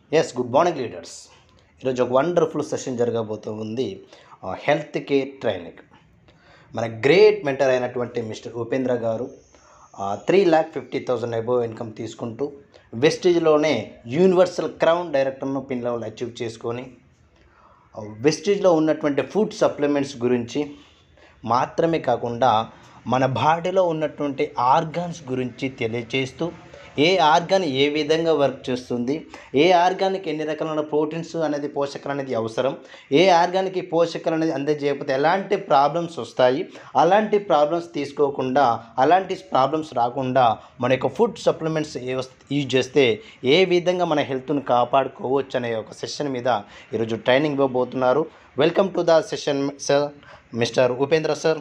Yes good morning leaders ఈరోజు ఒక wonderful session జరగబోతూ ఉంది హెల్త్ కేర్ ట్రైనింగ్ మన గ్రేట్ మెంటర్ అయినటువంటి mister Upendra garu three lakh fifty thousand above income తీసుకుంటూ వెస్టేజ్లోనే యూనివర్సల్ క్రౌన్ డైరెక్టర్ను పిన్ లెవెల్ అచీవ్ చేసుకొని వెస్టేజ్లో ఉన్నటువంటి ఫుడ్ సప్లిమెంట్స్ గురించి మాత్రమే కాకుండా మన బాడీలో ఉన్నటువంటి ఆర్గాన్స్ గురించి తెలియచేస్తూ ఏ ఆర్గాన్ ఏ విధంగా వర్క్ చేస్తుంది ఏ ఆర్గానికి ఎన్ని రకాలైన ప్రోటీన్స్ అనేది పోషకాలు అనేది అవసరం ఏ ఆర్గానికి పోషకాలు అనేది అందజేయకపోతే ఎలాంటి ప్రాబ్లమ్స్ వస్తాయి అలాంటి ప్రాబ్లమ్స్ తీసుకోకుండా అలాంటి ప్రాబ్లమ్స్ రాకుండా మన యొక్క ఫుడ్ సప్లిమెంట్స్ యూజ్ చేస్తే ఏ విధంగా మన హెల్త్ను కాపాడుకోవచ్చు అనే ఒక సెషన్ మీద ఈరోజు ట్రైనింగ్ ఇవ్వబోతున్నారు welcome to the session sir mister Upendra sir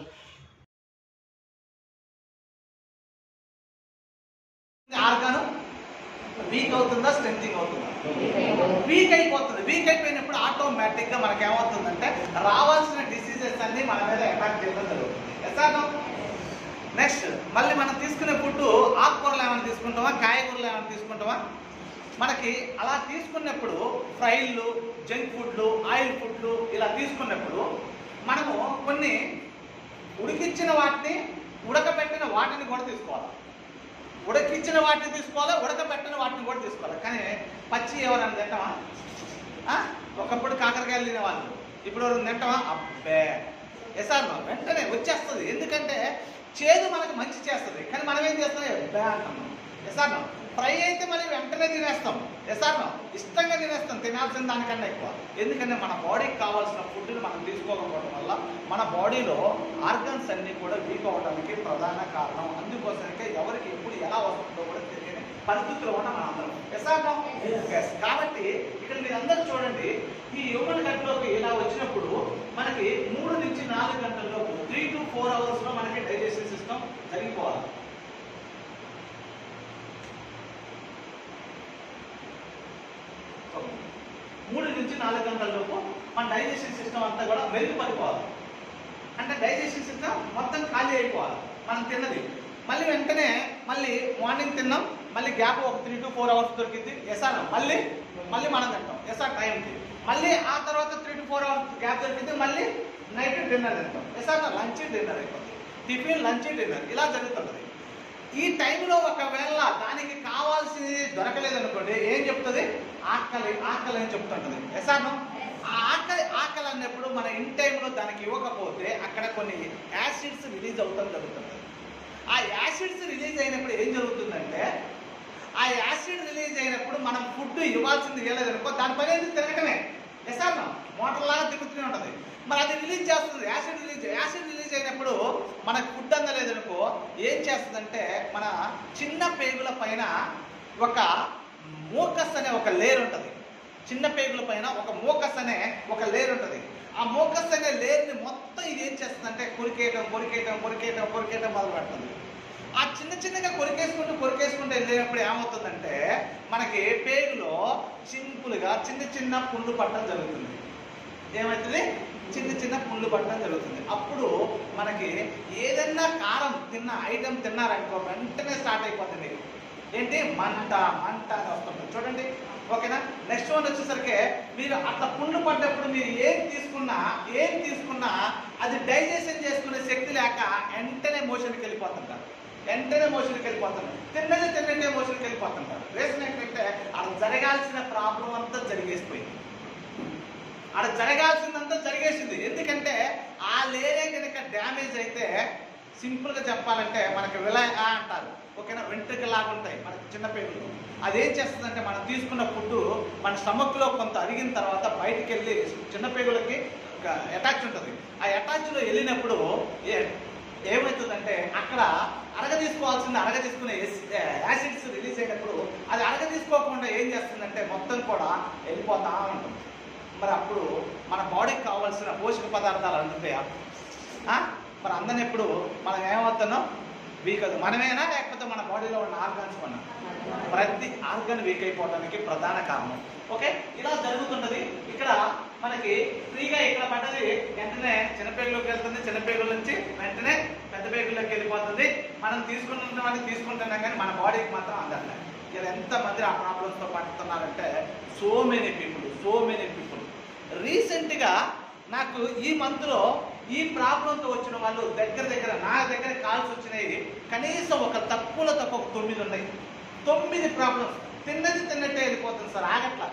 organ weak అవుతుందా స్ట్రెంథింగ్ అవుతుందా వీక్ అయిపోతుంది వీక్ అయిపోయినప్పుడు ఆటోమేటిక్ గా మనకి ఏమవుతుందంటే రావాల్సిన డిసీజెస్ అన్ని మన మీద అటాక్ చేయడం జరుగుతుంది ఎసాను నెక్స్ట్ మళ్ళీ మనం తీసుకునే ఫుడ్ ఆకుకూరలు ఏమైనా తీసుకుంటామా కాయగూరలు ఏమైనా తీసుకుంటామా మనకి అలా తీసుకున్నప్పుడు ఫ్రైలు జంక్ ఫుడ్లు ఆయిల్ ఫుడ్లు ఇలా తీసుకున్నప్పుడు మనము కొన్ని ఉడికించిన వాటిని ఉడకబెట్టిన వాటిని కూడా తీసుకోవాలి ఉడకించిన వాటిని తీసుకోవాలి ఉడకబెట్టిన వాటిని కూడా తీసుకోవాలి కానీ పచ్చి ఎవరైనా తింటామా ఆ? ఒకప్పుడు కాకరకాయలు తినేవాళ్ళు ఇప్పుడు ఎవరైనా తింటామా అబ్బే ఎసార్ వెంటనే వచ్చేస్తుంది ఎందుకంటే చేదు మనకు మంచి చేస్తుంది కానీ మనం ఏం చేస్తాం అబ్బే అంటాం ఎసార్ ఫ్రై అయితే మళ్ళీ వెంటనే తినేస్తాం ఎసార్ ఇష్టంగా తినేస్తాం తినాల్సిన దానికన్నా ఎక్కువ ఎందుకంటే మన బాడీకి కావాల్సిన ఫుడ్ని మనం తీసుకోకపోవడం వల్ల మన బాడీలో ఆర్గన్స్ అన్నీ కూడా వీక్ అవ్వడానికి ప్రధాన కారణం అందుకోసమే ఎవరికి ఎప్పుడు ఎలా వస్తుందో కూడా తెలియని పరిస్థితుల్లో ఉన్న మన అందరం ఎస్ కాబట్టి ఇక్కడ మీరు అందరూ చూడండి ఈ హ్యూమన్ గంటలోకి ఇలా వచ్చినప్పుడు మనకి మూడు నుంచి నాలుగు గంటల్లోపు త్రీ టు ఫోర్ అవర్స్ లో మనకి డైజెషన్ సిస్టమ్ జరిగిపోవాలి మూడు నుంచి నాలుగు గంటల లోపు మన డైజెషన్ సిస్టమ్ అంతా కూడా మెరుగుపడిపోవాలి అంటే డైజెషన్ సిస్టమ్ మొత్తం ఖాళీ అయిపోవాలి మనం తిన్నది మళ్ళీ వెంటనే మళ్ళీ మార్నింగ్ తిన్నాం మళ్ళీ గ్యాప్ ఒక త్రీ టు ఫోర్ అవర్స్ దొరికింది ఎసార్ మళ్ళీ మళ్ళీ మనం తింటాం ఎసార్ టైంకి మళ్ళీ ఆ తర్వాత three to four hours gap దొరికింది మళ్ళీ నైట్ డిన్నర్ తింటాం ఎసార్ లంచ్ డిన్నర్ అయిపోతుంది టిఫిన్ లంచ్ డిన్నర్ ఇలా జరుగుతుంటుంది ఈ టైంలో ఒకవేళ దానికి కావాల్సింది దొరకలేదు అనుకోండి ఏం చెప్తుంది ఆకలి ఆకలి అని చెప్తుంటది ఎసాను ఆ ఆకలి ఆకలి అన్నప్పుడు మన ఇన్ టైంలో దానికి ఇవ్వకపోతే అక్కడ కొన్ని యాసిడ్స్ రిలీజ్ అవుతాం జరుగుతుంది ఆ యాసిడ్స్ రిలీజ్ అయినప్పుడు ఏం జరుగుతుందంటే ఆ యాసిడ్ రిలీజ్ అయినప్పుడు మనం ఫుడ్ ఇవ్వాల్సింది ఇవ్వలేదు అనుకో దాని పని ఏంది తిరగటమే ఎసాను మోటార్ లాగా తిరుగుతూనే ఉంటుంది మరి అది రిలీజ్ చేస్తుంది యాసిడ్ రిలీజ్ యాసిడ్ రిలీజ్ అయినప్పుడు మనకు ఫుడ్ అందలేదు అనుకో ఏం చేస్తుందంటే మన చిన్న పేగుల పైన ఒక మోకస్ అనే ఒక లేయర్ ఉంటుంది చిన్న పేగుల పైన ఒక మోకస్ అనే ఒక లేయర్ ఉంటుంది ఆ మోకస్ అనే లేయర్ని మొత్తం ఇది ఏం చేస్తుందంటే కొరికేయటం కొరికేయటం కొరికేయటం కొరికేయటం మొదలు పెడుతుంది ఆ చిన్న చిన్నగా కొరికేసుకుంటూ కొరికేసుకుంటూ వెళ్ళినప్పుడు ఏమవుతుందంటే మనకి పేగులో సింపుల్గా చిన్న చిన్న పుండ్లు పట్టడం జరుగుతుంది ఏమవుతుంది చిన్న చిన్న పుండ్లు పట్టడం జరుగుతుంది అప్పుడు మనకి ఏదన్నా కారం తిన్న ఐటెం తిన్నారనుకో వెంటనే స్టార్ట్ అయిపోతుంది ఏంటి మంట మంట అని వస్తుంది చూడండి ఓకేనా నెక్స్ట్ వన్ వచ్చేసరికి మీరు అట్లా పుండ్లు పడ్డప్పుడు మీరు ఏం తీసుకున్నా ఏం తీసుకున్నా అది డైజెషన్ చేసుకునే శక్తి లేక వెంటనే మోషన్కి వెళ్ళిపోతుంటారు వెంటనే మోషన్కి వెళ్ళిపోతారు తిన్నది తిన్నట్టే మోషన్కి వెళ్ళిపోతుంటారు రీజన్ ఏంటంటే అక్కడ జరగాల్సిన ప్రాబ్లం అంతా జరిగేసిపోయింది అక్కడ జరగాల్సిందంతా జరిగేసింది ఎందుకంటే ఆ లేరే కనుక డ్యామేజ్ అయితే సింపుల్గా చెప్పాలంటే మనకి విలయ అంటారు ఓకేనా వెంట్రుక లాగా ఉంటాయి మనకి చిన్న పేగులు అదేం చేస్తుందంటే మనం తీసుకున్న ఫుడ్ మన స్టమక్లో కొంత అరిగిన తర్వాత బయటికి వెళ్ళి చిన్న పేగులకి ఒక అటాచ్ ఉంటుంది ఆ అటాచ్లో వెళ్ళినప్పుడు ఏ ఏమవుతుందంటే అక్కడ అరగ తీసుకోవాల్సింది అరగ తీసుకునే యాసిడ్స్ రిలీజ్ అయినప్పుడు అది అరగ తీసుకోకుండా ఏం చేస్తుందంటే మొత్తం కూడా వెళ్ళిపోతా ఉంటుంది మరి అప్పుడు మన బాడీకి కావాల్సిన పోషక పదార్థాలు అందుతాయా ఆ? మరి అందనప్పుడు మనం ఏమవుతున్నాం వీక్ అవుతుంది మనమేనా లేకపోతే మన బాడీలో ఉన్న ఆర్గాన్స్ మన ప్రతి ఆర్గన్ వీక్ అయిపోవడానికి ప్రధాన కారణం ఓకే ఇలా జరుగుతుంటది ఇక్కడ మనకి ఫ్రీగా ఇక్కడ పడ్డది వెంటనే చిన్నపేగులోకి వెళ్తుంది చిన్నపేగుల నుంచి వెంటనే పెద్ద పేగుల్లోకి వెళ్ళిపోతుంది మనం తీసుకుంటున్న వాటిని తీసుకుంటున్నాం కానీ మన బాడీకి మాత్రం అందట్లేదు ఇలా ఎంతమంది ఆ ప్రాబ్లమ్స్తో పడుతున్నారంటే so many people so many people రీసెంట్గా నాకు ఈ మంత్లో ఈ ప్రాబ్లంతో వచ్చిన వాళ్ళు దగ్గర దగ్గర నా దగ్గర కాల్స్ వచ్చినాయి కనీసం ఒక తక్కువలో తక్కువ ఒక తొమ్మిది ఉన్నాయి తొమ్మిది ప్రాబ్లమ్స్ తిన్నది తిన్నట్టే వెళ్ళిపోతుంది సార్ ఆగట్లా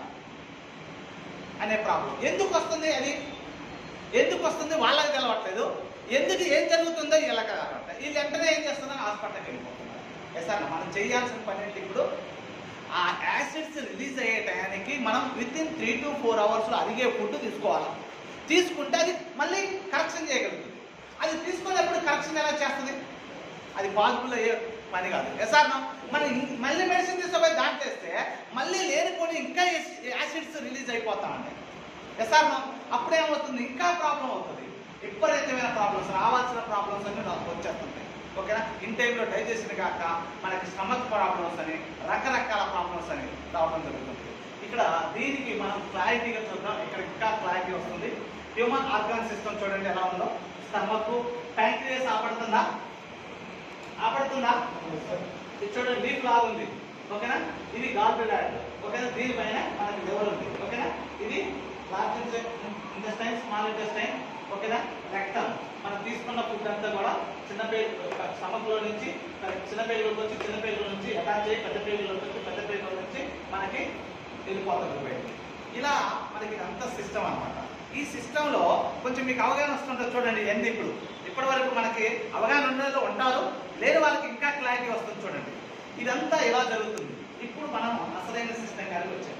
అనే ప్రాబ్లం ఎందుకు వస్తుంది అది ఎందుకు వస్తుంది వాళ్ళకి తెలవట్లేదు ఎందుకు ఏం జరుగుతుందో వీళ్ళకి తెలవట్లేదు వీళ్ళు వెంటనే ఏం చేస్తున్నారు హాస్పిటల్కి వెళ్ళిపోతున్నారు ఎస్ సార్ మనం చేయాల్సిన పని ఏంటి ఇప్పుడు ఆ యాసిడ్స్ రిలీజ్ అయ్యే టయానికి మనం within three to four అవర్స్లో అరిగే ఫుడ్ తీసుకోవాలి తీసుకుంటే అది మళ్ళీ కరెక్షన్ చేయగలుగుతుంది అది తీసుకున్నప్పుడు కరెక్షన్ ఎలా చేస్తుంది అది పాసిబుల్ అయ్యే పని కాదు ఎస్ఆర్ మనం ఇం- మళ్ళీ మెడిసిన్ తీసుకుపోయి దాంట్లో వేస్తే మళ్ళీ లేనిపోని ఇంకా యాసిడ్స్ రిలీజ్ అయిపోతా ఉంటాయి ఎస్ఆర్ అప్పుడు ఏమవుతుంది ఇంకా ప్రాబ్లం అవుతుంది విపరీతమైన ప్రాబ్లమ్స్ రావాల్సిన ప్రాబ్లమ్స్ అన్ని నాకు వచ్చేస్తుంటాయి ఓకేనా ఇన్ టైంలో డైజెషన్ కాక మనకి స్టమక్ ప్రాబ్లమ్స్ అని రకరకాల ప్రాబ్లమ్స్ అని రావడం జరుగుతుంది ఇక్కడ దీనికి మనం క్లారిటీగా చూద్దాం ఇక్కడ ఇంకా క్లారిటీ వస్తుంది హ్యూమన్ ఆర్గాన్ సిస్టమ్ చూడండి ఎలా ఉందో స్టమక్ ప్యాంక్రియాస్ ఆపడుతుందా ఆపడుతుందా ఇది చూడండి లీఫ్ లాగా ఉంది ఓకేనా ఇది గాల్ బ్లాడర్ ఓకేనా దీనిపైన మనకి లివర్ ఉంది ఓకేనా ఇది లార్జ్ ఇంటెస్టైన్ స్మాల్ ఇంటెస్టైన్ ఓకేనా రెక్టమ్ మనం తీసుకున్న ఫుడ్ అంతా కూడా చిన్న పేగు స్టమక్లో నుంచి చిన్న పేగులోకి వచ్చి చిన్న పేగుల నుంచి అటాచ్ అయ్యి పెద్ద పేగులోకి వచ్చి పెద్ద పేగుల నుంచి మనకి వెళ్ళిపోతుంది బయటికి ఇలా మనకి ఇదంతా సిస్టమ్ అన్నమాట ఈ సిస్టంలో కొంచెం మీకు అవగాహన వస్తుంటుంది చూడండి ఎన్ని ఇప్పుడు ఇప్పటి వరకు మనకి అవగాహన ఉన్న వాళ్ళు ఉంటారు లేని వాళ్ళకి ఇంకా క్లారిటీ వస్తుంది చూడండి ఇదంతా ఎలా జరుగుతుంది ఇప్పుడు మనం అసలైన సిస్టమ్ గారికి వచ్చాం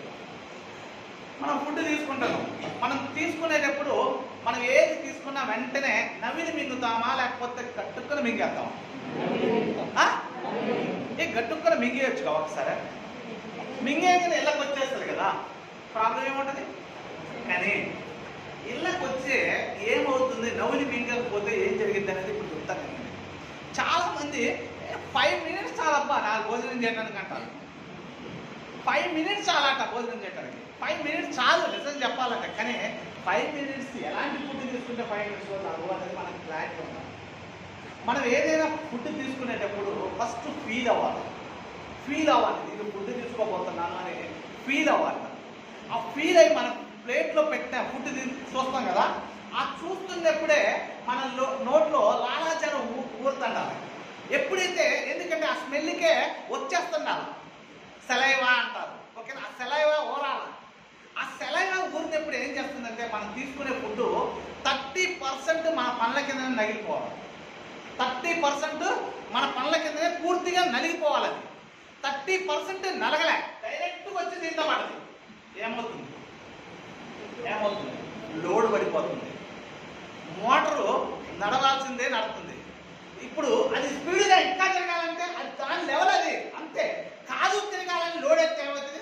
మనం ఫుడ్ తీసుకుంటాము మనం తీసుకునేటప్పుడు మనం ఏది తీసుకున్నా వెంటనే నవిలి మింగుతామా లేకపోతే గట్టుకుని మింగేస్తామా ఆ? ఈ గట్టుకుని మింగేయచ్చు ఒకసారి మింగేయగానే ఇళ్ళకి వచ్చేస్తుంది కదా ప్రాబ్లం ఏముంటుంది కానీ ఇళ్ళకి వచ్చే ఏమవుతుంది నవ్వుని మింగకపోతే ఏం జరిగింది అనేది ఇప్పుడు చెప్తాను నేను చాలా మంది ఫైవ్ మినిట్స్ చాలబ్బా నాకు భోజనం చేయడానికి అంటారు ఫైవ్ మినిట్స్ చాలట భోజనం చేయడానికి ఫైవ్ మినిట్స్ చాలు నిజం చెప్పాలంటే కానీ ఫైవ్ మినిట్స్ ఎలాంటి ఫుడ్ తీసుకుంటే ఫైవ్ మినిట్స్ చాలు అనేది మనకు క్లారిటీ ఉండాలి మనం ఏదైనా ఫుడ్ తీసుకునేటప్పుడు ఫస్ట్ ఫీల్ అవ్వాలి ఫీల్ అవ్వాలి నేను ఫుడ్ తీసుకోబోతున్నాను అని ఫీల్ అవ్వాలి ఆ ఫీల్ అయ్యి మన ప్లేట్లో పెట్టిన ఫుడ్ చూస్తాం కదా ఆ చూస్తున్నప్పుడే మన లో- నోట్లో లాలాజలం ఊ- ఊరుతుండాలి ఎప్పుడైతే ఎందుకంటే ఆ స్మెల్కే వచ్చేస్తుండాలి సెలైవా అంటారు ఓకేనా ఆ సెలైవా ఊరాల ఆ సెలైవా ఊరినప్పుడు ఏం చేస్తుందంటే మనం తీసుకునే ఫుడ్ థర్టీ పర్సెంట్ మన పనుల కింద నగిలిపోవాలి థర్టీ పర్సెంట్ మన పనుల కిందనే పూర్తిగా నలిగిపోవాలని థర్టీ పర్సెంట్ నలగలే డైరెక్ట్ వచ్చి దీంట్లో పడదు ఏమవుతుంది ఏమవుతుంది లోడ్ పడిపోతుంది మోటారు నడవాల్సిందే నడుతుంది ఇప్పుడు అది స్పీడ్గా ఇంకా తిరగాలంటే అది దాని లెవెల్ అది అంతే కాదు తిరగాలని లోడ్ ఎత్తే ఏమవుతుంది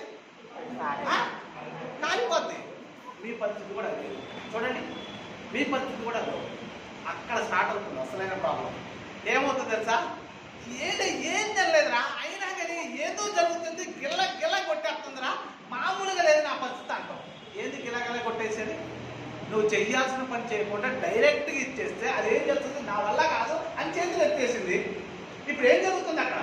ఆ? కాలిపోద్ది మీ పరిస్థితి కూడా అది చూడండి మీ పరిస్థితి కూడా అది అక్కడ స్టార్ట్ అవుతుంది అసలైన ప్రాబ్లం ఏమవుతుంది తెలుసా ఏదో ఏం తెలియదురా అయినా కానీ ఏదో జరుగుతుంది గిల్ల గిల్ల కొట్టేస్తుందిరా మామూలుగా లేదు నా పరిస్థితి అంటాం ఏంది గిల్ల గిల్ల కొట్టేసేది నువ్వు చెయ్యాల్సిన పని చేయకుండా డైరెక్ట్గా ఇచ్చేస్తే అది ఏం చేస్తుంది నా వల్ల కాదు అని చేతులు ఎత్తేసింది ఇప్పుడు ఏం జరుగుతుంది అక్కడ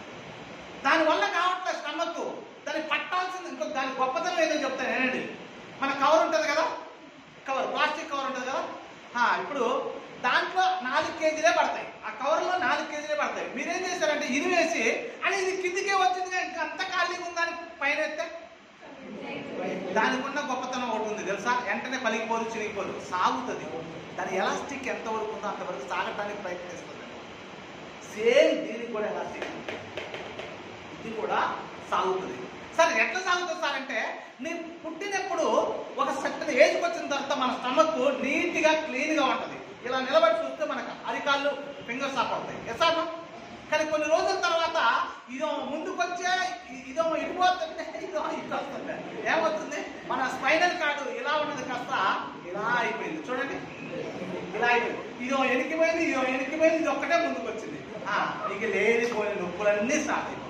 దానివల్ల కావట్లేదు స్టమక్ దాన్ని పట్టాల్సింది ఇంకో దాని గొప్పతనం ఏదో చెప్తాను ఏనండి మన కవర్ ఉంటుంది కదా కవర్ ప్లాస్టిక్ కవర్ ఉంటుంది కదా ఆ, ఇప్పుడు దాంట్లో నాలుగు కేజీలే పడతాయి ఆ కవర్లో నాలుగు కేజీలే పడతాయి మీరేం చేశారంటే ఇది వేసి అని ఇది కిందికే వచ్చింది కానీ ఇంకా అంత ఖాళీగా ఉందని పైన ఎత్తే దానికి ఉన్న గొప్పతనం ఒకటి ఉంది తెలుసా వెంటనే పలిగిపోదు చిరిగిపోదు సాగుతుంది దాని ఎలాస్టిక్ ఎంతవరకు ఉందో అంతవరకు సాగటానికి ప్రయత్నిస్తుంది సేమ్ దీనికి కూడా ఎలాస్టిక్ ఉంది. ఇది కూడా సాగుతుంది సార్ ఎట్లా సాగుతుంది సార్ అంటే నేను పుట్టినప్పుడు ఒక సర్టన్ ఏజ్కి వచ్చిన తర్వాత మన స్టమక్ నీట్గా క్లీన్గా ఉంటుంది ఇలా నిలబడి చూస్తే మనకు అరికాళ్ళు ఫింగర్స్ ఆపడతాయి ఎసాను కానీ కొన్ని రోజుల తర్వాత ఇదో ముందుకొచ్చే ఇ- ఇదో ఇడిపోతుంటే ఇదో ఇటు వస్తుంది ఏమవుతుంది మన స్పైనల్ కార్డు ఇలా ఉన్నది కాస్త ఇలా అయిపోయింది చూడండి ఇలా అయిపోయింది ఇదో ఎనికిపోయింది ఇదో ఎనికిపోయింది ఇది ఒక్కటే ముందుకు వచ్చింది ఆ, ఇక లేనిపోయిన నొప్పులన్నీ స్టార్ట్ అయిపోయి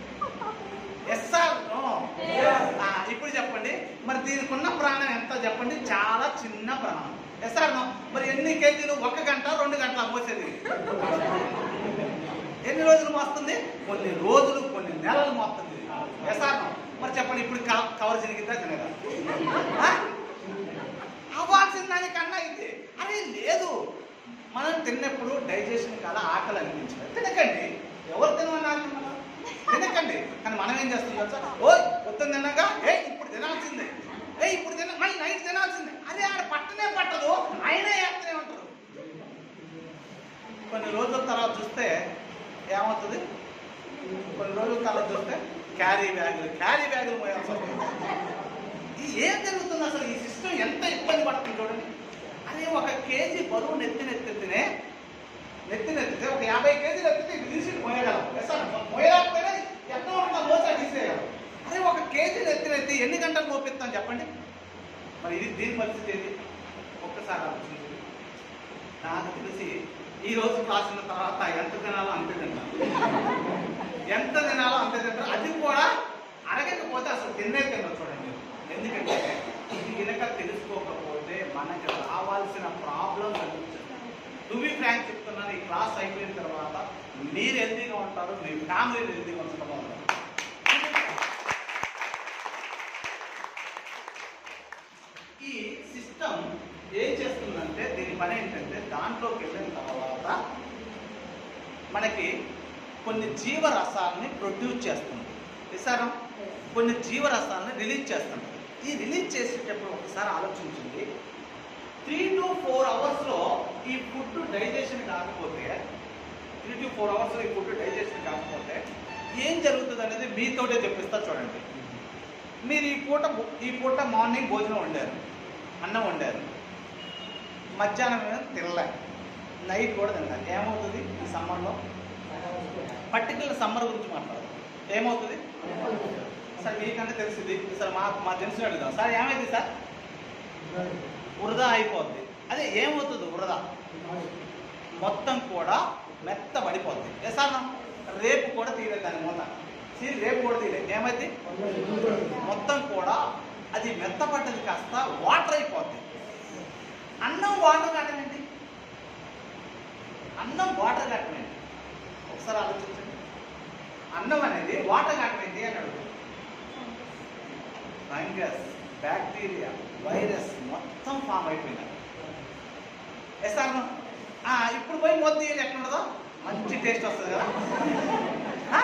ఎస్ సార్ ఇప్పుడు చెప్పండి మరి దీనికి ఉన్న ప్రాణం ఎంత చెప్పండి చాలా చిన్న ప్రాణం ఎస్ సార్ మరి ఎన్ని కేజీలు ఒక గంట రెండు గంటల మోసేది ఎన్ని రోజులు మోస్తుంది కొన్ని రోజులు కొన్ని నెలలు మోస్తుంది ఎసార్ మరి చెప్పండి ఇప్పుడు క- కవర్ జరిగిందా తినదా ఆ? అవ్వాల్సిన దానికన్నా ఇది అరే లేదు మనం తిన్నప్పుడు డైజెషన్ కాల ఆకలి అనిపించదు తినకండి ఎవరు తినమన్నారు మనం తినకండి కానీ మనం ఏం చేస్తున్నాం సార్ ఓ పొద్దున్న తినగా ఏ ఇప్పుడు తినాల్సిందే ఏ ఇప్పుడు తిన మళ్ళీ నైట్ తినాల్సిందే అదే ఆడ పట్టనే పట్టదు అయినా ఏస్తూనే ఉంటారు కొన్ని రోజుల తర్వాత చూస్తే ఏమవుతుంది కొన్ని రోజుల తర్వాత చూస్తే క్యారీ బ్యాగులు క్యారీ బ్యాగులు మోయాల్సి వస్తుంది ఇది ఏం జరుగుతుంది అసలు ఈ సిస్టమ్ ఎంత ఇబ్బంది పడుతుంది చూడండి అదే ఒక కేజీ బరువు నెత్తి నెత్తినే నెత్తి నెత్తితే ఒక యాభై కేజీలు ఎత్తితే ఇది తీసి మోయగలం సార్ మోయలేకపోయినా ఎంత ఉంటుందో మోసా తీసేయగలం అదే ఒక కేజీ నెత్తి నెత్తి ఎన్ని గంటలు మోపిస్తాం చెప్పండి మరి ఇది దీని పరిస్థితి ఏంటి ఒక్కసారి ఆలోచించండి నాకు తెలిసి ఈ రోజు క్లాస్ ఉన్న తర్వాత ఎంత తినాలో అంతే తింటాను ఎంత తినాలో అంతే తింటారు అది కూడా అరగకపోతే అసలు తిన్నే తినరు చూడండి ఎందుకంటే ఇది కనుక తెలుసుకోకపోతే మనకి రావాల్సిన ప్రాబ్లం అనిపించదు టు బి ఫ్రాంక్ చెప్తున్నాను ఈ క్లాస్ అయిపోయిన తర్వాత మీరు హెల్తీగా ఉంటారు మీ ఫ్యామిలీ హెల్తీగా ఉండటం వల్ల ఈ సిస్టమ్ ఏం చేస్తుందంటే దీని పని ఏంటంటే దాంట్లోకి వెళ్ళిన తర్వాత మనకి కొన్ని జీవరసాలని ప్రొడ్యూస్ చేస్తుంది విసారం కొన్ని జీవరసాలని రిలీజ్ చేస్తుంది ఈ రిలీజ్ చేసేటప్పుడు ఒకసారి ఆలోచించండి త్రీ టు ఫోర్ అవర్స్లో ఈ ఫుడ్ డైజెషన్ కాకపోతే త్రీ టు ఫోర్ అవర్స్లో ఈ ఫుడ్ డైజెషన్ కాకపోతే ఏం జరుగుతుంది అనేది మీతోటే చెప్పిస్తా చూడండి మీరు ఈ పూట ఈ పూట మార్నింగ్ భోజనం వండారు అన్నం వండారు మధ్యాహ్నం ఏమో తినలే నైట్ కూడా తినలే ఏమవుతుంది ఈ సమ్మర్లో పర్టికులర్ సమ్మర్ గురించి మాట్లాడదు ఏమవుతుంది సార్ మీకంటే తెలిసింది సార్ మా మా తెలిసిన అడుగుదాం సార్ ఏమైంది సార్ వృధా అయిపోద్ది అదే ఏమవుతుంది వృధా మొత్తం కూడా మెత్త పడిపోద్ది ఏ సార్ నా? రేపు కూడా తీయలేదు దాని మూత సీరి రేపు కూడా తీయలేదు ఏమైంది మొత్తం కూడా అది మెత్తపడ్డది కాస్త వాటర్ అయిపోద్ది అన్నం వాటర్ కట్టనండి అన్నం వాటర్ కట్టనండి ఒకసారి ఆలోచించండి అన్నం అనేది వాటర్ కట్టనండి అని అడుగుతుంది ఫంగస్ బ్యాక్టీరియా వైరస్ మొత్తం ఫామ్ అయిపోయింది ఎస్ సార్ ఇప్పుడు పోయి మొద్దు ఎట్లా ఉండదో మంచి టేస్ట్ వస్తుంది కదా ఆ?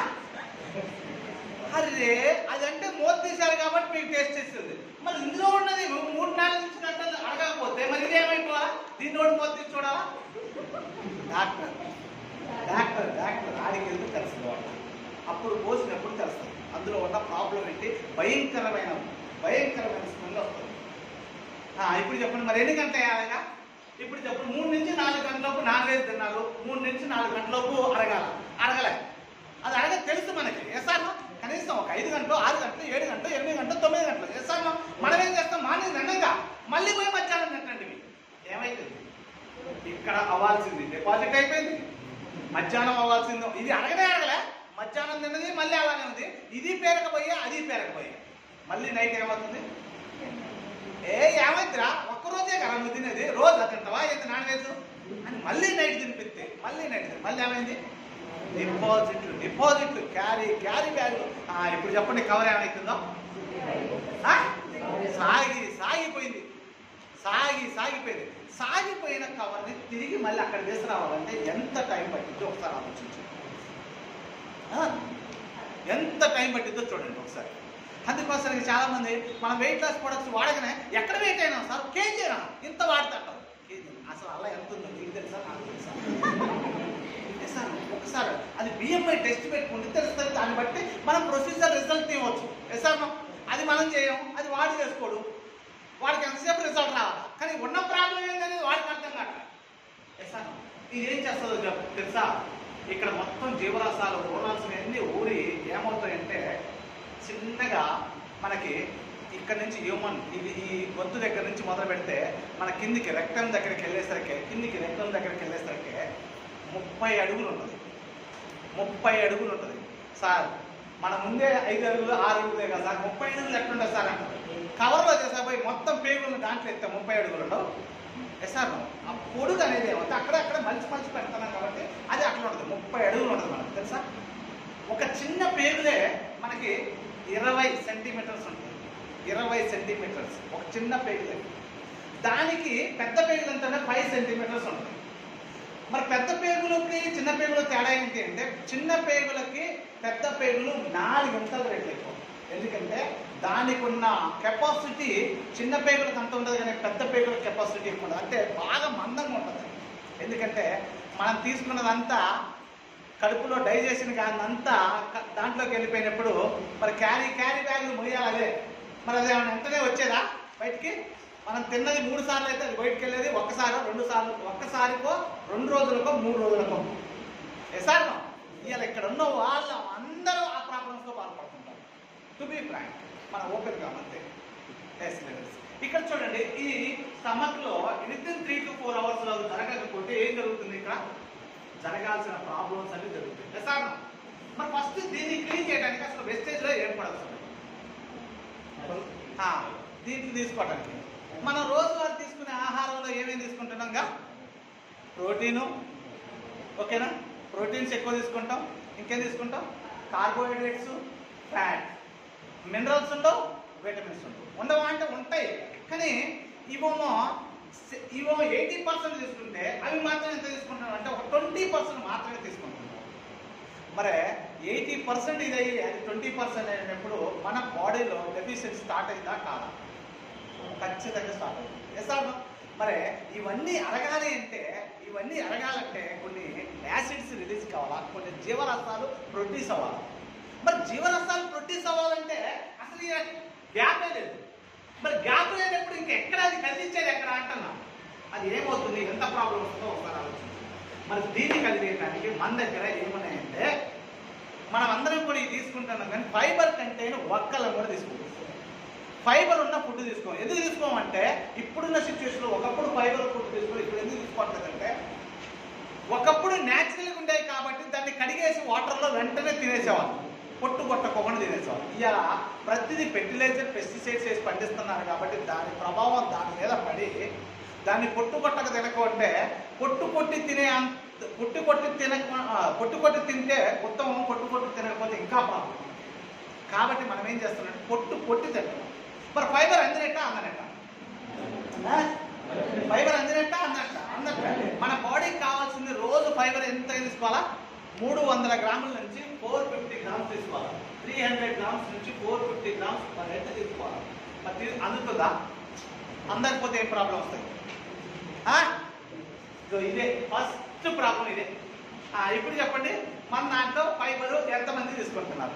అరే అదంటే మూత తీశారు కాబట్టి మీకు టేస్ట్ ఇస్తుంది మరి ఇందులో ఉన్నది మూ- మూడు నాలుగు నుంచి గంటలు అడగకపోతే మరి ఇదేమైపోవా దీన్ని కూడా మూత తీసి చూడాలా డాక్టర్ డాక్టర్ డాక్టర్ ఆడికి వెళ్తే తెలుస్తుంది వాడు అప్పుడు పోసినప్పుడు తెలుస్తుంది అందులో ఉన్న ప్రాబ్లం ఏంటి భయంకరమైన భయంకరమైన స్మెల్ వస్తుంది ఆ, ఇప్పుడు చెప్పండి మరి ఎన్ని గంటలు వేయాలిగా ఇప్పుడు చెప్పండి మూడు నుంచి నాలుగు గంటలకు నాన్ వెజ్ తిన్నారు మూడు నుంచి నాలుగు గంటలకు అడగాల అడగలే అది అడగ తెలుసు మనకి ఎస్ఆర్ కనీసం ఒక ఐదు గంటలు ఆరు గంటలు ఏడు గంటలు ఎనిమిది గంటలు తొమ్మిది గంటలు ఎస్ఆర్ మనం ఏం చేస్తాం మార్నింగ్ తిన్నాక మళ్ళీ పోయి మధ్యాహ్నం తింటండి ఇవి. ఏమైతుంది ఇక్కడ అవ్వాల్సింది డిపాజిట్ అయిపోయింది మధ్యాహ్నం అవ్వాల్సింది ఇది అడగనే అడగలే మధ్యాహ్నం తిన్నది మళ్ళీ అలానే ఉంది ఇది పేరకపోయా అది పేరకపోయా మళ్ళీ నైట్ ఏమవుతుంది ఏ ఏమైందిరా ఒక్కరోజే కదా నువ్వు తినేది రోజు తింటావా ఏంటి నాన్ వెజ్ అని మళ్ళీ నైట్ తినిపిస్తే మళ్ళీ నైట్ మళ్ళీ ఏమైంది డిపాజిట్లు డిపాజిట్లు క్యారీ క్యారీ బ్యాగులు ఇప్పుడు చెప్పండి కవర్ ఏమైతుందో ఆ? సాగి సాగిపోయింది సాగి సాగిపోయింది సాగిపోయిన కవర్ని తిరిగి మళ్ళీ అక్కడ తీసుకురావాలంటే ఎంత టైం పట్టిందో ఒకసారి ఆలోచించండి ఆ? ఎంత టైం పట్టిందో చూడండి ఒకసారి అందుకోసం చాలా మంది మన వెయిట్ లాస్ ప్రొడక్ట్స్ వాడగానే ఎక్కడ వెయిట్ అయినా సార్ కేజీ అయినా ఇంత వాడుతుంటారు కేజీ అసలు అలా ఎంత ఉందో మీకు తెలుసా నాకు తెలుసా ఏ సార్ ఒకసారి అది బిఎంఐ టెస్ట్ పెట్టుకుంటే తెలుస్తుంది దాన్ని బట్టి మనం ప్రొసీజర్ రిజల్ట్ ఇవ్వచ్చు ఏ సార్ అది మనం చేయం అది వాడు చేసుకోడు వాడికి ఎంతసేపు రిజల్ట్ రావాలి కానీ ఉన్న ప్రాబ్లం ఏంటనేది వాడికి అర్థం కావట్లేదు ఏ సార్ ఇది ఏం చేస్తుందో చెప్పు తెలుసా ఇక్కడ మొత్తం జీవరసాలు ఊరాల్సినవన్నీ ఊరి ఏమవుతాయంటే చిన్నగా మనకి ఇక్కడ నుంచి హ్యూమన్ ఇది ఈ గొంతు దగ్గర నుంచి మొదలు పెడితే మన కిందికి రెక్టం దగ్గరికి వెళ్ళేసరికి కిందికి రెక్టం దగ్గరికి వెళ్ళేసరికి ముప్పై అడుగులు ఉంటుంది ముప్పై అడుగులు ఉంటుంది సార్ మన ముందే ఐదు అడుగులు ఆరు అడుగులే కదా సార్ ముప్పై అడుగులు ఎట్లుంటుంది సార్ అంటారు కవర్లో చేసా పోయి మొత్తం పేగులను దాంట్లో ఎత్తే ముప్పై అడుగులు ఉండవు ఎస్ సార్ ఆ పొడుగు అనేది ఏమంటే అక్కడక్కడ మలిచి మలిచి పెడుతున్నాం కాబట్టి అది అట్లా ఉంటుంది ముప్పై అడుగులు ఉంటుంది మనకు తెలుసా ఒక చిన్న పేగులే మనకి ఇరవై సెంటీమీటర్స్ ఉంటుంది ఇరవై సెంటీమీటర్స్ ఒక చిన్న పేగులకి దానికి పెద్ద పేగులు ఎంతంటే ఫైవ్ సెంటీమీటర్స్ ఉంటుంది మరి పెద్ద పేగులకి చిన్న పేగుల తేడా ఏంటి అంటే చిన్న పేగులకి పెద్ద పేగులు నాలుగింతలు రెట్లు ఎక్కువ ఎందుకంటే దానికి ఉన్న కెపాసిటీ చిన్న పేగులకు అంత ఉండదు కానీ పెద్ద పేగుల కెపాసిటీ ఎక్కువ ఉండదు అంటే బాగా మందంగా ఉంటుంది ఎందుకంటే మనం తీసుకున్నదంతా కడుపులో డైజెషన్ కాదంతా క- దాంట్లోకి వెళ్ళిపోయినప్పుడు మరి క్యారీ క్యారీ బ్యాగులు మొయ్యాలి అదే మరి అది ఏమైనా వెంటనే వచ్చేదా బయటికి మనం తిన్నది మూడు సార్లు అయితే అది బయటికి వెళ్ళేది ఒక్కసారి రెండు సార్లు ఒక్కసారికో రెండు రోజులకో మూడు రోజులకో ఎసార్ ఇవాళ ఇక్కడ ఉన్న వాళ్ళు అందరూ ఆ ప్రాబ్లమ్స్తో బాధపడుతుంటారు టు బీ ఫ్రాంక్ మన ఓపెన్ కామంతే ఎస్ లెవెల్స్ ఇక్కడ చూడండి ఈ స్టమక్ లో within three to four hours లో జరగకపోతే ఏం జరుగుతుంది ఇక్కడ జరగాల్సిన ప్రాబ్లమ్స్ అన్ని జరుగుతాయి ఎస్ ఆర్ మరి ఫస్ట్ దీన్ని క్లీన్ చేయడానికి అసలు వెస్టేజ్ లో ఏం పడదు ఆ, దీన్ని తీసుకోవడానికి మనం రోజువారీ తీసుకునే ఆహారంలో ఏమేమి తీసుకుంటున్నాంగా ప్రోటీను ఓకేనా ప్రోటీన్స్ ఎక్కువ తీసుకుంటాం ఇంకేం తీసుకుంటాం కార్బోహైడ్రేట్స్ ఫ్యాట్ మినరల్స్ ఉండవు విటమిన్స్ ఉండవు ఉండవా అంటే ఉంటాయి కానీ ఇవేమో సె- ఇవేమో ఎయిటీ పర్సెంట్ తీసుకుంటే అవి మాత్రం ఎంత తీసుకుంటాం అంటే ఒక ట్వంటీ పర్సెంట్ మాత్రమే తీసుకుంటున్నాం మరి ఎయిటీ పర్సెంట్ ఇది అయ్యి అది ట్వంటీ పర్సెంట్ అయినప్పుడు మన బాడీలో డెఫిషియన్సీ స్టార్ట్ అయిందా కాదా ఖచ్చితంగా స్టార్ట్ అవుతుంది ఎస్ ఆర్ నో? మరి ఇవన్నీ అరగాలి అంటే ఇవన్నీ అరగాలంటే కొన్ని యాసిడ్స్ రిలీజ్ కావాలా కొన్ని జీవరసాలు ప్రొడ్యూస్ అవ్వాలి మరి జీవరసాలు ప్రొడ్యూస్ అవ్వాలంటే అసలు గ్యాపే లేదు మరి గ్యాప్ లేనప్పుడు ఇంకా ఎక్కడ అది కదిలించేది ఎక్కడ అంటున్నా అది ఏమవుతుంది ఎంత ప్రాబ్లం వస్తుందో ఒకసారి ఆలోచించండి మరి దీన్ని కలిగేయడానికి మన దగ్గర ఏమున్నాయంటే మనం అందరం కూడా ఇది తీసుకుంటున్నాం కానీ ఫైబర్ కంటైన్ ఒక్కలను కూడా తీసుకుంటాం ఫైబర్ ఉన్న ఫుడ్ తీసుకోం ఎందుకు తీసుకోమంటే ఇప్పుడున్న సిచ్యువేషన్లో ఒకప్పుడు ఫైబర్ ఫుడ్ తీసుకోవాలి ఇప్పుడు ఎందుకు తీసుకోవట్లేదంటే ఒకప్పుడు న్యాచురల్గా ఉండేవి కాబట్టి దాన్ని కడిగేసి వాటర్లో వెంటనే తినేసేవాళ్ళు పొట్టు కొట్టకోకుండా తినేసేవాళ్ళు ఇలా ప్రతిదీ ఫెర్టిలైజర్ పెస్టిసైడ్స్ వేసి పండిస్తున్నారు కాబట్టి దాని ప్రభావం దాని మీద పడి దాన్ని పొట్టు కొట్టక తినకుంటే పొట్టు కొట్టి తినే అంత పొట్టు కొట్టి తినక ఆ, పొట్టు కొట్టి తింటే ఉత్తమం పొట్టు కొట్టి తినకపోతే ఇంకా ప్రాబ్లం కాబట్టి మనం ఏం చేస్తున్నాం పొట్టు కొట్టి తింటాం మరి ఫైబర్ అందినట్ట అందనట్ట ఆ? ఫైబర్ అందినట్ట అందనట్ట అందనట్ట మన బాడీకి కావాల్సింది రోజు ఫైబర్ ఎంత తీసుకోవాలా మూడు వందల గ్రాముల నుంచి ఫోర్ ఫిఫ్టీ గ్రామ్స్ తీసుకోవాలి త్రీ హండ్రెడ్ గ్రామ్స్ నుంచి four fifty grams per head తీసుకోవాలి మరి తీ- అందుతుందా అందకపోతే ఏం ప్రాబ్లం వస్తాయి ఆ? ఇదో ఇదే ఫస్ట్ ప్రాబ్లం ఇదే ఆ, ఇప్పుడు చెప్పండి మన దాంట్లో ఫైబర్ ఎంతమంది తీసుకుంటున్నారు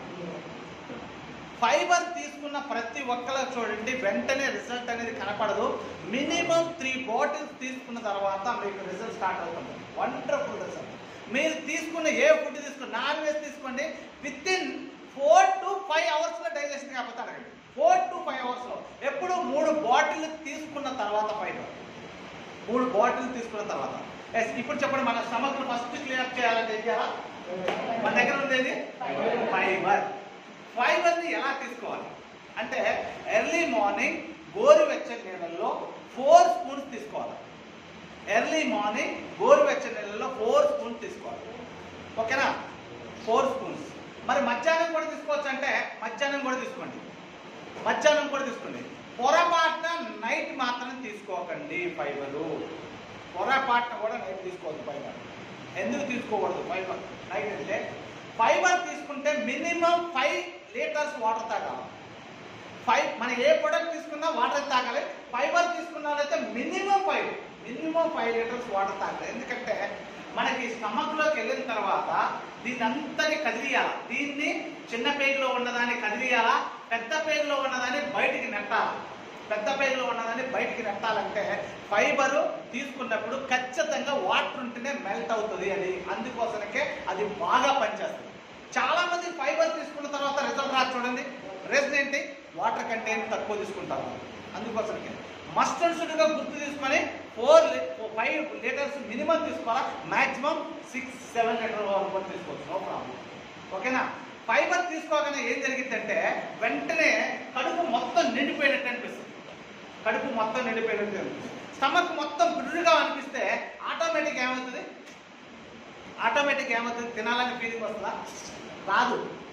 ఫైబర్ తీసుకున్న ప్రతి ఒక్కరు చూడండి వెంటనే రిజల్ట్ అనేది కనపడదు మినిమం త్రీ బాటిల్స్ తీసుకున్న తర్వాత మీకు రిజల్ట్ స్టార్ట్ అవుతుంది వండర్ఫుల్ రిజల్ట్ మీరు తీసుకున్న ఏ ఫుడ్ తీసుకున్న నాన్ వెజ్ తీసుకోండి within four to five అవర్స్లో డైజెషన్ కాకపోతే అడగండి ఫోర్ టు ఫైవ్ అవర్స్లో ఎప్పుడు మూడు బాటిల్ తీసుకున్న తర్వాత ఫైబర్ మూడు బాటిల్ తీసుకున్న తర్వాత Yes, ఇప్పుడు చెప్పండి మన స్టమక్ ఫస్ట్ క్లియర్ చేయాలంటే ఏం చేయాలా మన దగ్గర ఉండేది ఫైబర్ ఫైబర్ని ఎలా తీసుకోవాలి అంటే ఎర్లీ మార్నింగ్ గోరువెచ్చని నీళ్ళల్లో ఫోర్ స్పూన్స్ తీసుకోవాలి ఎర్లీ మార్నింగ్ గోరువెచ్చని నీళ్ళల్లో ఫోర్ స్పూన్స్ తీసుకోవాలి ఓకేనా ఫోర్ స్పూన్స్ మరి మధ్యాహ్నం కూడా తీసుకోవచ్చు అంటే మధ్యాహ్నం కూడా తీసుకోండి మధ్యాహ్నం కూడా తీసుకోండి పొరపాటున నైట్ మాత్రం తీసుకోకండి ఫైబరు పొరపాటున కూడా నైట్ తీసుకోవద్దు ఫైబర్ ఎందుకు తీసుకోకూడదు ఫైబర్ నైట్ అంటే ఫైబర్ తీసుకుంటే మినిమం ఫైవ్ లీటర్స్ వాటర్ తాగాలి ఫైవ్ మనం ఏ ప్రొడక్ట్ తీసుకున్నా వాటర్ తాగాలి ఫైబర్ తీసుకున్నట్లయితే minimum five minimum five litres water తాగాలి ఎందుకంటే మనకి స్టమక్లోకి వెళ్ళిన తర్వాత దీన్ని అంతని కదిలియాలా దీన్ని చిన్న పేగులో ఉన్నదాన్ని కదిలియాలా పెద్ద పేగులో ఉన్నదాన్ని బయటికి నెట్టాలి పెద్ద పేగులో ఉన్నదాన్ని బయటికి నెట్టాలంటే ఫైబరు తీసుకున్నప్పుడు ఖచ్చితంగా వాటర్ ఉంటేనే మెల్ట్ అవుతుంది అది అందుకోసమకే అది బాగా పనిచేస్తుంది చాలా మంది ఫైబర్ తీసుకున్న తర్వాత రిజల్ట్ రాదు చూడండి రీజన్ ఏంటి వాటర్ కంటెంట్ తక్కువ తీసుకుంటారు అందుకోసమకే మస్ట్ అండ్ షుడ్గా గుర్తు తీసుకొని ఫోర్ ఫైవ్ లీటర్స్ మినిమం తీసుకోవాలా మాక్సిమం సిక్స్ సెవెన్ లీటర్ వరకు కూడా తీసుకోవచ్చు నో ప్రాబ్లం ఓకేనా ఫైబర్ తీసుకోగానే ఏం జరిగిందంటే వెంటనే కడుపు మొత్తం నిండిపోయినట్టు అనిపిస్తుంది కడుపు మొత్తం నిండిపోయినట్టు అనిపిస్తుంది స్టమక్ మొత్తం బిర్రుగా అనిపిస్తే ఆటోమేటిక్ ఏమవుతుంది ఆటోమేటిక్ ఏమవుతుంది తినాలని ఫీలింగ్ వస్తుందా రాదు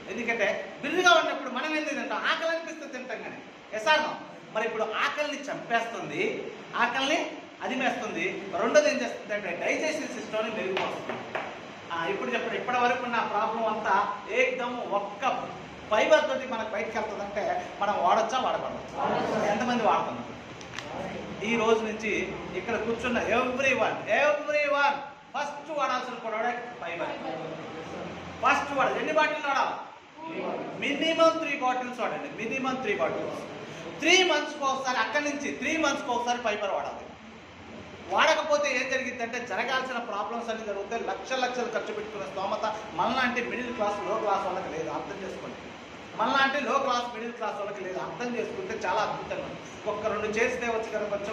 ఎందుకంటే బిర్రుగా ఉన్నప్పుడు మనం ఏం తింటాం ఆకలి అనిపిస్తే తింటాం కానీ ఎసార్నం మరి ఇప్పుడు ఆకలిని చంపేస్తుంది ఆకలిని అదిమేస్తుంది రెండోది ఏం చేస్తుంది అంటే డైజెషన్ సిస్టమ్ని మెరుగుపరుస్తుంది ఆ, ఇప్పుడు చెప్పండి ఇప్పటి వరకు ఉన్న ప్రాబ్లం అంతా ఏకదమ్ ఒక్క ఫైబర్ తోటి మనకు బయటకు వెళ్తుందంటే మనం వాడచ్చా వాడకూడదు ఎంతమంది వాడుతున్నారు ఈ రోజు నుంచి ఇక్కడ కూర్చున్న everyone everyone first వాడాల్సిన ప్రోడక్ట్ ఫైబర్ ఫస్ట్ వాడాలి ఎన్ని బాటిల్ వాడాలి మినిమం త్రీ బాటిల్స్ వాడండి మినిమం త్రీ బాటిల్స్ త్రీ మంత్స్కి ఒకసారి అక్కడి నుంచి త్రీ మంత్స్కి ఒకసారి ఫైబర్ వాడాలి వాడకపోతే ఏం జరిగిందంటే జరగాల్సిన ప్రాబ్లమ్స్ అన్ని జరుగుతాయి లక్షల లక్షలు ఖర్చు పెట్టుకునే స్తోమత మనలాంటి మిడిల్ క్లాస్ లో క్లాస్ వాళ్ళకి లేదు అర్థం చేసుకోండి మనలాంటి లో క్లాస్ మిడిల్ క్లాస్ వాళ్ళకి లేదు అర్థం చేసుకుంటే చాలా అద్భుతంగా ఉంది. ఒక్క రెండు చేస్తే వచ్చి కదా కొంచెం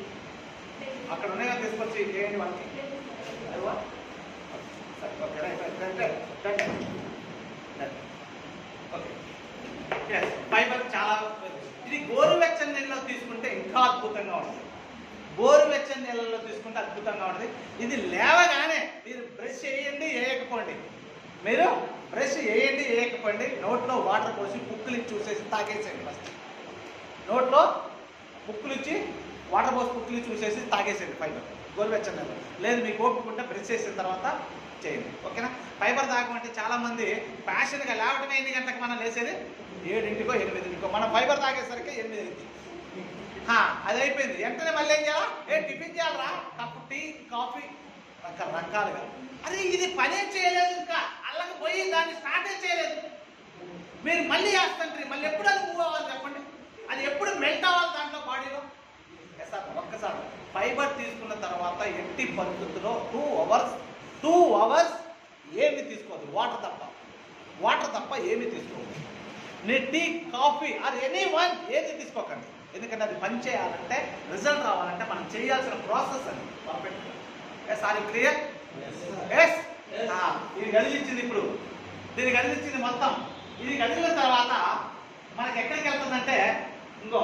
అక్కడ ఉన్నాయో తీసుకొచ్చి చేయండి వాళ్ళకి అదిగో. సరే, okay, right, right, right, right, right, right. Okay. Yes, ఫైబర్ చాలా ఇది గోరువెచ్చని నీళ్ళలో తీసుకుంటే ఇంకా అద్భుతంగా ఉంటుంది గోరువెచ్చని నీళ్ళలో తీసుకుంటే అద్భుతంగా ఉంటుంది ఇది లేవగానే మీరు బ్రష్ చేయండి వేయకపోండి మీరు బ్రష్ వేయండి వేయకపోండి నోట్లో వాటర్ పోసి పుక్కులు ఇచ్చి చూసేసి తాగేసేయండి ఫస్ట్ నోట్లో పుక్కులు ఇచ్చి వాటర్ పోసి పుక్కులు ఇచ్చి చూసేసి తాగేసేయండి ఫైబర్ గోరువెచ్చని నీళ్ళు లేదు మీకు ఓపుకుంటే బ్రష్ చేసిన తర్వాత చేయండి ఓకేనా ఫైబర్ తాగమంటే చాలా మంది ప్యాషన్గా లేవటమే ఎన్ని గంటలకు మనం లేసేది ఏడింటికో ఎనిమిదింటికో మనం ఫైబర్ తాగేసరికి ఎనిమిదింటి హా, అది అయిపోయింది వెంటనే మళ్ళీ ఏం చేయాలా ఏ టిఫిన్ చేయాలరా కప్పు టీ కాఫీ రకరకాలుగా అరే ఇది పనే చేయలేదు ఇంకా అల్లకి పోయి దాన్ని స్టార్టే చేయలేదు మీరు మళ్ళీ చేస్తుంటారు మళ్ళీ ఎప్పుడు అది మూవ్ అవ్వాలి చెప్పండి అది ఎప్పుడు మెల్ట్ అవ్వాలి దాంట్లో బాడీలో సార్ ఒక్కసారి ఫైబర్ తీసుకున్న తర్వాత ఎట్టి పరిస్థితుల్లో టూ అవర్స్ టూ అవర్స్ ఏమి తీసుకోవద్దు వాటర్ తప్ప వాటర్ తప్ప ఏమి తీసుకోవద్దు నీ టీ కాఫీ అది ఎనీ వన్ ఏది తీసుకోకండి ఎందుకంటే అది పని చేయాలంటే రిజల్ట్ రావాలంటే మనం చేయాల్సిన ప్రాసెస్ అది perfect yes or clear yes ఇది గదిలిచ్చింది ఇప్పుడు దీన్ని గదిలిచ్చింది మొత్తం ఇది గదిలిన తర్వాత మనకి ఎక్కడికి వెళ్తుందంటే ఇంకో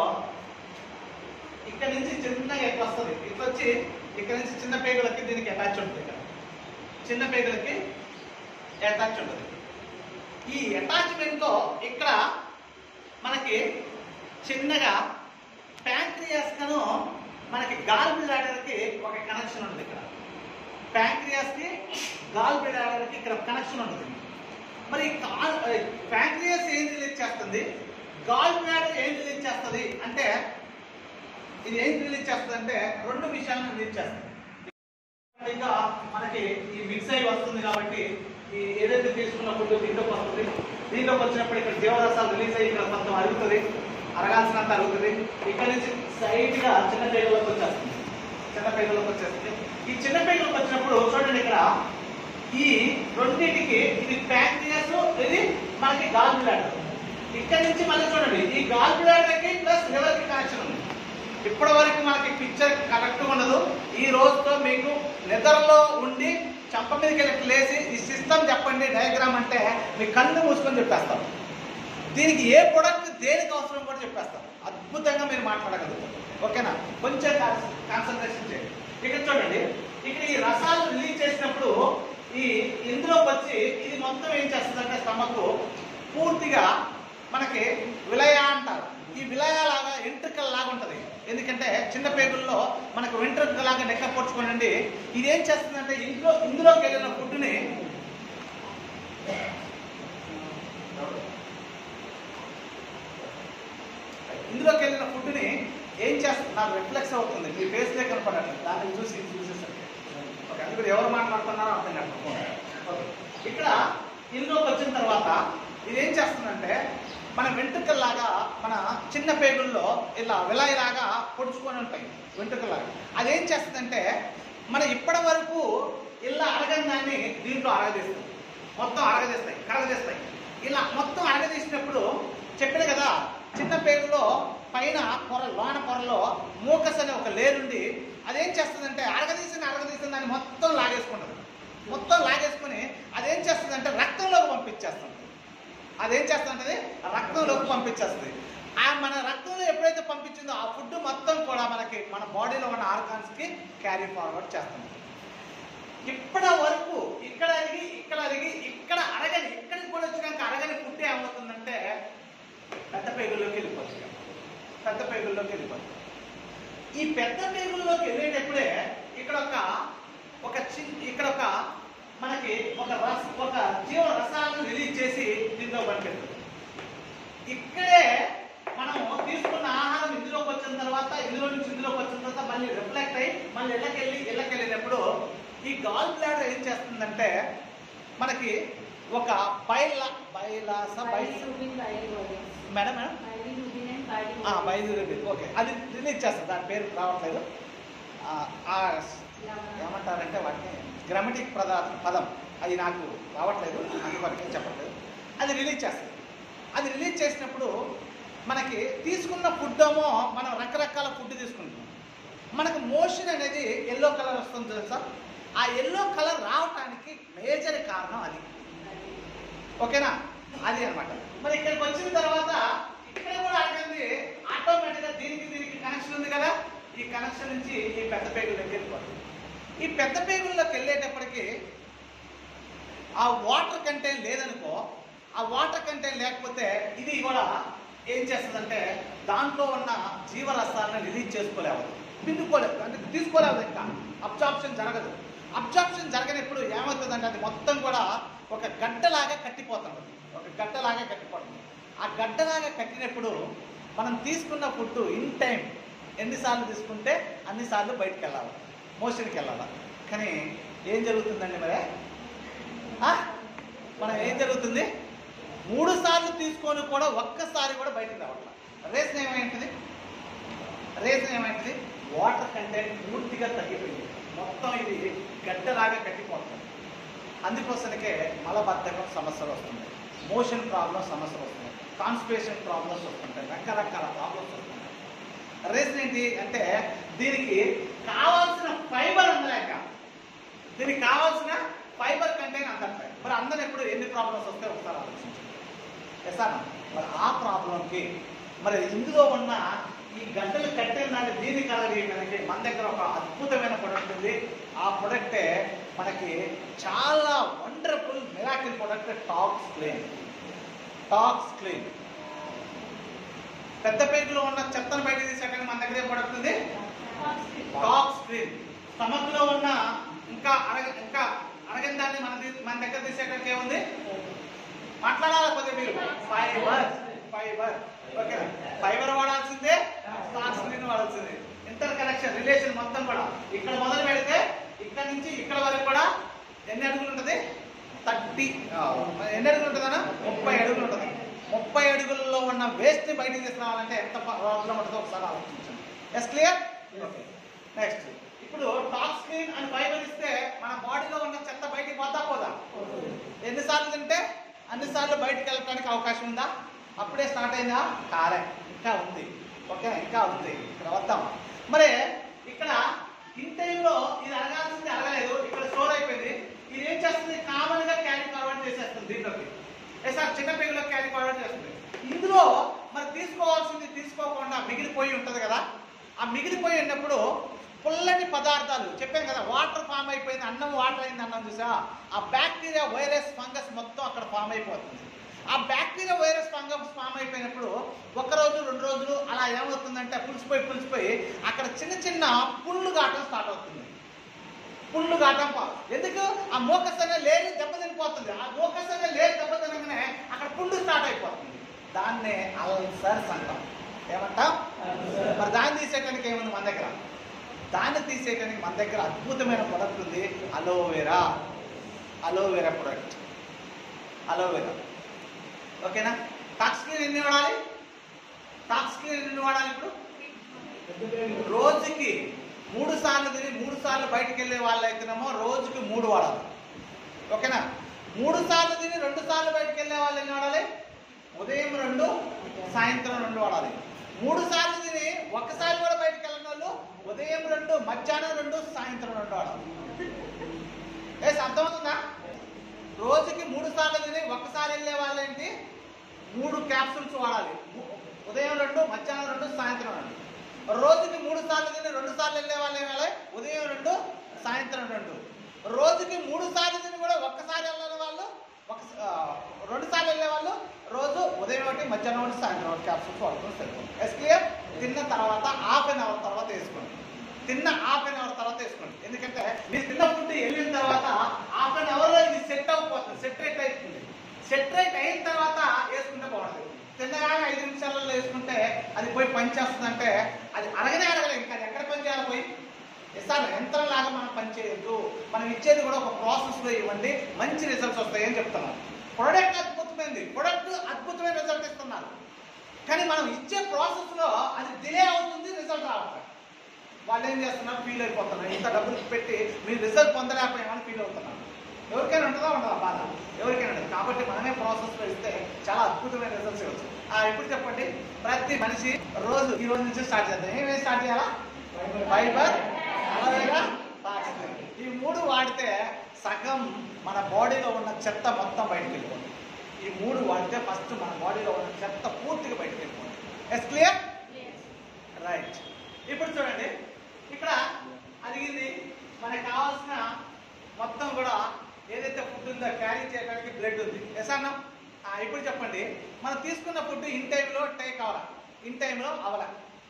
ఇక్కడ నుంచి చిన్నగా ఎట్లా వస్తుంది ఇట్లా వచ్చి ఇక్కడ నుంచి చిన్న పేగులకి దీనికి అటాచ్ ఉంటుంది ఇక్కడ చిన్న పేగులకి అటాచ్ ఉంటుంది ఈ అటాచ్మెంట్ లో ఇక్కడ మనకి చిన్నగా ప్యాంక్రియాస్ కను మనకి గాల్ బ్లాడర్ కి ఒక కనెక్షన్ ఉంటుంది ఇక్కడ ప్యాంక్రియాస్ కి గాల్ బ్లాడర్ కి ఇక్కడ కనెక్షన్ ఉంటుంది మరి ప్యాంక్రియాస్ ఏం రిలీజ్ చేస్తుంది గాల్ బ్లాడర్ ఏం రిలీజ్ చేస్తుంది అంటే ఇది ఏం రిలీజ్ చేస్తుంది అంటే రెండు విషయాలను రిలీజ్ చేస్తుంది ఇంకా మనకి ఈ మిక్స్ అయి వస్తుంది కాబట్టి ఈ ఏదైతే తీసుకున్న ఫుడ్ దీంట్లోకి వస్తుంది దీంట్లోకి వచ్చినప్పుడు ఇక్కడ జీవరసాలు రిలీజ్ అయ్యి ఇక్కడ కొంచెం అరుగుతుంది అరగాల్సినంత అరుగుతుంది ఇక్కడ నుంచి సైడ్ గా చిన్న పేగులోకి వచ్చేస్తుంది చిన్న పేగులోకి వచ్చేస్తుంది ఈ చిన్న పేగులోకి వచ్చినప్పుడు చూడండి ఇక్కడ ఈ రెండింటికి ఇది ప్యాంక్రియాస్ ఇది మనకి గాల్ బ్లాడర్ ఇక్కడ నుంచి మళ్ళీ చూడండి ఈ గాల్ బ్లాడర్ కి ప్లస్ లివర్ కి కనెక్షన్ ఉంది ఇప్పటి వరకు మనకి పిక్చర్ కరెక్ట్ ఉండదు ఈ రోజుతో మీకు నిద్రలో ఉండి చంప మీదకి వెళ్ళి లేచి ఈ సిస్టమ్ చెప్పండి డయాగ్రామ్ అంటే మీ కళ్ళు మూసుకొని చెప్పేస్తాం దీనికి ఏ ప్రొడక్ట్ దేనికి అవసరం కూడా చెప్పేస్తాం అద్భుతంగా మీరు మాట్లాడగలుగుతారు ఓకేనా కొంచెం కాన్సన్ట్రేషన్ చేయండి ఇక్కడ చూడండి ఇక్కడ ఈ రసాలు రిలీజ్ చేసినప్పుడు ఈ ఇందులోకి వచ్చి ఇది మొత్తం ఏం చేస్తుందంటే స్టమక్ పూర్తిగా మనకి విలయ అంటారు ఈ విలయ లాగా ఎంట్రికల్ లాగా ఉంటుంది ఎందుకంటే చిన్న పేగుల్లో మనకు వెంట్రుక లాగా నెక్క పొడుచుకోనండి ఇది ఏం చేస్తుందంటే ఇంట్లో ఇందులోకి వెళ్ళిన ఫుడ్ని ఇందులోకి వెళ్ళిన ఫుడ్ని ఏం చేస్తుంది నాకు రిఫ్లెక్స్ అవుతుంది మీ ఫేస్ లే కనపడట్లేదు దాన్ని చూసి ఇది చూసేసరికి ఓకే అది కూడా ఎవరు మాట్లాడుతున్నారో అర్థం కాదు ఓకే ఇక్కడ ఇందులోకి వచ్చిన తర్వాత ఇది ఏం చేస్తుందంటే మన వెంట్రుకల్లాగా మన చిన్న పేగుల్లో ఇలా విలాయిలాగా పొడుచుకొని ఉంటాయి వెంట్రుకల్లాగా అదేం చేస్తుందంటే మన ఇప్పటి వరకు ఇలా అరగని దాన్ని దీంట్లో అరగదీస్తుంది మొత్తం అరగదీస్తాయి కరగదీస్తాయి ఇలా మొత్తం అరగదీసినప్పుడు చెప్పాను కదా చిన్న పేగులో పైన పొర లోన పొరలో మూకస్ అనే ఒక లేరుండి అదేం చేస్తుందంటే అరగదీసిన అరగదీసిన దాన్ని మొత్తం లాగేసుకుంటుంది మొత్తం లాగేసుకుని అదేం చేస్తుందంటే రక్తంలోకి పంపించేస్తుంది అదేం చేస్తుంటది రక్తంలోకి పంపించేస్తుంది ఆ మన రక్తంలో ఎప్పుడైతే పంపించిందో ఆ ఫుడ్ మొత్తం కూడా మనకి మన బాడీలో ఉన్న ఆర్గాన్స్ కి క్యారీ ఫార్వర్డ్ చేస్తుంది ఇప్పటి వరకు ఇక్కడ అరిగి ఇక్కడ అరిగి ఇక్కడ అరగని ఇక్కడికి కూడా వచ్చినాక అరగని ఫుడ్ ఏమవుతుందంటే పెద్ద పేగుల్లోకి వెళ్ళిపోతుంది పెద్ద పేగుల్లోకి వెళ్ళిపోతుంది ఈ పెద్ద పేగుల్లోకి వెళ్ళేటప్పుడే ఇక్కడ ఒక ఒక చిన్న ఇక్కడ ఒక మనకి ఒక రస ఒక జీవ రసాలను రిలీజ్ చేసి దీంట్లో పనిపెడుతుంది ఇక్కడే మనం తీసుకున్న ఆహారం ఇందులోకి వచ్చిన తర్వాత ఇందులో నుంచి ఇందులోకి వచ్చిన తర్వాత మళ్ళీ రిఫ్లెక్ట్ అయ్యి మళ్ళీ ఇళ్ళకెళ్ళి ఇళ్ళకెళ్ళినప్పుడు ఈ గాల్ బ్లాడర్ ఏం చేస్తుందంటే మనకి ఒక బైల బైలాస బై మేడం మేడం ఆ, బైలుదేరి ఓకే అది రిలీజ్ చేస్తుంది దాని పేరు రావట్లేదు ఆ, ఆ ఏమంటారంటే వాటిని గ్రామటిక్ పద పదం అది నాకు రావట్లేదు అందుకు వాటికి చెప్పట్లేదు అది రిలీజ్ చేస్తుంది అది రిలీజ్ చేసినప్పుడు మనకి తీసుకున్న ఫుడ్ ఏమో మనం రకరకాల ఫుడ్ తీసుకుంటున్నాం మనకు మోషన్ అనేది ఎల్లో కలర్ వస్తుంది తెలుసా ఆ ఎల్లో కలర్ రావటానికి మేజర్ కారణం అది ఓకేనా అది అన్నమాట మరి ఇక్కడికి వచ్చిన తర్వాత ఇక్కడ కూడా అడిగింది ఆటోమేటిక్గా దీనికి దీనికి కనెక్షన్ ఉంది కదా ఈ కనెక్షన్ నుంచి ఈ పెద్ద పేగుల్లోకి వెళ్ళిపోతుంది ఈ పెద్ద పేగుల్లోకి వెళ్ళేటప్పటికి ఆ వాటర్ కంటెంట్ లేదనుకో ఆ వాటర్ కంటెంట్ లేకపోతే ఇది కూడా ఏం చేస్తుందంటే దాంట్లో ఉన్న జీవరసాలను రిలీజ్ చేసుకోలేవు పిండుకోలేదు అంటే తీసుకోలేదు ఇంకా అబ్జార్ప్షన్ జరగదు అబ్జార్ప్షన్ జరగనప్పుడు ఏమవుతుందంటే అది మొత్తం కూడా ఒక గడ్డలాగా కట్టిపోతుంది ఒక గడ్డలాగా కట్టిపోతుంది ఆ గడ్డలాగా కట్టినప్పుడు మనం తీసుకున్న ఫుడ్ ఇన్ టైం ఎన్నిసార్లు తీసుకుంటే అన్నిసార్లు బయటకు వెళ్ళాలి మోషన్కి వెళ్ళాలి కానీ ఏం జరుగుతుందండి మరి ఆ? మనం ఏం జరుగుతుంది మూడు సార్లు తీసుకొని కూడా ఒక్కసారి కూడా బయటకు రావట్లేదు రీజన్ ఏమైంది రీజన్ ఏమైంది వాటర్ కంటెంట్ పూర్తిగా తగ్గిపోయింది మొత్తం ఇది గడ్డలాగా కట్టిపోతుంది అందుకోసనికే మలబద్ధకం సమస్యలు వస్తున్నాయి మోషన్ ప్రాబ్లం సమస్యలు వస్తున్నాయి కాన్స్టిపేషన్ ప్రాబ్లమ్స్ వస్తుంటాయి రకరకాల ప్రాబ్లమ్స్ వస్తున్నాయి రీజన్ ఏంటి అంటే దీనికి కావాల్సిన ఫైబర్ అందలేక దీనికి కావాల్సిన ఫైబర్ కంటెంట్ అందట్లేదు మరి అందరు ఎప్పుడు ఎన్ని ప్రాబ్లమ్స్ వస్తే ఒకసారి ఆలోచించండి ఎస్ అన్న మరి ఆ ప్రాబ్లంకి మరి ఇందులో ఉన్న ఈ గడ్డలు కట్టిన దాన్ని దీన్ని కలర్ చేయడానికి మన దగ్గర ఒక అద్భుతమైన ప్రొడక్ట్ ఉంది ఆ ప్రొడక్టే మనకి చాలా wonderful miracle product tox clean tox clean పెద్ద పేగులో ఉన్న చెత్తను బయట తీసేయడానికి మన దగ్గర ఏం ప్రొడక్ట్ ఉంది టాక్స్ క్లీన్ స్టమక్ లో ఉన్న ఇంకా అరగ ఇంకా అరగని దాన్ని మన తీ- మన దగ్గర తీసేయడానికి ఏముంది మాట్లాడాలి కొద్దిగా మీరు ఫైబర్ ఫైబర్ ఓకే ఫైబర్ వాడాల్సిందే టాక్స్ క్లీన్ వాడాల్సిందే ఇంటర్ కనెక్షన్ రిలేషన్ మొత్తం కూడా ఇక్కడ మొదలు పెడితే ఇక్కడ నుంచి ఇక్కడ వరకు కూడా ఎన్ని అడుగులు ఉంటుంది థర్టీ ఎన్ని అడుగులు ఉంటుందన్నా ముప్పై అడుగులు ఉంటుంది ముప్పై అడుగుల్లో ఉన్న వేస్ట్ ని బయటికి తీసుకురావాలంటే ఎంత ప్రాబ్లం ఉంటుందో ఒకసారి ఆలోచించండి ఎస్ క్లియర్ ఓకే నెక్స్ట్ ఇప్పుడు టాక్స్ క్లీన్ అని ఫైబర్ ఇస్తే మన బాడీలో ఉన్న చెత్త బయటికి పోతా పోదా ఎన్నిసార్లు తింటే అన్నిసార్లు బయటికి వెళ్ళడానికి అవకాశం ఉందా అప్పుడే స్టార్ట్ అయిందా కాలే ఇంకా ఉంది ఓకే ఇంకా ఉంది ఇక్కడ వద్దాం మరి ఇక్కడ ఇన్ టైంలో ఇది అరగాల్సింది అరగలేదు ఇక్కడ స్టోర్ అయిపోయింది ఇది ఏం చేస్తుంది కామన్ గా క్యారీ ఫార్వర్డ్ చేసేస్తుంది దీంట్లోకి ఏ సార్ చిన్న పేగులో క్యారీ ఫార్వర్డ్ చేస్తుంది ఇందులో మరి తీసుకోవాల్సింది తీసుకోకుండా మిగిలిపోయి ఉంటది కదా ఆ మిగిలిపోయి ఉన్నప్పుడు పుల్లని పదార్థాలు చెప్పాను కదా వాటర్ ఫామ్ అయిపోయింది అన్నం వాటర్ అయింది అన్నం చూసా ఆ బ్యాక్టీరియా వైరస్ ఫంగస్ మొత్తం అక్కడ ఫామ్ అయిపోతుంది ఆ బ్యాక్టీరియా వైరస్ ఫంగస్ ఫామ్ అయిపోయినప్పుడు ఒక రోజు రెండు రోజులు అలా ఏమవుతుందంటే పులిసిపోయి పులిసిపోయి అక్కడ చిన్న చిన్న పుళ్ళు గాటం స్టార్ట్ అవుతుంది పుళ్ళు గాటం పా- ఎందుకు ఆ మోకసనే లేని దెబ్బతినిపోతుంది ఆ మోకసనే లేని దెబ్బతినగానే అక్కడ పుళ్ళు స్టార్ట్ అయిపోతుంది దాన్నే అల్సర్స్ అంటాం ఏమంటాం మరి దాన్ని తీసేయడానికి ఏముంది మన దగ్గర దాన్ని తీసేయడానికి మన దగ్గర అద్భుతమైన ప్రొడక్ట్ ఉంది అలోవెరా అలోవెరా ప్రొడక్ట్ అలోవెరా ఓకేనా టాక్స్క్రీన్ ఎన్ని వాడాలి టాక్స్క్రీన్ ఎన్ని వాడాలి ఇప్పుడు రోజుకి మూడు సార్లు తిని మూడు సార్లు బయటికి వెళ్ళే వాళ్ళైతేనేమో రోజుకి మూడు వాడాలి ఓకేనా మూడు సార్లు తిని రెండు సార్లు బయటికి వెళ్ళే వాళ్ళు ఎన్ని వాడాలి ఉదయం రెండు సాయంత్రం రెండు వాడాలి మూడు సార్లు తిని ఒక్కసారి కూడా బయటికి వెళ్ళిన వాళ్ళు ఉదయం రెండు మధ్యాహ్నం రెండు సాయంత్రం రెండు వాడాలి ఏ అర్థమవుతుందా రోజుకి మూడు సార్లు తిని ఒక్కసారి వెళ్ళే వాళ్ళేంటి మూడు క్యాప్సూల్స్ వాడాలి ము- ఉదయం రెండు మధ్యాహ్నం రెండు సాయంత్రం రెండు రోజుకి మూడు సార్లు తిని రెండు సార్లు వెళ్ళే వాళ్ళు ఏమాలి ఉదయం రెండు సాయంత్రం రెండు రోజుకి మూడు సార్లు తిని కూడా ఒక్కసారి వెళ్ళని వాళ్ళు ఒక ఆ, రెండు సార్లు వెళ్ళే వాళ్ళు రోజు ఉదయం ఒకటి మధ్యాహ్నం ఒకటి సాయంత్రం ఒకటి క్యాప్సూల్స్ వాడుకొని సరిపోతుంది ఎస్ క్లియర్ తిన్న తర్వాత హాఫ్ అన్ అవర్ తర్వాత వేసుకోండి తిన్న హాఫ్ అన్ అవర్ తర్వాత వేసుకోండి ఎందుకంటే మీరు తిన్న ఫుడ్ వెళ్ళిన తర్వాత హాఫ్ అన్ అవర్లో ఇది సెట్ అయిపోతుంది సెట్ రేట్ అవుతుంది సెట్ రేట్ అయిన తర్వాత వేసుకుంటే బాగుంటుంది తిన్నగానే ఐదు నిమిషాలలో వేసుకుంటే అది పోయి పని చేస్తుందంటే అది అడగనే అడగలేదు ఇంకా అది ఎక్కడ పని చేయాలి పోయి ఇస్తాను యంత్రం లాగా మనం పని చేయొద్దు మనం ఇచ్చేది కూడా ఒక ప్రాసెస్ లో ఇవ్వండి మంచి రిజల్ట్స్ వస్తాయని చెప్తున్నాం ప్రొడక్ట్ అద్భుతమైంది ప్రొడక్ట్ అద్భుతమైన రిజల్ట్ ఇస్తున్నారు కానీ మనం ఇచ్చే ప్రాసెస్ లో అది డిలే అవుతుంది రిజల్ట్ రావట్లేదు వాళ్ళు ఏం చేస్తున్నారు ఫీల్ అయిపోతున్నారు ఇంత డబ్బులు పెట్టి మీరు రిజల్ట్ పొందలేకపోయామని ఫీల్ అవుతున్నారు ఎవరికైనా ఉంటుందా ఉండదా బాధ ఎవరికైనా ఉంటుంది కాబట్టి మనమే ప్రాసెస్ లో ఇస్తే చాలా అద్భుతమైన రిజల్ట్స్ ఇవ్వచ్చు ఆ, ఇప్పుడు చెప్పండి ప్రతి మనిషి రోజు ఈ రోజు నుంచి స్టార్ట్ చేద్దాం ఏమేమి స్టార్ట్ చేయాలా ఫైబర్ అలోవెరా టాక్సిన్. ఈ మూడు వాడితే సగం మన బాడీలో ఉన్న చెత్త మొత్తం బయటకు వెళ్ళిపోతుంది ఈ మూడు వాడితే ఫస్ట్ మన బాడీలో ఉన్న చెత్త పూర్తిగా బయటకు వెళ్ళిపోతుంది ఎస్ క్లియర్ రైట్ ఇప్పుడు చూడండి ఇక్కడ అడిగింది మనకు కావాల్సిన మొత్తం కూడా ఏదైతే ఫుడ్ ఉందో క్యారీ చేయడానికి బ్లడ్ ఉంది ఎస్ అన్నా ఆ, ఇప్పుడు చెప్పండి మనం తీసుకున్న ఫుడ్ ఇన్ టైంలో టేక్ అవ్వాల ఇన్ టైంలో అవ్వాల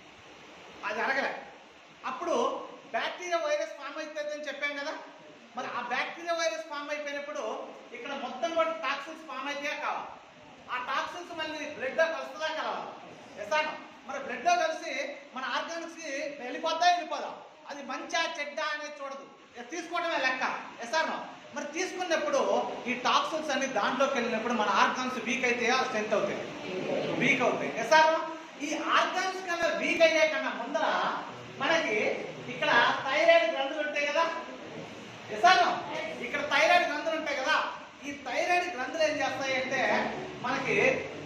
అది అడగలే అప్పుడు బ్యాక్టీరియా వైరస్ ఫామ్ అవుతుందని చెప్పాం కదా మరి ఆ బ్యాక్టీరియా వైరస్ ఫామ్ అయిపోయినప్పుడు ఇక్కడ మొత్తం కూడా టాక్సిన్స్ ఫామ్ అయితే కావాలి ఆ టాక్సిన్స్ మళ్ళీ బ్లడ్ లో కలుస్తుందా కలవాలి ఎసాను మరి బ్లడ్ లో కలిసి మన ఆర్గానిక్స్ కి వెళ్ళిపోద్దా వెళ్ళిపోదా అది మంచా చెడ్డ అనేది చూడదు ఇక తీసుకోవడమే లెక్క ఎసాను మరి తీసుకున్నప్పుడు ఈ టాక్సిన్స్ అన్ని దాంట్లోకి వెళ్ళినప్పుడు మన ఆర్గాన్స్ వీక్ అయితే స్ట్రెంత్ అవుతాయి వీక్ అవుతాయి ఎసారు ఈ ఆర్గాన్స్ కన్నా వీక్ అయ్యే కన్నా ముందర మనకి ఇక్కడ థైరాయిడ్ గ్రంథులు ఉంటాయి కదా ఎసాను ఇక్కడ థైరాయిడ్ గ్రంథులు ఉంటాయి కదా ఈ థైరాయిడ్ గ్రంథులు ఏం చేస్తాయి అంటే మనకి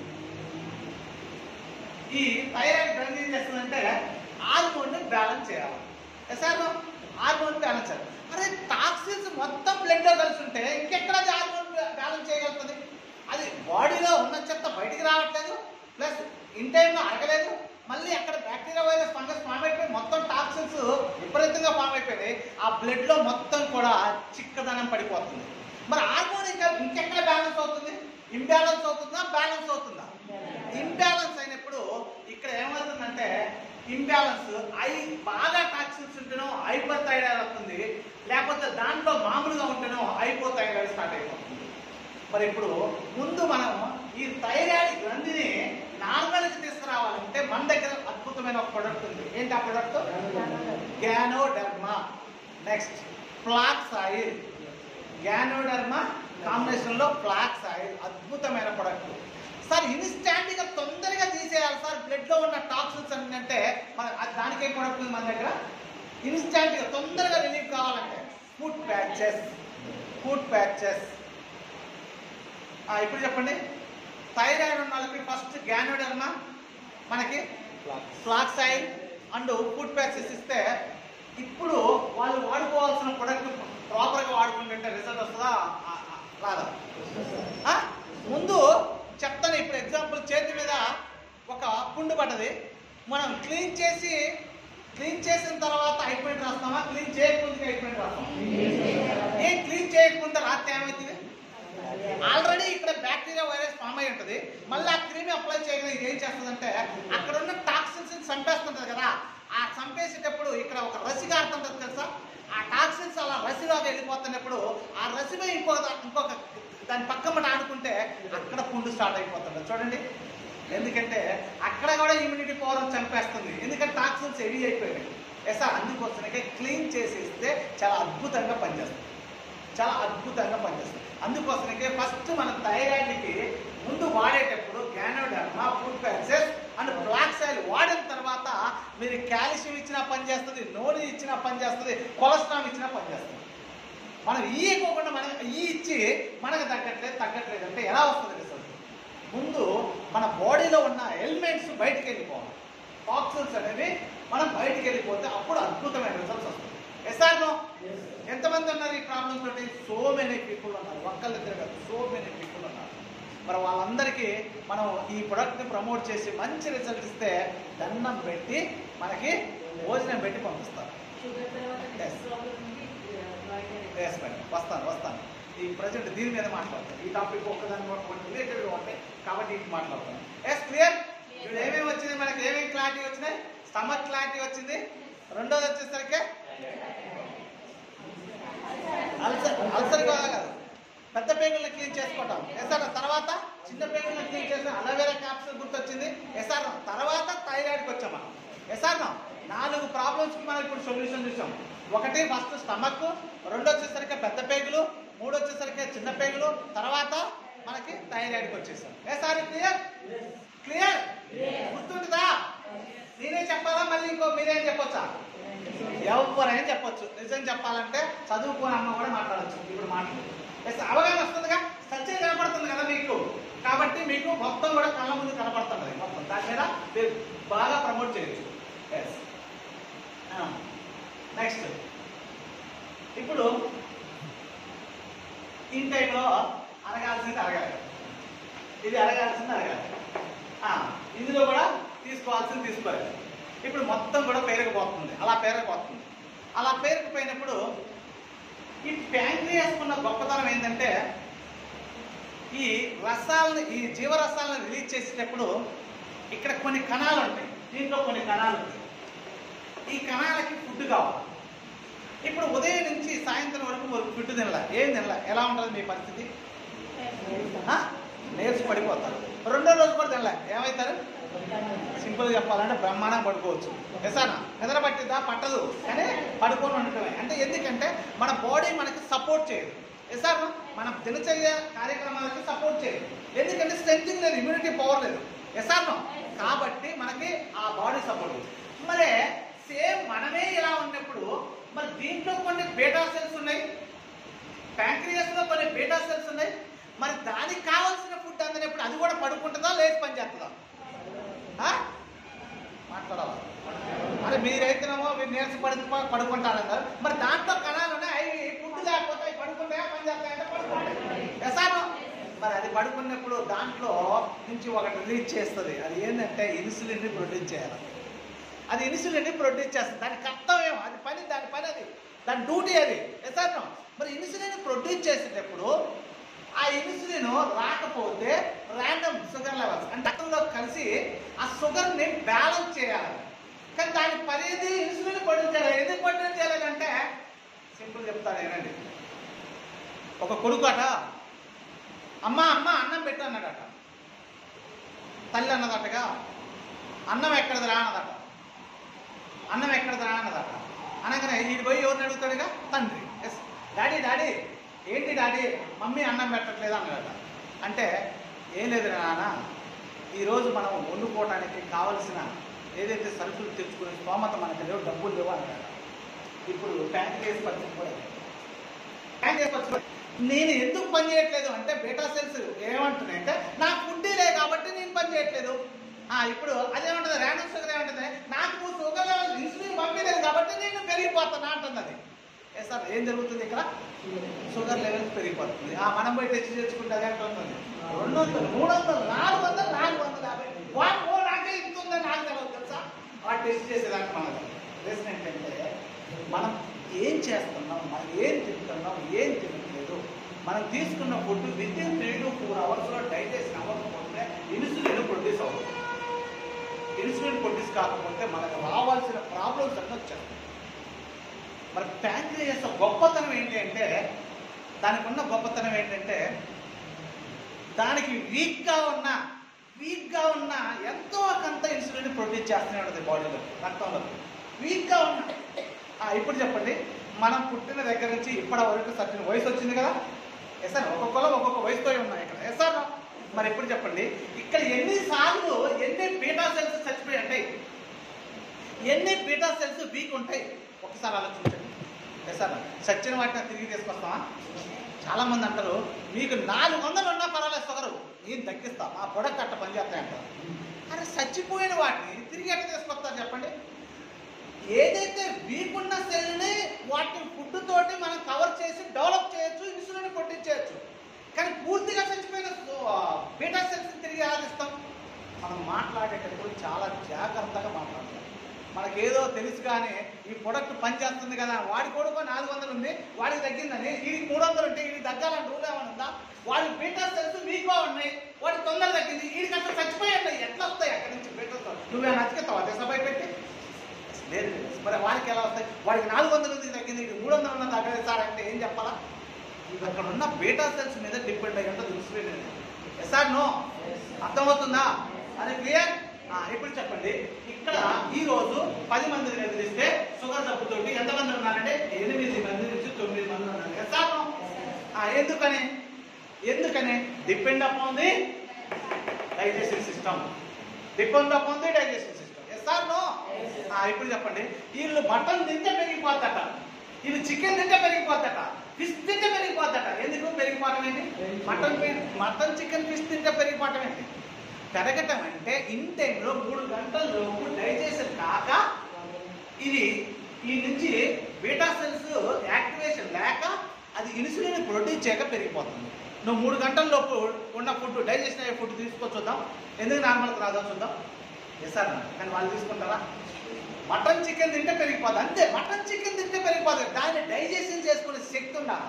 ఈ థైరాయిడ్ గ్రంథి ఏం చేస్తుందంటే హార్మోన్ బ్యాలెన్స్ చేయాలి ఎసాను హార్మోన్ బ్యాలెన్స్ చేయాలి అరే టాక్సిన్స్ మొత్తం బ్లడ్ లో కలిసి ఉంటే ఇంకెక్కడ అది హార్మోన్ బ్యాలెన్స్ చేయగలుగుతుంది అది బాడీలో ఉన్న చెత్త బయటికి రావట్లేదు ప్లస్ ఇన్ టైంలో అడగలేదు మళ్ళీ అక్కడ బ్యాక్టీరియా వైరస్ ఫంగస్ ఫామ్ అయిపోయి మొత్తం టాక్సిన్స్ విపరీతంగా ఫామ్ అయిపోయినాయి ఆ బ్లడ్ లో మొత్తం కూడా చిక్కదనం పడిపోతుంది మరి హార్మోన్ ఇంకా ఇంకెక్కడ బ్యాలెన్స్ అవుతుంది ఇంబ్యాలెన్స్ అవుతుందా బ్యాలెన్స్ అవుతుందా ఇంబ్యాలెన్స్ అయినప్పుడు ఇక్కడ ఏమవుతుందంటే ఇంబ్యాలెన్స్ ఐ బాగా టాక్సిన్స్ ఉంటేనో హైపర్ థైరాయిడ్ అవుతుంది లేకపోతే దాంట్లో మామూలుగా ఉంటేనో హైపోథైరాయిడ్ స్టార్ట్ అయిపోతుంది మరి ఇప్పుడు ముందు మనం ఈ థైరాయిడ్ గ్రంథిని నార్మల్కి తీసుకురావాలంటే మన దగ్గర అద్భుతమైన ఒక ప్రొడక్ట్ ఉంది ఏంటి ఆ product ganoderma next flax oil ganoderma combination లో ఫ్లాక్స్ ఆయిల్ అద్భుతమైన ప్రొడక్ట్ సార్ ఇన్స్టాంట్ గా తొందరగా తీసేయాలి సార్ బ్లడ్ లో ఉన్న టాక్సిన్స్ అన్ని అంటే మన అది దానికి ఏం ప్రొడక్ట్ ఉంది మన దగ్గర ఇన్స్టాంట్ గా తొందరగా రిలీఫ్ కావాలంటే ఫుడ్ ప్యాచెస్ ఫుడ్ ప్యాచెస్ ఇప్పుడు చెప్పండి థైరాయిడ్ ఉన్న వాళ్ళకి ఫస్ట్ గ్యానోడర్మా మనకి flax oil and food patches ఇస్తే ఇప్పుడు వాళ్ళు వాడుకోవాల్సిన ప్రొడక్ట్ ప్రాపర్గా వాడుకుంటుంటే రిజల్ట్ వస్తుందా ఆ, ఆ, రాదా ఆ? ముందు చెప్తాను ఇప్పుడు ఎగ్జాంపుల్ చేతి మీద ఒక పుండు పడ్డది మనం క్లీన్ చేసి క్లీన్ చేసిన తర్వాత అయిపోయింది రాస్తామా క్లీన్ చేయకముందుకు అయిపోయింది రాస్తామా ఏం క్లీన్ చేయకముందు రాస్తే ఏమవుతుంది ఆల్రెడీ ఇక్కడ బ్యాక్టీరియా వైరస్ ఫామ్ అయి ఉంటుంది మళ్ళీ ఆ క్రీమ్ అప్లై చేయగానే ఇది ఏం చేస్తుందంటే అక్కడ ఉన్న టాక్సిన్స్ చంపేస్తుంటది కదా ఆ చంపేసేటప్పుడు ఇక్కడ ఒక రసి కారుతుంటది తెలుసా ఆ టాక్సిన్స్ అలా రసిలోకి వెళ్ళిపోతున్నప్పుడు ఆ రసిలో ఇంకొక ఇంకొక దాని పక్కన ఆడుకుంటే అక్కడ పుండు స్టార్ట్ అయిపోతుంది చూడండి ఎందుకంటే అక్కడ కూడా ఇమ్యూనిటీ పవర్ చంపేస్తుంది ఎందుకంటే టాక్సిన్స్ హెవీ అయిపోయినాయి ఎసా అందుకోసమే క్లీన్ చేసేస్తే చాలా అద్భుతంగా పనిచేస్తుంది చాలా అద్భుతంగా పనిచేస్తుంది అందుకోసమే ఫస్ట్ మన థైరాయిడ్కి ముందు వాడేటప్పుడు ganoderma food patches and flax oil వాడిన తర్వాత మీరు కాల్షియం ఇచ్చినా పనిచేస్తుంది నూనె ఇచ్చినా పనిచేస్తుంది కొలెస్ట్రాల్ ఇచ్చినా పనిచేస్తుంది మనం ఈ ఇవ్వకుండా మనం ఈ ఇచ్చి మనకు తగ్గట్లేదు తగ్గట్లేదు అంటే ఎలా వస్తుంది రిజల్ట్ ముందు మన బాడీలో ఉన్న ఎలిమెంట్స్ బయటికి వెళ్ళిపోవాలి టాక్సిన్స్ అనేవి మనం బయటికి వెళ్ళిపోతే అప్పుడు అద్భుతమైన రిజల్ట్స్ వస్తాయి ఎస్ఆర్ నో ఎంతమంది ఉన్నారు ఈ ప్రాబ్లం తోటి సో మెనీ పీపుల్ ఉన్నారు ఒక్కళ్ళిద్దరు కాదు సో మెనీ పీపుల్ ఉన్నారు మరి వాళ్ళందరికీ మనం ఈ ప్రొడక్ట్ని ప్రమోట్ చేసి మంచి రిజల్ట్ ఇస్తే దండం పెట్టి మనకి భోజనం పెట్టి పంపిస్తారు షుగర్ తర్వాత Yes. ప్రాబ్లం ఉంది ఎస్ మేడం వస్తాను వస్తాను ఈ ప్రజెంట్ దీని మీద మాట్లాడతాను ఈ టాపిక్ ఒక్కదాని ఒకటి రిలేటెడ్ ఉంటాయి కాబట్టి ఇది మాట్లాడతాను ఎస్ క్లియర్ ఇప్పుడు ఏమేమి వచ్చింది మనకి ఏమేమి క్లారిటీ వచ్చినాయి స్టమక్ క్లారిటీ వచ్చింది రెండోది వచ్చేసరికి అల్సర్ అల్సర్ కూడా కాదు పెద్ద పేగుల్ని క్లీన్ చేసుకోవటం ఎస్ఆర్ తర్వాత చిన్న పేగుల్ని క్లీన్ చేసిన అలోవేరా క్యాప్సూల్ గుర్తొచ్చింది ఎస్ఆర్ తర్వాత థైరాయిడ్కి వచ్చాం మనం ఎస్ఆర్ నాలుగు ప్రాబ్లమ్స్కి మనం ఇప్పుడు సొల్యూషన్ చూసాం ఒకటి ఫస్ట్ స్టమక్ రెండు వచ్చేసరికి పెద్ద పేగులు మూడు వచ్చేసరికి చిన్న పేగులు తర్వాత మనకి థైరాయిడ్కి వచ్చేసాం ఎస్ఆర్ క్లియర్ క్లియర్ గుర్తుంటుందా నేనే చెప్పాలా మళ్ళీ ఇంకో మీరేం చెప్పొచ్చా ఎవరైనా చెప్పొచ్చు నిజం చెప్పాలంటే చదువుకుని అమ్మ కూడా మాట్లాడచ్చు ఇప్పుడు మాట్లాడు ఎస్ అవగాహన వస్తుందిగా సత్యం కనపడుతుంది కదా మీకు కాబట్టి మీకు మొత్తం కూడా కళ్ళ ముందు కనపడుతుంది మొత్తం దాని మీద మీరు బాగా ప్రమోట్ చేయొచ్చు ఎస్ నెక్స్ట్ ఇప్పుడు ఇన్ టైంలో అడగాల్సింది అడగాలి ఇది అడగాల్సింది అడగాలి ఆ, ఇందులో కూడా తీసుకోవాల్సింది తీసుకోవాలి ఇప్పుడు మొత్తం కూడా పేరుకుపోతుంది అలా పేరుకుపోతుంది అలా పేరుకుపోయినప్పుడు ఈ ప్యాంక్రియాస్ ఉన్న గొప్పతనం ఏంటంటే ఈ రసాలను ఈ జీవరసాలను రిలీజ్ చేసేటప్పుడు ఇక్కడ కొన్ని కణాలు ఉంటాయి దీంట్లో కొన్ని కణాలు ఉంటాయి ఈ కణాలకి ఫుడ్ కావాలి ఇప్పుడు ఉదయం నుంచి సాయంత్రం వరకు ఫుడ్ తినలే ఏం తినలే ఎలా ఉంటుంది మీ పరిస్థితి ఆ? నీరసి పడిపోతారు రెండో రోజు కూడా తినలే ఏమవుతారు సింపుల్ చెప్పాలంటే బ్రహ్మాండం పడుకోవచ్చు ఎసానా నిద్ర పట్టిద్దా పట్టదు కానీ పడుకొని ఉండటమే అంటే ఎందుకంటే మన బాడీ మనకి సపోర్ట్ చేయదు ఎసానా మన దినచర్య కార్యక్రమాలకి సపోర్ట్ చేయదు ఎందుకంటే స్ట్రెంగ్ లేదు ఇమ్యూనిటీ పవర్ లేదు ఎసానో కాబట్టి మనకి ఆ బాడీ సపోర్ట్ మరి సేమ్ మనమే ఇలా ఉన్నప్పుడు మరి దీంట్లో కొన్ని బేటా సెల్స్ ఉన్నాయి ప్యాంక్రియాస్ లో కొన్ని బీటా సెల్స్ ఉన్నాయి మరి దానికి కావాల్సిన ఫుడ్ అందినప్పుడు అది కూడా పడుకుంటుందా లేచి పని చేస్తుందా ఆ? మాట్లాడాలా మరి మీరైతేనేమో మీరు నేర్చి పడి పడుకుంటారన్నారు మరి దాంట్లో కణాలు ఉన్నాయి అవి ఫుడ్ లేకపోతే అవి పడుకుంటాయా పని చేస్తాయంటే పడుకుంటాయి ఎసాను మరి అది పడుకున్నప్పుడు దాంట్లో నుంచి ఒకటి రిలీజ్ చేస్తుంది అది ఏంటంటే ఇన్సులిన్ ని ప్రొడ్యూస్ చేయాలి అది ఇన్సులిన్ ని ప్రొడ్యూస్ చేస్తుంది దాని కర్తవ్యం అది పని దాని పని అది దాని డ్యూటీ అది ఎసాను మరి ఇన్సులిన్ ప్రొడ్యూస్ చేసేటప్పుడు ఆ ఇన్సులిన్ రాకపోతే ర్యాండమ్ షుగర్ లెవెల్స్ అంటే రక్తంలో కలిసి ఆ షుగర్ ని బ్యాలెన్స్ చేయాలి కానీ దాని పని ఏది ఇన్సులిన్ ప్రొడ్యూస్ చేయాలి ఎందుకు ప్రొడ్యూస్ చేయాలంటే సింపుల్ చెప్తాను ఏనండి ఒక కొడుకు అట అమ్మ అమ్మ అన్నం పెట్టు అన్నాడట తల్లి అన్నదటగా అన్నం ఎక్కడిది రా అన్నదట అన్నం ఎక్కడిది రా అన్నదట అనగానే వీడు పోయి ఎవరిని అడుగుతాడుగా తండ్రి ఎస్ డాడీ డాడీ ఏంటి డాడీ మమ్మీ అన్నం పెట్టట్లేదు అన్నాడట అంటే ఏం లేదు నాన్న ఈరోజు మనం వండుకోవడానికి కావలసిన ఏదైతే సరుకులు తెచ్చుకునే స్తోమత మనకి లేవు డబ్బులు లేవు అన్నాడు ఇప్పుడు ప్యాంక్రియాస్ పరిస్థితి కూడా ఇదే. ప్యాంక్రియాస్ పరిస్థితి కూడా నేను ఎందుకు పని చేయట్లేదు అంటే బీటా సెల్స్ ఏమంటున్నాయి అంటే నాకు ఫుడ్ లే కాబట్టి నేను పని చేయట్లేదు ఆ, ఇప్పుడు అదేమంటుంది ర్యాండమ్ షుగర్ ఏమంటుంది నాకు షుగర్ లెవెల్ ఇన్సులిన్ పంపించలేదు కాబట్టి నేను పెరిగిపోతాను అంటుంది అది ఏ సార్ ఏం జరుగుతుంది ఇక్కడ షుగర్ లెవెల్స్ పెరిగిపోతుంది ఆ మనం పోయి టెస్ట్ చేసుకుంటే అదే ఎంత ఉంటుంది రెండు వందలు మూడు వందలు నాలుగు వందలు నాలుగు వందల యాభై వాట్ ఓ నాకే ఇంత ఉందని నాకు తెలియదు తెలుసా ఆ టెస్ట్ చేసేదానికి మనకు ప్రశ్న ఏంటంటే మనం ఏం చేస్తున్నాం మనం ఏం తింటున్నాం ఏం తినట్లేదు మనం తీసుకున్న food within three to four అవర్స్లో డైజెషన్ అవ్వకపోతే ఇన్సులిన్ ప్రొడ్యూస్ అవుతుంది ఇన్సులిన్ ప్రొడ్యూస్ కాకపోతే మనకు రావాల్సిన ప్రాబ్లమ్స్ అన్నీ వచ్చేస్తాయి మరి ప్యాంక్రియాస్ గొప్పతనం ఏంటి అంటే దానికి ఉన్న గొప్పతనం ఏంటంటే దానికి వీక్గా ఉన్న వీక్గా ఉన్న ఎంతో కొంత ఇన్సులిన్ ప్రొడ్యూస్ చేస్తూనే ఉంటుంది బాడీలో రక్తంలో వీక్గా ఉన్న ఆ, ఇప్పుడు చెప్పండి మనం పుట్టిన దగ్గర నుంచి ఇప్పటి వరకు సర్టిన వయసు వచ్చింది కదా ఎస్ సార్ ఒక్కొక్కరు ఒక్కొక్క వయసుతో ఉన్నాయి ఇక్కడ ఎస్ సార్ మరి ఇప్పుడు చెప్పండి ఇక్కడ ఎన్నిసార్లు ఎన్ని బీటా సెల్స్ చచ్చిపోయి ఉంటాయి ఎన్ని బీటా సెల్స్ వీక్ ఉంటాయి ఒకసారి ఆలోచించండి ఎస్ సార్ చచ్చిన వాటిని తిరిగి తీసుకొస్తామా చాలా మంది అంటారు మీకు నాలుగు వందలు ఉన్నా పర్వాలేదు షుగరు నేను తగ్గిస్తా మా ప్రొడక్ట్ అట్ట పనిచేస్తాయి అంటారు అరే చచ్చిపోయిన వాటిని తిరిగి ఎట్లా తీసుకొస్తారు చెప్పండి ఏదైతే వీక్ ఉన్న సెల్ని వాటిని ఫుడ్ తోటి మనం కవర్ చేసి డెవలప్ చేయొచ్చు ఇన్సులిన్ కొట్టించేయచ్చు కానీ పూర్తిగా చచ్చిపోయిన బీటా సెల్స్ తిరిగి ఆదిస్తాం మనం మాట్లాడేటప్పుడు చాలా జాగ్రత్తగా మాట్లాడతాం మనకి వాడికి ఏదో తెలుసు కానీ ఈ ప్రొడక్ట్ పనిచేస్తుంది కదా వాడి కొడుకు నాలుగు వందలు ఉంది వాడికి తగ్గిందని ఇది మూడు వందలు ఉంటే ఇది తగ్గాలని రూల్ ఏమైనా ఉందా వాడి బీటా సెల్స్ వీక్గా ఉన్నాయి వాడి తొందర తగ్గింది వీడికి అసలు చచ్చిపోయాయి ఎట్లా వస్తాయి అక్కడి నుంచి బీటా సెల్స్ నువ్వే నచ్చుతావా దశపై పెట్టి లేదు లేదు. మరి వాడికి ఎలా వస్తాయి వాడికి నాలుగు వందలు ఉంది తగ్గింది ఇది మూడు వందలు ఉన్న తగ్గలేదు సార్ అంటే ఏం చెప్పాలా ఇది అక్కడ ఉన్న బీటా సెల్స్ మీద డిపెండ్ అయ్యి ఉంటుంది ఇన్సులిన్ ఎస్ ఆర్ నో అర్థమవుతుందా అది క్లియర్ ఇప్పుడు చెప్పండి ఇక్కడ ఈ రోజు పది మందిని ఎదిరిస్తే షుగర్ జబ్బుతోటి ఎంతమంది ఉన్నారంటే ఎనిమిది మంది నుంచి తొమ్మిది మంది ఉన్నారు ఎస్ ఆర్ నో ఎందుకని ఎందుకని depend upon the digestion system depend upon the digestion system yes are no ఇప్పుడు చెప్పండి వీళ్ళు మటన్ తింటే పెరిగిపోద్దట వీళ్ళు చికెన్ తింటే పెరిగిపోద్దట ఫిష్ తింటే పెరిగిపోద్దట ఎందుకు పెరిగిపోవటం ఏంటి మటన్ మటన్ చికెన్ ఫిష్ తింటే పెరిగిపోవటం ఏంటి పెరగటం అంటే ఇన్ టైంలో మూడు గంటల లోపు డైజెషన్ కాక ఇది ఈ నుంచి బీటా సెల్స్ యాక్టివేషన్ లేక అది ఇన్సులిన్ ప్రొడ్యూస్ చేయక పెరిగిపోతుంది నువ్వు మూడు గంటల లోపు ఉన్న ఫుడ్ డైజెషన్ అయ్యే ఫుడ్ తీసుకొచ్చుద్దాం ఎందుకు నార్మల్కి రాదా చూద్దాం ఎస్ సార్ కానీ వాళ్ళు తీసుకుంటారా మటన్ చికెన్ తింటే పెరిగిపోతుంది అంతే మటన్ చికెన్ తింటే పెరిగిపోతుంది దాన్ని డైజెషన్ చేసుకునే శక్తి ఉండాలి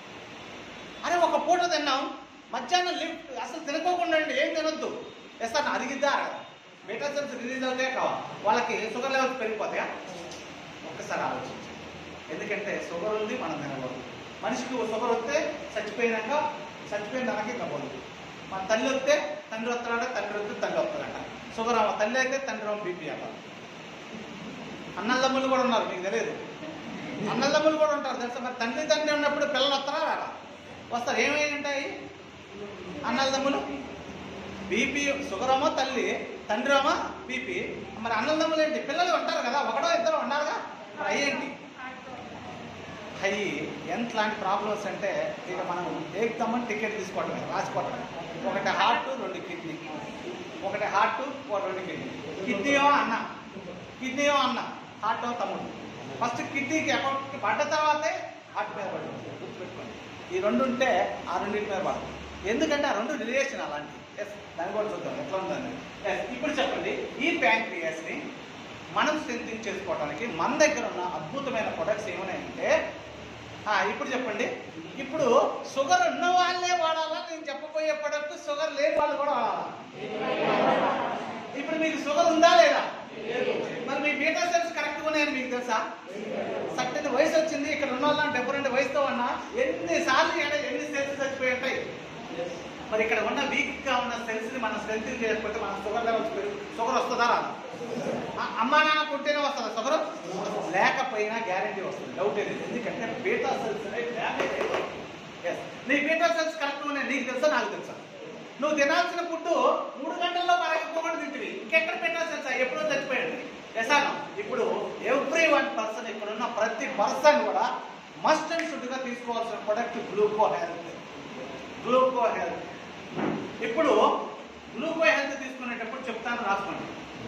అరే ఒక పూట తిన్నాం మధ్యాహ్నం లిఫ్ట్ అసలు తినకోకుండా ఉండి ఏం తినొద్దు ఎస్ సార్ అరిగిద్దా బీటా సెల్స్ రిలీజ్ అవుతాయి కావా వాళ్ళకి షుగర్ లెవెల్స్ పెరిగిపోతాయా ఒక్కసారి ఆలోచించండి ఎందుకంటే షుగర్ ఉంది మనం తినకూడదు మనిషికి షుగర్ వస్తే చచ్చిపోయినాక చచ్చిపోయిన దానికి ఇంకా పోదు మన తల్లి వస్తే తండ్రి వస్తాడంట తండ్రి వస్తే తల్లి వస్తాడంట షుగర్ అమ్మ తల్లి అయితే తండ్రి అమ్మ బీపీ అమ్మ అన్నదమ్ములు కూడా ఉన్నారు మీకు తెలియదు అన్నదమ్ములు కూడా ఉంటారు తెలుసా మరి తండ్రి తండ్రి ఉన్నప్పుడు పిల్లలు వస్తారా రారా వస్తారు ఏమేమి ఉంటాయి అన్నదమ్ములు బీపీ షుగర్ అమ్మో తల్లి తండ్రి అమ్మ బీపీ మరి అన్నదమ్ములు ఏంటి పిల్లలు ఉంటారు కదా ఒకటో ఇద్దరు ఉన్నారుగా మరి అయ్యేంటి అవి ఎంత లాంటి ప్రాబ్లమ్స్ అంటే ఇక మనం ఏకుతామని టికెట్ తీసుకోవటమే రాసుకోవటమే ఒకటి హార్ట్ రెండు కిడ్నీ ఒకటి హార్ట్ రెండు కిడ్నీ కిడ్నీయో అన్న కిడ్నీయో అన్న హార్ట్ తమ్ముడు ఫస్ట్ కిడ్నీకి అకౌంట్కి పడ్డ తర్వాతే హార్ట్ మీద పడుతుంది గుర్తుపెట్టుకోండి ఈ రెండు ఉంటే ఆ రెండింటి మీద పడదు ఎందుకంటే ఆ రెండు రిలేషన్ అలాంటి ఎస్ దాన్ని కూడా చూద్దాం ఎట్లా ఉందని ఎస్ ఇప్పుడు చెప్పండి ఈ ప్యాంక్రియాస్ని మనం స్ట్రెంథింగ్ చేసుకోవడానికి మన దగ్గర ఉన్న అద్భుతమైన ప్రొడక్ట్స్ ఏమైనాయంటే ఆ, ఇప్పుడు చెప్పండి ఇప్పుడు షుగర్ ఉన్న వాళ్ళే వాడాలా నేను చెప్పబోయే ప్రొడక్ట్ షుగర్ లేని వాళ్ళు కూడా వాడాలా ఇప్పుడు మీకు షుగర్ ఉందా లేదా మరి మీ బీటా సెల్స్ కరెక్ట్గా ఉన్నాయని మీకు తెలుసా సర్టెన్ వయసు వచ్చింది ఇక్కడ ఉన్న వాళ్ళని డెబ్బై రెండు వయసుతో ఉన్నా ఎన్నిసార్లు ఎడ ఎన్ని సెల్స్ చచ్చిపోయి ఉంటాయి మరి ఇక్కడ ఉన్న వీక్ గా ఉన్న సెల్స్ ని మనం స్ట్రెంగ్ చేయకపోతే మన షుగర్ లెవెల్స్ పెరుగు షుగర్ వస్తుందా రాదా ఆ- అమ్మా నాన్న పుట్టినే వస్తుందా షుగర్ లేకపోయినా గ్యారంటీ వస్తుంది డౌట్ లేదు ఎందుకంటే బీటా సెల్స్ డ్యామేజ్ అయిపోయి ఎస్ నీ బీటా సెల్స్ కరెక్ట్ ఉన్నాయి నీకు తెలుసా నాకు తెలుసా నువ్వు తినాల్సిన ఫుడ్ మూడు గంటల్లో మరగకపోకుండా తింటివి ఇంకెక్కడ బీటా సెల్స్ ఎప్పుడో చచ్చిపోయాడు ఎసాను ఇప్పుడు ఎవ్రీ వన్ పర్సన్ ఇక్కడ ఉన్న ప్రతి పర్సన్ కూడా మస్ట్ అండ్ షుడ్ గా తీసుకోవాల్సిన product gluco health gluco health ఇప్పుడు గ్లూకో హెల్త్ తీసుకునేటప్పుడు చెప్తాను రాసుకోండి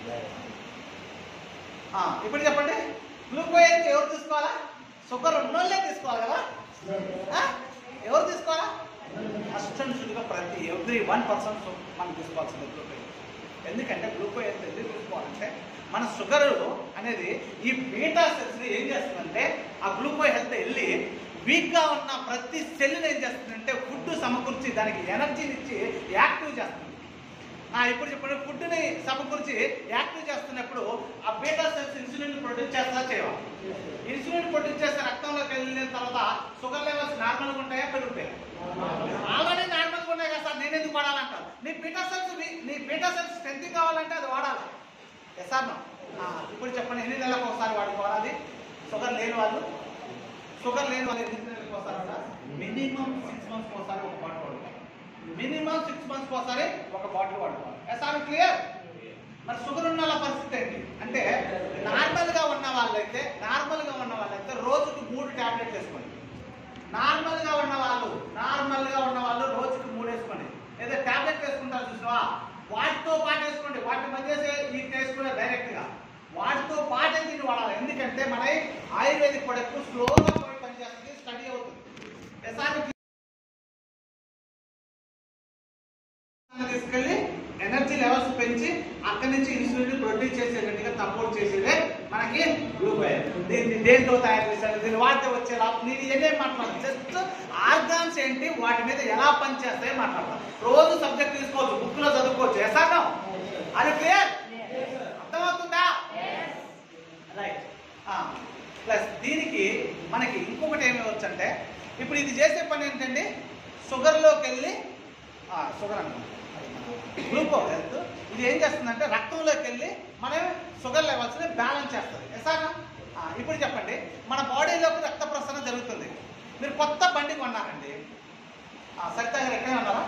ఆ, ఇప్పుడు చెప్పండి గ్లూకో హెల్త్ ఎవరు తీసుకోవాలా షుగర్ ఉన్నోళ్ళే తీసుకోవాలి కదా ఆ? ఎవరు తీసుకోవాలా ఫస్ట్ అండ్ షుడ్గా ప్రతి ఎవ్రీ వన్ పర్సన్ మనం తీసుకోవాల్సింది గ్లూకో హెల్త్ ఎందుకంటే గ్లూకో హెల్త్ ఎందుకు తీసుకోవాలంటే మన షుగర్ అనేది ఈ బీటా సెల్స్ని ఏం చేస్తుందంటే ఆ గ్లూకో హెల్త్ వెళ్ళి వీక్గా ఉన్న ప్రతి సెల్ని ఏం చేస్తుందంటే ఫుడ్ సమకూర్చి దానికి ఎనర్జీని ఇచ్చి యాక్టివ్ చేస్తుంది ఆ, ఇప్పుడు చెప్పండి ఫుడ్ని సమకూర్చి యాక్టివ్ చేస్తున్నప్పుడు ఆ బీటా సెల్స్ ఇన్సులిన్ ప్రొడ్యూస్ చేస్తా చేయవా ఇన్సులిన్ ప్రొడ్యూస్ చేస్తే రక్తంలోకి వెళ్ళిన తర్వాత షుగర్ లెవెల్స్ నార్మల్గా ఉంటాయా పెరుగుతాయా ఆల్రెడీ నార్మల్గా ఉన్నాయి కదా సార్ నేను ఎందుకు వాడాలంటారు నీ బీటా సెల్స్ నీ బీటా సెల్స్ స్ట్రెంత్ కావాలంటే అది వాడాలి ఎస్ ఆర్ నో ఇప్పుడు చెప్పండి ఎన్ని నెలలకు ఒకసారి వాడుకోవాలి అది షుగర్ లేని వాళ్ళు షుగర్ లేని వాళ్ళు ఎన్ని నెలలకు ఒకసారి మినిమం సిక్స్ మంత్స్ ఒకసారి ఒక బాటిల్ వాడుకోవాలి మినిమం సిక్స్ మంత్స్ ఒకసారి ఒక బాటిల్ వాడుకోవాలి ఎస్ ఆర్ క్లియర్ మరి షుగర్ ఉన్న వాళ్ళ పరిస్థితి ఏంటి అంటే నార్మల్ గా ఉన్న వాళ్ళైతే నార్మల్ గా ఉన్న వాళ్ళైతే రోజుకు మూడు టాబ్లెట్ వేసుకోండి నార్మల్ గా ఉన్న వాళ్ళు నార్మల్ గా ఉన్న వాళ్ళు రోజుకు మూడు వేసుకోండి ఏదో టాబ్లెట్ వేసుకుంటారు చూసినావా వాటితో పాటు వేసుకోండి వాటి మధ్య ఈ వేసుకునే డైరెక్ట్ గా వాటితో పాటే దీన్ని వాడాలి ఎందుకంటే మన ఆయుర్వేదిక్ ప్రొడక్ట్ స్లోగా పోయి పనిచేస్తుంది స్టడీ అవుతుంది ఎస్ఆర్ తీసుకెళ్ళి ఎనర్జీ లెవెల్స్ పెంచి అక్కడి నుంచి ఇన్సులిన్ ప్రొడ్యూస్ చేసేటట్టుగా సపోర్ట్ చేసేదే మన మనకి గ్లూకోజ్ దీన్ని దేంతో తయారు చేశారు దీన్ని వాడితే వచ్చే లాభం నేను ఇవన్నీ మాట్లాడను జస్ట్ ఆర్గాన్స్ ఏంటి వాటి మీద ఎలా పనిచేస్తాయో మాట్లాడతాను రోజు సబ్జెక్ట్ తీసుకోవచ్చు బుక్ లో చదువుకోవచ్చు ఎసాగా అది క్లియర్ అర్థమవుతుందా రైట్ ప్లస్ దీనికి మనకి ఇంకొకటి ఏమి వచ్చు అంటే ఇప్పుడు ఇది చేసే పని ఏంటండి షుగర్లోకి వెళ్ళి షుగర్ అంటాం గ్లూకోజ్ హెల్త్ ఇది ఏం చేస్తుందంటే రక్తంలోకి వెళ్ళి మనం షుగర్ లెవెల్స్ని బ్యాలెన్స్ చేస్తుంది ఎసాగా ఇప్పుడు చెప్పండి మన బాడీలోకి రక్త ప్రసరణ జరుగుతుంది మీరు కొత్త బండి కొన్నారండి ఆ, సరితా గారు ఎక్కడ ఉన్నారా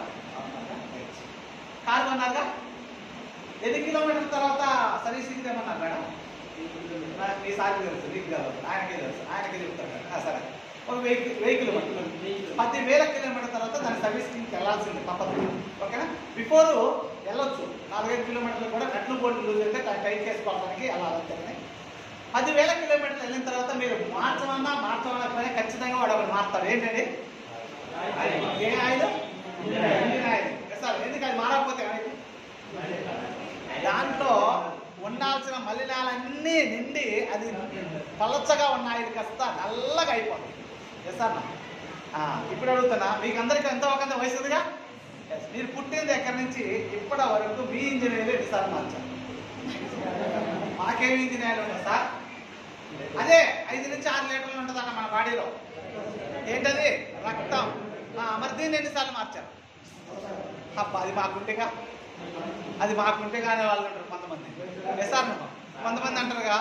కారు కొన్నారుగా ఎన్ని కిలోమీటర్ల తర్వాత సర్వీసింగ్ ఏమన్నారు మేడం నాకు మీ సార్కి తెలుసు నీకు కాదు ఆయనకే తెలుసు ఆయనకే చెప్తాడు కదా. ఆ, సరే ఒక వెహికల్ వెహికల్ పది వేల కిలోమీటర్ తర్వాత దాని సర్వీసింగ్కి వెళ్ళాల్సింది తప్పదు ఓకేనా బిఫోర్ వెళ్ళొచ్చు నాలుగైదు కిలోమీటర్లు కూడా నట్లు బోర్డు లూజ్ అయితే టైట్ చేసుకోవడానికి అలా అవుతుంది పది వేల కిలోమీటర్లు వెళ్ళిన తర్వాత మీరు మార్చమన్నా మార్చమన్నా ఖచ్చితంగా వాడు ఒకటి మారుతాడు ఏంటండి ఏ ఆయిల్ ఇంజిన్ ఆయిల్ సార్ ఎందుకు అది మారకపోతే ఏమైంది? దాంట్లో ఉండాల్సిన మలినాలన్నీ నిండి అది పలచగా ఉన్న ఆయిల్ కాస్త నల్లగా అయిపోతుంది ఎస్ అన్న ఇప్పుడు అడుగుతున్నా మీకు అందరికీ ఎంతో ఒక వయసు ఉందిగా Yes. మీరు పుట్టిన దగ్గర నుంచి ఇప్పటి వరకు మీ ఇంజిన్ ఆయిల్ ఎన్నిసార్లు మార్చారు మాకేమి ఇంజిన్ ఆయిల్ ఉండదు సార్ అదే ఐదు నుంచి ఆరు లీటర్లు ఉంటుందన్న మన బాడీలో ఏంటది రక్తం ఆ, మరి దీన్ని ఎన్నిసార్లు మార్చారు అబ్బా అది మాకుంటేగా అది మాకుంటే కానీ వాళ్ళు అంటారు కొంతమంది ఎస్ సార్ కొంతమంది అంటారుగా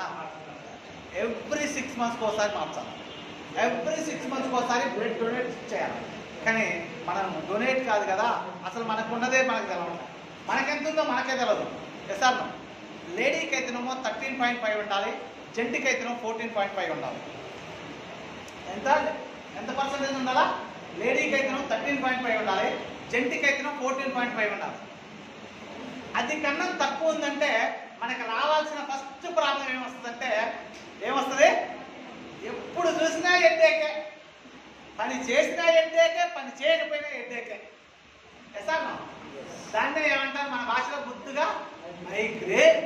ఎవ్రీ సిక్స్ మంత్స్కి ఒకసారి మార్చాలి ఎవ్రీ సిక్స్ మంత్స్కి ఒకసారి బ్లడ్ డొనేట్ చేయాలి కానీ మనం డొనేట్ కాదు కదా అసలు మనకు ఉన్నదే మనకు తెలవదు మనకెంత ఉందో మనకే తెలియదు ఎస్ సార్ లేడీకి అయితేనేమో థర్టీన్ పాయింట్ ఫైవ్ ఉండాలి జెంట్కి అయితేనేమో ఫోర్టీన్ పాయింట్ ఫైవ్ ఉండాలి ఎంత ఎంత పర్సెంటేజ్ ఉండాలా లేడీకి అయితేనో థర్టీన్ పాయింట్ ఫైవ్ ఉండాలి జెంట్కి అయితేనో ఫోర్టీన్ పాయింట్ ఫైవ్ ఉండాలి అది కన్నా తక్కువ ఉందంటే మనకు రావాల్సిన ఫస్ట్ ప్రాబ్లం ఏమొస్తుందంటే ఏమొస్తుంది ఎప్పుడు చూసినా ఎడ్డేకే పని చేసినా ఎడ్డేకే పని చేయకపోయినా ఎడ్డేకే ఎసార్ దాన్నే ఏమంటారు మన భాషలో గుర్తుగా మైగ్రేన్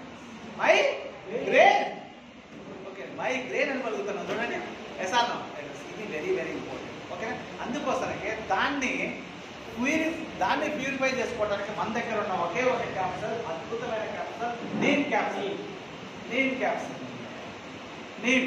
మైగ్రేన్ ఓకే మైగ్రేన్ అని పలుకుతున్నాం చూడండి ఎసార్ ఇది వెరీ వెరీ ఇంపార్టెంట్ ఓకేనా అందుకోసమే దాన్ని ప్యూరి దాన్ని ప్యూరిఫై చేసుకోవడానికి మన దగ్గర ఉన్న ఒకే ఒక క్యాప్సల్ అద్భుతమైన capsule neem capsule neem capsule neem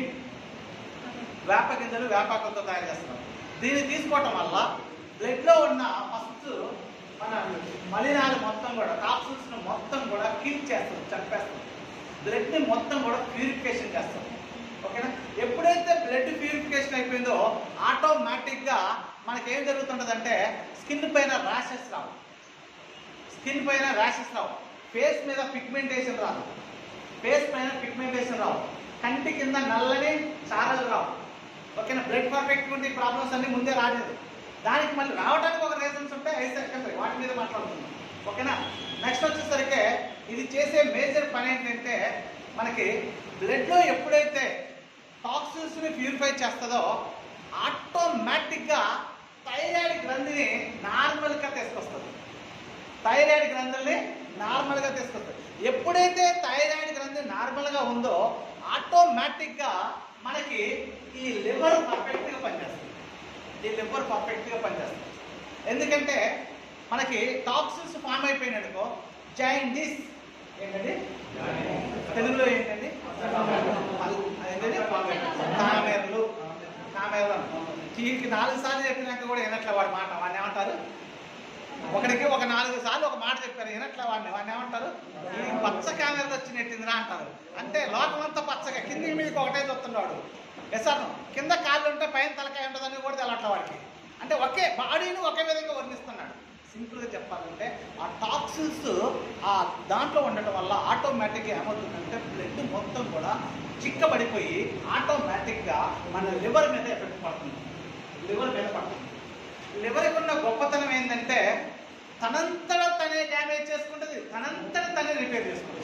వేప గింజలు వేపాకులతో తయారు చేస్తున్నాం దీన్ని తీసుకోవటం వల్ల బ్లడ్లో ఉన్న ఫస్ట్ మన మలినాలు మొత్తం కూడా టాక్సిన్స్ మొత్తం కూడా కిల్ చేస్తాం చంపేస్తాం బ్లడ్ని మొత్తం కూడా ప్యూరిఫికేషన్ చేస్తాం ఓకేనా ఎప్పుడైతే బ్లడ్ ప్యూరిఫికేషన్ అయిపోయిందో ఆటోమేటిక్గా మనకి ఏం జరుగుతుంటుందంటే స్కిన్ పైన ర్యాషెస్ రావు స్కిన్ పైన ర్యాషెస్ రావు ఫేస్ మీద పిగ్మెంటేషన్ రాదు ఫేస్ పైన పిగ్మెంటేషన్ రావు కంటి కింద నల్లని చారలు రావు ఓకేనా బ్లడ్ పర్ఫెక్ట్ ఉంటే ప్రాబ్లమ్స్ అన్ని ముందే రాలేదు దానికి మళ్ళీ రావడానికి ఒక రీజన్స్ ఉంటాయి ఐదు సెకండరీ వాటి మీద మాట్లాడుతున్నాం ఓకేనా నెక్స్ట్ వచ్చేసరికి ఇది చేసే మేజర్ పని ఏంటంటే మనకి బ్లడ్లో ఎప్పుడైతే టాక్సిన్స్ని ప్యూరిఫై చేస్తుందో ఆటోమేటిక్గా థైరాయిడ్ గ్రంథిని నార్మల్గా తీసుకొస్తుంది థైరాయిడ్ గ్రంథుల్ని నార్మల్గా తీసుకొస్తుంది ఎప్పుడైతే థైరాయిడ్ గ్రంథి నార్మల్గా ఉందో ఆటోమేటిక్గా మనకి ఈ లివర్ పర్ఫెక్ట్గా పనిచేస్తుంది ఈ లివర్ పర్ఫెక్ట్గా పనిచేస్తుంది ఎందుకంటే మనకి టాక్సిన్స్ ఫామ్ అయిపోయినట్టుకో జైండిస్ ఏంటండి తెలుగులో ఏంటండి మల్- ఏంటండి కామెర్లు కామెర్లు వీరికి నాలుగు సార్లు చెప్పినాక కూడా వినట్లే వాడి మాట వాడిని ఏమంటారు ఒకడికి ఒక నాలుగు సార్లు ఒక మాట చెప్పారు వినట్లే వాడిని వాడిని ఏమంటారు ఈ పచ్చ కెమెరా వచ్చి నెట్టిందిరా అంటారు అంటే లోకమంతా పచ్చగా కింది మీదకి ఒకటే చూస్తున్నాడు ఎసాను కింద కాళ్ళు ఉంటే పైన తలకాయ ఉంటుందని కూడా తెలట్ల వాడికి అంటే ఒకే బాడీని ఒకే విధంగా వర్ణిస్తున్నాడు సింపుల్గా చెప్పాలంటే ఆ టాక్సిన్స్ ఆ దాంట్లో ఉండటం వల్ల ఆటోమేటిక్గా ఏమవుతుందంటే బ్లడ్ మొత్తం కూడా చిక్కబడిపోయి ఆటోమేటిక్గా మన లివర్ మీద ఎఫెక్ట్ పడుతుంది లివర్ మీద పడుతుంది లివర్కి ఉన్న గొప్పతనం ఏంటంటే తనంతట తనే డ్యామేజ్ చేసుకుంటుంది తనంతట తనే రిపేర్ చేసుకుంటుంది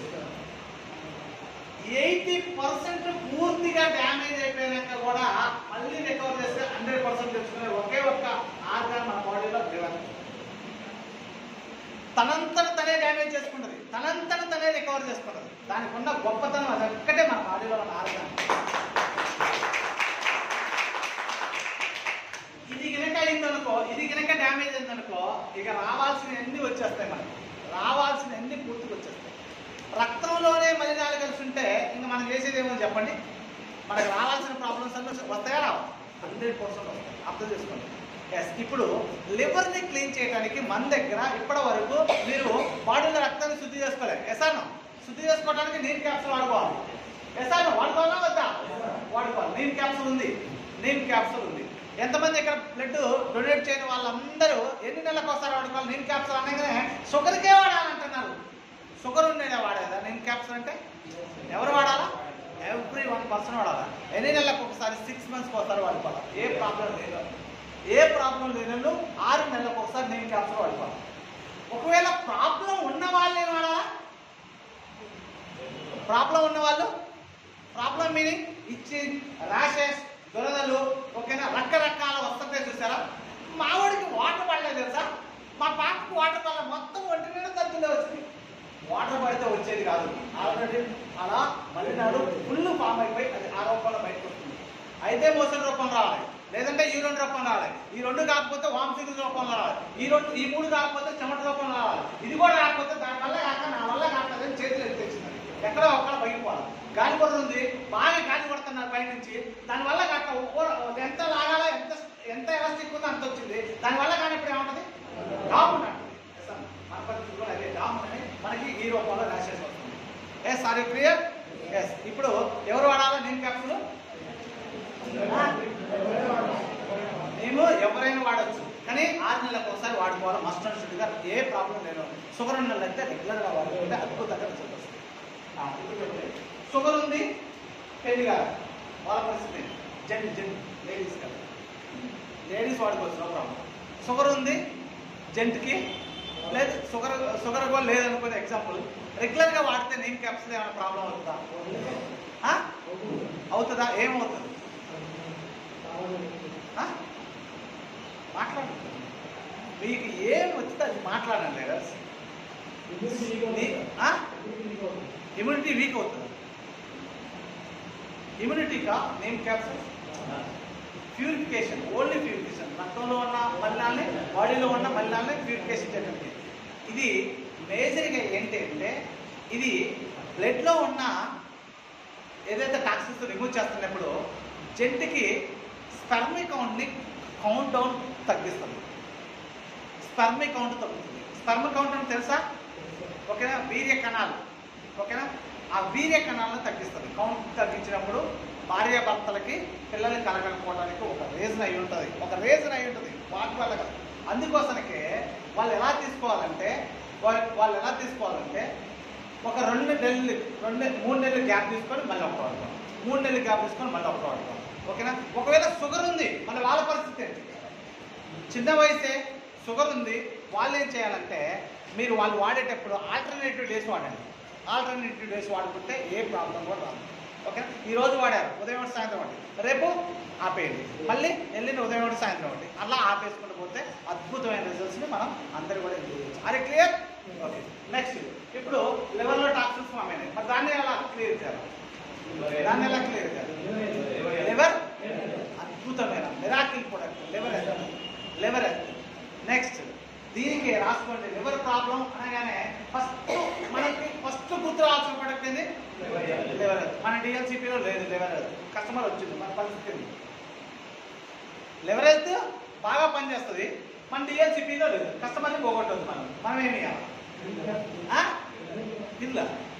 ఎయిటీ పర్సెంట్ పూర్తిగా డ్యామేజ్ అయిపోయినాక కూడా మళ్ళీ రికవర్ చేస్తే హండ్రెడ్ పర్సెంట్ తెచ్చుకునే ఒకే ఒక్క ఆర్గాన్ మన బాడీలో లివర్ తనంతట తనే డ్యామేజ్ చేసుకుంటుంది తనంతట తనే రికవర్ చేసుకుంటుంది దానికి ఉన్న గొప్పతనం అదొక్క ఒక్కటే మన బాడీలో ఉన్న ఆర్గాన్ ఇది గినక అయిందనుకో ఇది గినక డ్యామేజ్ అయిందనుకో ఇక రావాల్సిన అన్ని వచ్చేస్తాయి మనకి రావాల్సిన అన్ని పూర్తిగా వచ్చేస్తాయి రక్తంలోనే మలినాలు కలిసి ఉంటే ఇంకా మనం చేసేది ఏమో చెప్పండి మనకు రావాల్సిన ప్రాబ్లమ్స్ అన్నీ వస్తాయా రావు హండ్రెడ్ పర్సెంట్ వస్తాయి అర్థం చేసుకోండి ఎస్ ఇప్పుడు లివర్ని క్లీన్ చేయడానికి మన దగ్గర ఇప్పటి వరకు మీరు బాడీలో రక్తాన్ని శుద్ధి చేసుకోలేదు ఎసాను శుద్ధి చేసుకోవడానికి నీమ్ క్యాప్సూల్ వాడుకోవాలి ఎసాను వాడుకోవాలా వద్దా వాడుకోవాలి నీమ్ క్యాప్సూల్ ఉంది నీమ్ క్యాప్సూల్ ఉంది ఎంతమంది ఇక్కడ బ్లడ్ డొనేట్ చేయని వాళ్ళందరూ ఎన్ని నెలలకు ఒకసారి వాడుకోవాలి నీమ్ క్యాప్సూల్ అనగానే షుగర్కే వాడాలంటున్నారు షుగర్ ఉండేదే వాడేదా నీమ్ క్యాప్సూల్ అంటే ఎవరు వాడాలా ఎవ్రీ వన్ పర్సన్ వాడాలా ఎన్ని నెలలకు ఒకసారి సిక్స్ మంత్స్కి ఒకసారి వాడుకోవాలి ఏ ప్రాబ్లం లేదు ఏ ప్రాబ్లం లేని వాళ్ళు ఆరు నెలలకు ఒకసారి నేను క్యాప్సూల్ వాడుకోవాలి ఒకవేళ ప్రాబ్లం ఉన్న వాళ్ళే వాడాలా ప్రాబ్లం ఉన్న వాళ్ళు ప్రాబ్లం మీనింగ్ ఇచ్చి ర్యాషెస్ దురదలు ఓకేనా రకరకాల వస్తుంటాయి చూసారా మా వాడికి వాటర్ పడలేదు తెలుసా మా పాపకి వాటర్ పడలేదు మొత్తం ఒంటి మీద తగ్గులే వచ్చింది వాటర్ పడితే వచ్చేది కాదు ఆల్రెడీ అలా మళ్ళీనాడు ఫుల్ ఫామ్ అయిపోయి అది ఆ రూపంలో బయటకు వస్తుంది అయితే మోషన్ రూపం రావాలి లేదంటే ఈ రెండు రూపం రావాలి ఈ రెండు కాకపోతే వాంసిక రూపంలో రావాలి ఈ రెండు ఈ మూడు కాకపోతే చెమట రూపంలో రావాలి ఇది కూడా రాకపోతే దాని వల్ల కాక నా వల్ల కాకపోతే చేతులు ఎత్తేసింది ఎక్కడో ఒక్కడ బయటపోవాలి గాలి పొర ఉంది బాగా గాలి పడుతున్నారు పై నుంచి దాని వల్ల కాక ఓ- ఎంత లాగాలో ఎంత ఎంత ఎలాస్టిక్ ఉందో అంత వచ్చింది దాని వల్ల కానీ ఇప్పుడు ఏముంటది డామ్ ఉన్నట్టు మన పరిస్థితి కూడా అదే డామ్ అని మనకి ఈ రూపంలో ర్యాషెస్ వస్తుంది yes are you clear yes ఇప్పుడు ఎవరు వాడాలి నేను క్యాప్సులు మేము ఎవరైనా వాడచ్చు కానీ ఆరు నెలలకు ఒకసారి వాడుకోవాలి మస్ట్ అండ్ షుడ్గా ఏ ప్రాబ్లం లేదు షుగర్ ఉన్న వాళ్ళు అయితే రెగ్యులర్గా వాడుకుంటే అద్భుతంగా రిజల్ట్ వస్తుంది ఆ, ఇప్పుడు చెప్పండి. షుగర్ ఉంది పెళ్లి కాదు వాళ్ళ పరిస్థితి జెంట్ జెంట్ లేడీస్ కాదు లేడీస్ వాడుకోవచ్చు నో ప్రాబ్లం షుగర్ ఉంది జెంట్కి లేదు షుగర్ షుగర్ కూడా లేదనుకునే ఎగ్జాంపుల్ రెగ్యులర్గా వాడితే నేమ్ క్యాప్సుల్ ఏమైనా ప్రాబ్లం అవుతుందా ఆ? అవుతుందా ఏమవుతుంది ఆ? మాట్లాడు మీకు ఏం వచ్చితే అది మాట్లాడండి లేడర్స్ ఇమ్యూనిటీ వీక్ అవుతుంది ఇమ్యూనిటీకా neem capsule purification only purification రక్తంలో ఉన్న మలినాల్ని బాడీలో ఉన్న మలినాల్ని ప్యూరిఫికేషన్ చేయడానికి ఇది మేజర్గా ఏంటి అంటే ఇది బ్లడ్లో ఉన్న ఏదైతే టాక్సిన్స్ రిమూవ్ చేస్తున్నప్పుడు జంటికి స్పర్మి కౌంట్ని కౌంట్ డౌన్ తగ్గిస్తుంది స్పర్మి కౌంట్ తగ్గుతుంది స్పర్మ కౌంట్ అంటే తెలుసా ఓకేనా వీర్య కణాలు ఓకేనా ఆ వీర్య కణాలను తగ్గిస్తుంది కౌంట్ తగ్గించినప్పుడు భార్య భర్తలకి పిల్లలు కలగకపోవడానికి ఒక రీజన్ అయి ఉంటుంది ఒక రీజన్ అయి ఉంటుంది వాటి వల్ల కాదు అందుకోసమకే వాళ్ళు ఎలా తీసుకోవాలంటే వా- వాళ్ళు ఎలా తీసుకోవాలంటే ఒక రెండు నెలలు రెండు మూడు నెలలు గ్యాప్ తీసుకొని మళ్ళీ ఒకటి వాడుకోవాలి మూడు నెలలు గ్యాప్ తీసుకొని మళ్ళీ ఒకటి వాడుకోవాలి ఓకేనా ఒకవేళ షుగర్ ఉంది మన వాళ్ళ పరిస్థితి ఏంటి చిన్న వయసే షుగర్ ఉంది వాళ్ళు ఏం చేయాలంటే మీరు వాళ్ళు వాడేటప్పుడు ఆల్టర్నేటివ్ డేస్ వాడండి ఆల్టర్నేటివ్ డేస్ వాడుకుంటే ఏ ప్రాబ్లం కూడా రాదు ఓకే ఈ రోజు వాడారు ఉదయం ఒకటి సాయంత్రం ఒకటి రేపు ఆపేయండి మళ్ళీ వెళ్ళిన ఉదయం ఒకటి సాయంత్రం ఒకటి అలా ఆపేసుకుంటూ పోతే అద్భుతమైన రిజల్ట్స్ని మనం అందరూ కూడా ఎంజాయ్ చేయొచ్చు అరే క్లియర్ ఓకే నెక్స్ట్ ఇప్పుడు లెవెల్లో టాక్సిన్స్ ఫామ్ అయినాయి మరి దాన్ని ఎలా క్లియర్ చేయాలి దాన్ని ఎలా క్లియర్ చేయాలి లివర్ అద్భుతమైన miracle product liver health liver health next దీనికి రాసుకోండి లివర్ ప్రాబ్లం అనగానే ఫస్ట్ మనకి ఫస్ట్ గుర్తు రావాల్సిన ప్రొడక్ట్ ఏంది లివర్ హెల్త్ మన డిఎల్సిపిలో లేదు లివర్ హెల్త్ కస్టమర్ వచ్చింది మన పరిస్థితి ఏంది? లివర్ హెల్త్ బాగా పనిచేస్తుంది మన డిఎల్సిపిలో లేదు కస్టమర్ని పోగొట్టదు మనం మనం ఏమి చేయాలి ఆ? పిల్ల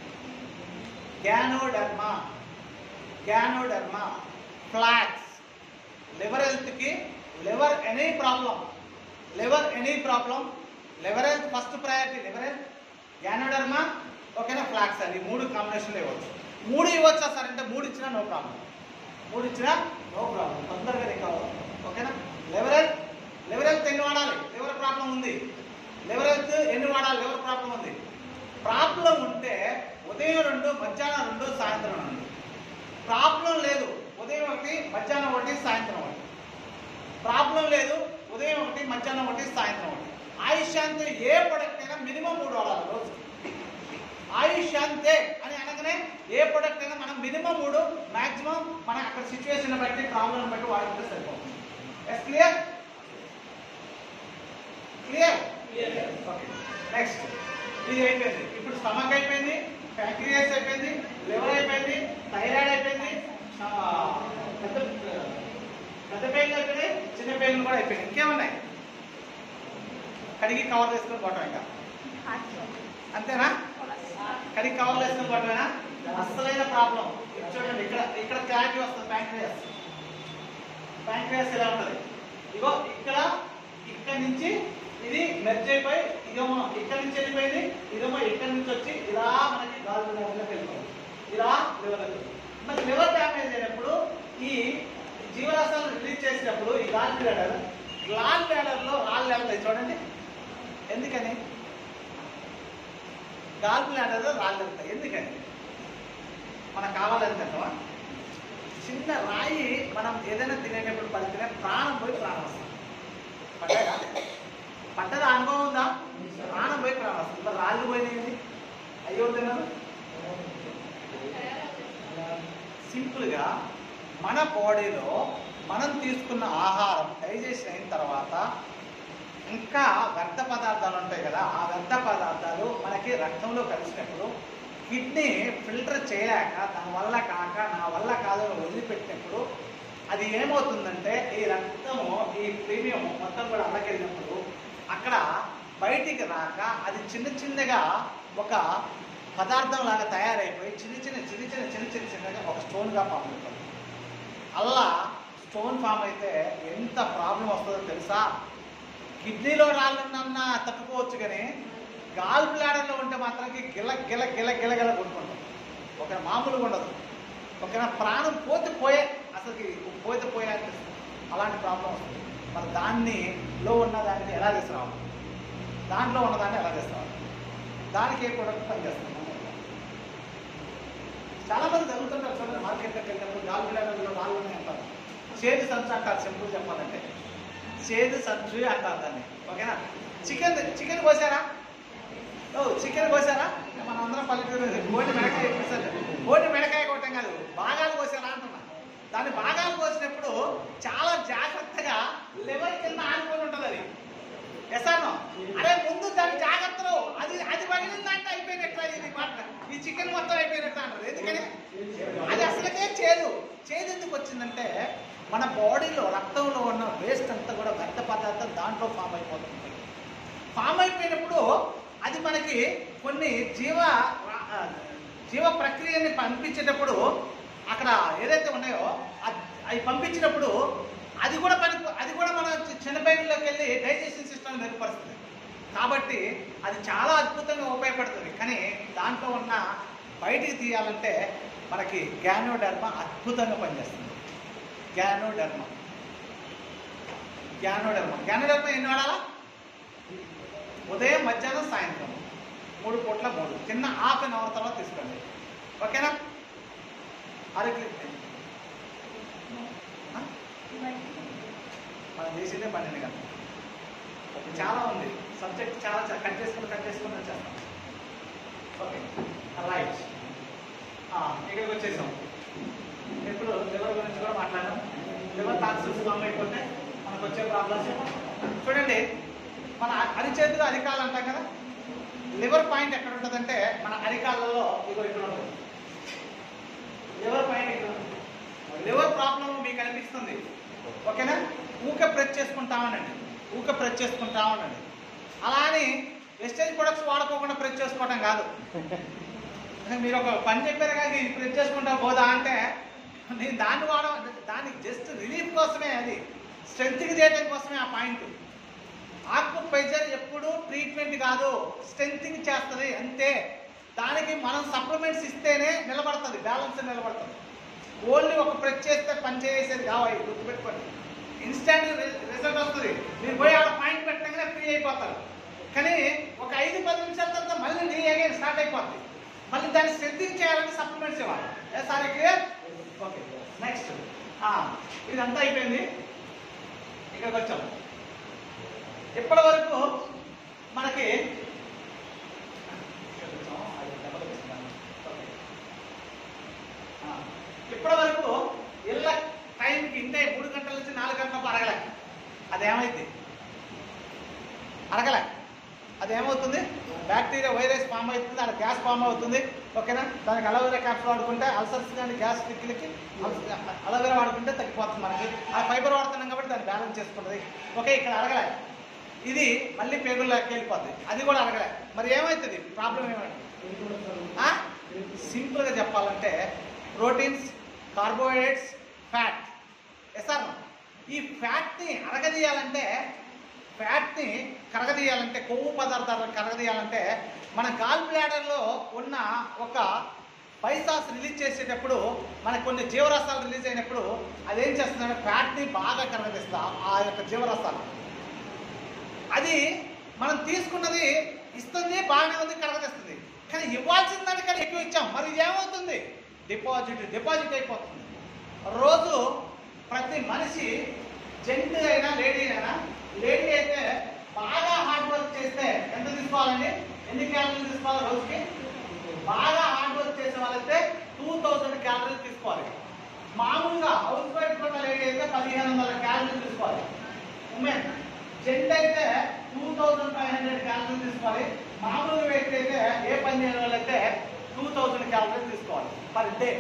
గ్యానోడర్మా గ్యానోడర్మా ఫ్లాక్స్ లివర్ హెల్త్కి liver any problem liver any problem liver health first priority liver health ganoderma ఓకేనా ఫ్లాక్స్ అని మూడు కాంబినేషన్లో ఇవ్వచ్చు మూడు ఇవ్వచ్చా సార్ అంటే మూడు ఇచ్చినా నో ప్రాబ్లం మూడు ఇచ్చినా నో ప్రాబ్లం తొందరగా రికవర్ ఓకేనా లివర్ హెల్త్ లివర్ హెల్త్ ఎన్ని వాడాలి లివర్ ప్రాబ్లం ఉంది లివర్ హెల్త్ ఎన్ని వాడాలి లివర్ ప్రాబ్లం ఉంది ప్రాబ్లం ఉంటే ఉదయం రెండు మధ్యాహ్నం రెండు సాయంత్రం రెండు ప్రాబ్లం లేదు ఉదయం ఒకటి మధ్యాహ్నం ఒకటి సాయంత్రం ఒకటి ప్రాబ్లం లేదు ఉదయం ఒకటి మధ్యాహ్నం ఒకటి సాయంత్రం ఒకటి ఆయుష్యాంతే ఏ ప్రొడక్ట్ అయినా మినిమం మూడు వాడాలి రోజు ఆయుష్యాంతే అని అనగానే ఏ ప్రొడక్ట్ అయినా మనం మినిమం మూడు మాక్సిమం మన అక్కడ సిచ్యువేషన్ బట్టి ప్రాబ్లం బట్టి వాడుకుంటే సరిపోతుంది yes clear clear okay next ఇది అయిపోయింది ఇప్పుడు స్టమక్ అయిపోయింది ప్యాంక్రియాస్ అయిపోయింది లివర్ అయిపోయింది థైరాయిడ్ అయిపోయింది ఆ, పెద్ద పెద్ద పెయిన్లు అయిపోయినాయి చిన్న పెయిన్లు కూడా అయిపోయినాయి ఇంకేమున్నాయి కడిగి కవర్ చేసుకొని కొట్టం ఇంకా అంతేనా కడిగి కవర్ చేసుకొని కొట్టమేనా అసలైన ప్రాబ్లం చూడండి ఇక్కడ ఇక్కడ క్లారిటీ వస్తుంది ప్యాంక్రియాస్ ప్యాంక్రియాస్ ఎలా ఉంటుంది ఇగో ఇక్కడ ఇక్కడ నుంచి ఇది మెర్జ్ అయిపోయి ఇదేమో ఇక్కడ నుంచి వెళ్ళిపోయింది ఇదేమో ఇక్కడ నుంచి వచ్చి ఇలా మనకి గాల్ బ్లాడర్లోకి వెళ్ళిపోయింది ఇలా లివర్ మరి లివర్ డ్యామేజ్ అయినప్పుడు ఈ జీవరాశాలను రిలీజ్ చేసినప్పుడు ఈ గాల్ బ్లాడర్ గాల్ బ్లాడర్లో రాళ్ళు వెళ్తాయి చూడండి ఎందుకని గాల్ బ్లాడర్లో రాళ్ళు వెళ్తాయి ఎందుకని మనకు కావాలని తింటామా చిన్న రాయి మనం ఏదైనా తినేటప్పుడు పడితేనే ప్రాణం పోయి ప్రాణం వస్తుంది పడ్డాగా పడ్డది అనుభవం ఉందా ప్రాణం పోయి ప్రాణం వస్తుంది మరి రాళ్ళు పోయినాయండి అయ్యో తిన్నారు సింపుల్గా మన బాడీలో మనం తీసుకున్న ఆహారం డైజెషన్ అయిన తర్వాత ఇంకా వ్యర్థ పదార్థాలు ఉంటాయి కదా ఆ వ్యర్థ పదార్థాలు మనకి రక్తంలో కలిసినప్పుడు కిడ్నీ ఫిల్టర్ చేయలేక తన వల్ల కాక నా వల్ల కాదు అని వదిలిపెట్టినప్పుడు అది ఏమవుతుందంటే ఈ రక్తము ఈ ప్రీమియం మొత్తం కూడా అల్లకెళ్ళినప్పుడు అక్కడ బయటికి రాక అది చిన్న చిన్నగా ఒక పదార్థం లాగా తయారైపోయి చిన్న చిన్న చిన్న చిన్న చిన్న చిన్న చిన్నగా ఒక స్టోన్గా ఫామ్ అవుతుంది అలా స్టోన్ ఫామ్ అయితే ఎంత ప్రాబ్లం వస్తుందో తెలుసా కిడ్నీలో రాళ్ళన్నా తట్టుకోవచ్చు కానీ గాల్ బ్లాడర్లో ఉంటే మాత్రానికి గిల గిల గిల గిల గిల కొట్టుకుంటాం ఒక మామూలుగా ఉండదు ఒక ప్రాణం పోతే పోయే అసలుకి పోతే పోయే అనిపిస్తుంది అలాంటి ప్రాబ్లం వస్తుంది మరి దాన్ని లో ఉన్న దాన్ని ఎలా తీసుకురావాలి దాంట్లో ఉన్నదాన్ని ఎలా తీసుకురావాలి దానికి ఏ ప్రొడక్ట్ పనిచేస్తుంది చాలా మంది జరుగుతుంటారు చూడండి మార్కెట్లోకి వెళ్ళినప్పుడు గాల్ బ్లాడర్లో రాళ్ళు ఉన్నాయి అంటారు చేదు సంచు అంటారు సింపుల్ చెప్పాలంటే చేదు సంచు అంటారు దాన్ని ఓకేనా చికెన్ చికెన్ కోసారా ఓ చికెన్ కోసారా మన అందరం పల్లెటూరు బోటి మెడకాయ చెప్పేసారు బోటి మెడకాయ కొట్టం కాదు భాగాలు కోసారా అంటున్నా దాన్ని భాగాలు కోసినప్పుడు చాలా జాగ్రత్తగా లెవెల్ కింద ఆనుకొని ఉంటుంది అది ఎసాను అరే ముందు దాని జాగ్రత్తలో అది అది పగిలిందంటే అయిపోయినట్టు ఇది మాట ఈ చికెన్ మొత్తం అయిపోయినట్టు అంటారు ఎందుకని అది అసలుకే చేదు చేదు ఎందుకు వచ్చిందంటే మన బాడీలో రక్తంలో ఉన్న వేస్ట్ అంతా కూడా వ్యర్థ పదార్థం దాంట్లో ఫామ్ అయిపోతుంది ఫామ్ అయిపోయినప్పుడు అది మనకి కొన్ని జీవ ఆ, జీవ ప్రక్రియని పంపించేటప్పుడు అక్కడ ఏదైతే ఉన్నాయో అద్- అవి పంపించినప్పుడు అది కూడా పని అది కూడా మన చి- చిన్నపైనలోకి వెళ్ళి డైజెషన్ సిస్టమ్ మెరుగుపరుస్తుంది కాబట్టి అది చాలా అద్భుతంగా ఉపయోగపడుతుంది కానీ దాంట్లో ఉన్న బయటికి తీయాలంటే మనకి గ్యానోడర్మా అద్భుతంగా పనిచేస్తుంది గ్యానోడర్మా గ్యానోడర్మా గ్యానోడర్మా ఎన్ని వాడాలా ఉదయం మధ్యాహ్నం సాయంత్రం మూడు పూట్ల మూడు చిన్న హాఫ్ అన్ అవర్ తర్వాత తీసుకోండి ఓకేనా అరకి మనం చేసిందే పన్నెండు గంటలు చాలా ఉంది సబ్జెక్ట్ చాలా చా- కట్ చేసుకుని కట్ చేసుకుని వచ్చేస్తాం ఓకే రైట్ ఇక్కడికి వచ్చేసాం ఇప్పుడు లివర్ గురించి కూడా మాట్లాడదాం లివర్ టాక్సిల్స్ ఫామ్ అయిపోతే మనకు వచ్చే ప్రాబ్లమ్స్ చూడండి మన అరిచేతులు అరికాలు అంటాం కదా లివర్ పాయింట్ ఎక్కడ ఉంటుందంటే మన అరికాళ్ళలో ఇగో ఇక్కడ ఉంటుంది లివర్ పాయింట్ ఇక్కడ ఉంటుంది లివర్ ప్రాబ్లం మీకు అనిపిస్తుంది ఓకేనా ఊక ప్రెస్ చేసుకుంటా ఉండండి ఊక ప్రెస్ చేసుకుంటా ఉండండి అలా అని వెస్టేజ్ ప్రొడక్ట్స్ వాడుకోకుండా ప్రెస్ చేసుకోవడం కాదు మీరు ఒక పని చెప్పారు కానీ ఇది ప్రెస్ చేసుకుంటా పోదా అంటే నేను దాన్ని వాడ దానికి జస్ట్ రిలీఫ్ కోసమే అది స్ట్రెంత్కి చేయడం కోసమే ఆ పాయింట్ ఆక్యుపైజర్ ఎప్పుడు ట్రీట్మెంట్ కాదు స్ట్రెంత్కి చేస్తుంది అంతే దానికి మనం సప్లిమెంట్స్ ఇస్తేనే నిలబడుతుంది బ్యాలెన్స్ నిలబడుతుంది ఓన్లీ ఒక ప్రెస్ చేస్తే పని చేసేది కావాలి గుర్తుపెట్టుకోండి ఇన్స్టాంట్ రిజల్ట్ వస్తుంది మీరు పోయి ఆడ పాయింట్ పెట్టగానే ఫ్రీ అయిపోతారు కానీ ఒక ఐదు పది నిమిషాల తర్వాత మళ్ళీ రీ అగైన్ స్టార్ట్ అయిపోద్ది మళ్ళీ దాన్ని స్ట్రెంథింగ్ చేయాలంటే సప్లిమెంట్స్ ఇవ్వాలి ఏ సారీ క్లియర్ ఓకే నెక్స్ట్ ఇదంతా అయిపోయింది ఇక్కడికి వచ్చాం ఇప్పటి వరకు మనకి ఇక్కడికి వచ్చాం. అది డబల్ వచ్చిందా? ఓకే. ఇప్పటి వరకు ఇళ్ళ టైంకి ఇంటే మూడు గంటల నుంచి నాలుగు గంటలకు అరగలే అదేమైంది అరగలే అదేమవుతుంది బ్యాక్టీరియా వైరస్ ఫామ్ అవుతుంది దాని గ్యాస్ ఫామ్ అవుతుంది ఓకేనా దానికి అలోవెరా క్యాప్స్ వాడుకుంటే అల్సర్స్ కానీ గ్యాస్ టిక్లకి అలోవెరా వాడుకుంటే తగ్గిపోతుంది మనకి ఆ ఫైబర్ వాడుతున్నాం కాబట్టి దాన్ని బ్యాలెన్స్ చేసుకుంటుంది ఓకే ఇక్కడ అరగలే ఇది మళ్ళీ పేగుల్లోకి వెళ్ళిపోతుంది అది కూడా అరగలే మరి ఏమవుతుంది ప్రాబ్లం ఏమైంది సింపుల్గా చెప్పాలంటే ప్రోటీన్స్ కార్బోహైడ్రేట్స్ ఫ్యాట్ ఎసార్ ఈ ఫ్యాట్ని అరగదీయాలంటే ఫ్యాట్ని కరగదీయాలంటే కొవ్వు పదార్థాలను కరగదీయాలంటే మన గాల్ బ్లాడర్లో ఉన్న ఒక పైసాస్ రిలీజ్ చేసేటప్పుడు మనకు కొన్ని జీవరసాలు రిలీజ్ అయినప్పుడు అదేం చేస్తుందంటే ఫ్యాట్ని బాగా కరగదీస్తా ఆ యొక్క జీవరసాలు అది మనం తీసుకున్నది ఇస్తుంది బాగానే ఉంది కరగదిస్తుంది కానీ ఇవ్వాల్సిన దానికన్నా ఎక్కువ ఇచ్చాం మరి ఇది ఏమవుతుంది డిపాజిట్ డిపాజిట్ అయిపోతుంది రోజు ప్రతి మనిషి జెంట్ అయినా లేడీ అయినా లేడీ అయితే బాగా హార్డ్ వర్క్ చేస్తే ఎంత తీసుకోవాలండి ఎన్ని క్యాలరీలు తీసుకోవాలి రోజుకి బాగా హార్డ్ వర్క్ చేసే వాళ్ళైతే టూ థౌజండ్ క్యాలరీలు తీసుకోవాలి మామూలుగా హౌస్ వైఫ్ ఉన్న లేడీ అయితే పదిహేను వందల క్యాలరీలు తీసుకోవాలి ఉమెన్ జెంట్ అయితే టూ థౌజండ్ ఫైవ్ హండ్రెడ్ క్యాలరీలు తీసుకోవాలి మామూలు వ్యక్తి అయితే ఏ పని చేయని వాళ్ళైతే టూ థౌజండ్ క్యాలరీలు తీసుకోవాలి పర్ డే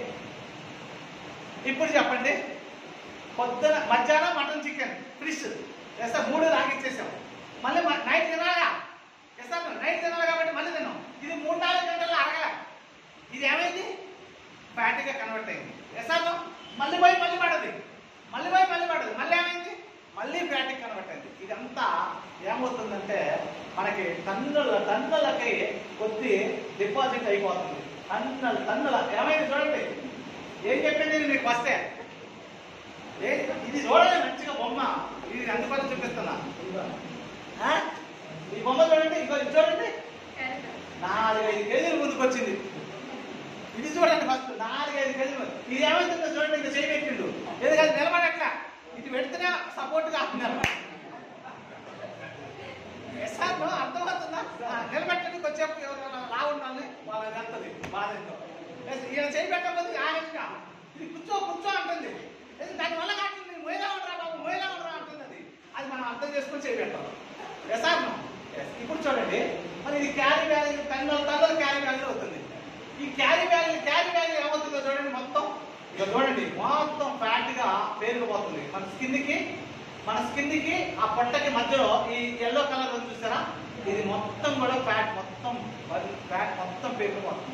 ఇప్పుడు చెప్పండి పొద్దున మధ్యాహ్నం mutton chicken fish yes sir మూడు లాగిచ్చేసాం మళ్ళీ మ- నైట్ తినాలా ఎస్ సార్ నైట్ తినాలి కాబట్టి మళ్ళీ తిన్నాం ఇది మూడు నాలుగు గంటల్లో అరగల ఇది ఏమైంది ఫ్యాట్గా కన్వర్ట్ అయింది ఎస్ సార్ మళ్ళీ పోయి మళ్ళీ పడది మళ్ళీ పోయి మళ్ళీ పడదు మళ్ళీ ఏమైంది మళ్ళీ ఫ్యాట్కి కన్వర్ట్ అయింది ఇదంతా ఏమవుతుందంటే మనకి టన్నుల టన్నులకి కొద్ది డిపాజిట్ అయిపోతుంది టన్నుల టన్నుల ఏమైంది చూడండి ఏం చెప్పింది నేను మీకు ఫస్టే ఏ ఇది చూడండి మంచిగా బొమ్మ ఇది అందుకని చూపిస్తున్నా ఆ? ఈ బొమ్మ చూడండి ఇగో ఇది చూడండి నాలుగైదు కేజీలు ముందుకు వచ్చింది ఇది చూడండి ఫస్ట్ నాలుగైదు కేజీలు ఇది ఏమైతుందో చూడండి ఇంకా చేయి పెట్టిండు ఎందుకంటే నిలబడట్లా ఇది పెడితేనే సపోర్ట్గా అంటున్నారు సార్ అర్థమవుతుందా ఆ, నిలబెట్టడానికి వచ్చేప్పుడు ఎవరైనా లా ఉండాలి వాళ్ళకి వెళ్తుంది బాధ ఏంటో ఎస్, ఈయన చేయి పెట్టకపోతే ఆగట్టుగా ఇది కూర్చో కూర్చో అంటుంది ఎస్, దానివల్ల కాకుండా మొయ్యలా ఉండరా బాబు మొయ్యలా ఉండరా అంటుంది అది అది మనం అర్థం చేసుకొని చేయి పెట్టాం ఎస్ సార్ ఎస్, ఇప్పుడు చూడండి మరి ఇది క్యారీ బ్యాగ్ టన్నుల టన్నుల క్యారీ బ్యాగ్ అవుతుంది ఈ క్యారీ బ్యాగ్ క్యారీ బ్యాగ్ ఏమవుతుందో చూడండి మొత్తం ఇక చూడండి మొత్తం ఫ్యాట్ గా పేరుకుపోతుంది మన స్కిన్ కి మన స్కిన్ కి ఆ పొట్టకి మధ్యలో ఈ ఎల్లో కలర్ ఉంది చూసారా ఇది మొత్తం కూడా ఫ్యాట్ మొత్తం ఫ్యాట్ మొత్తం పేరుకుపోతుంది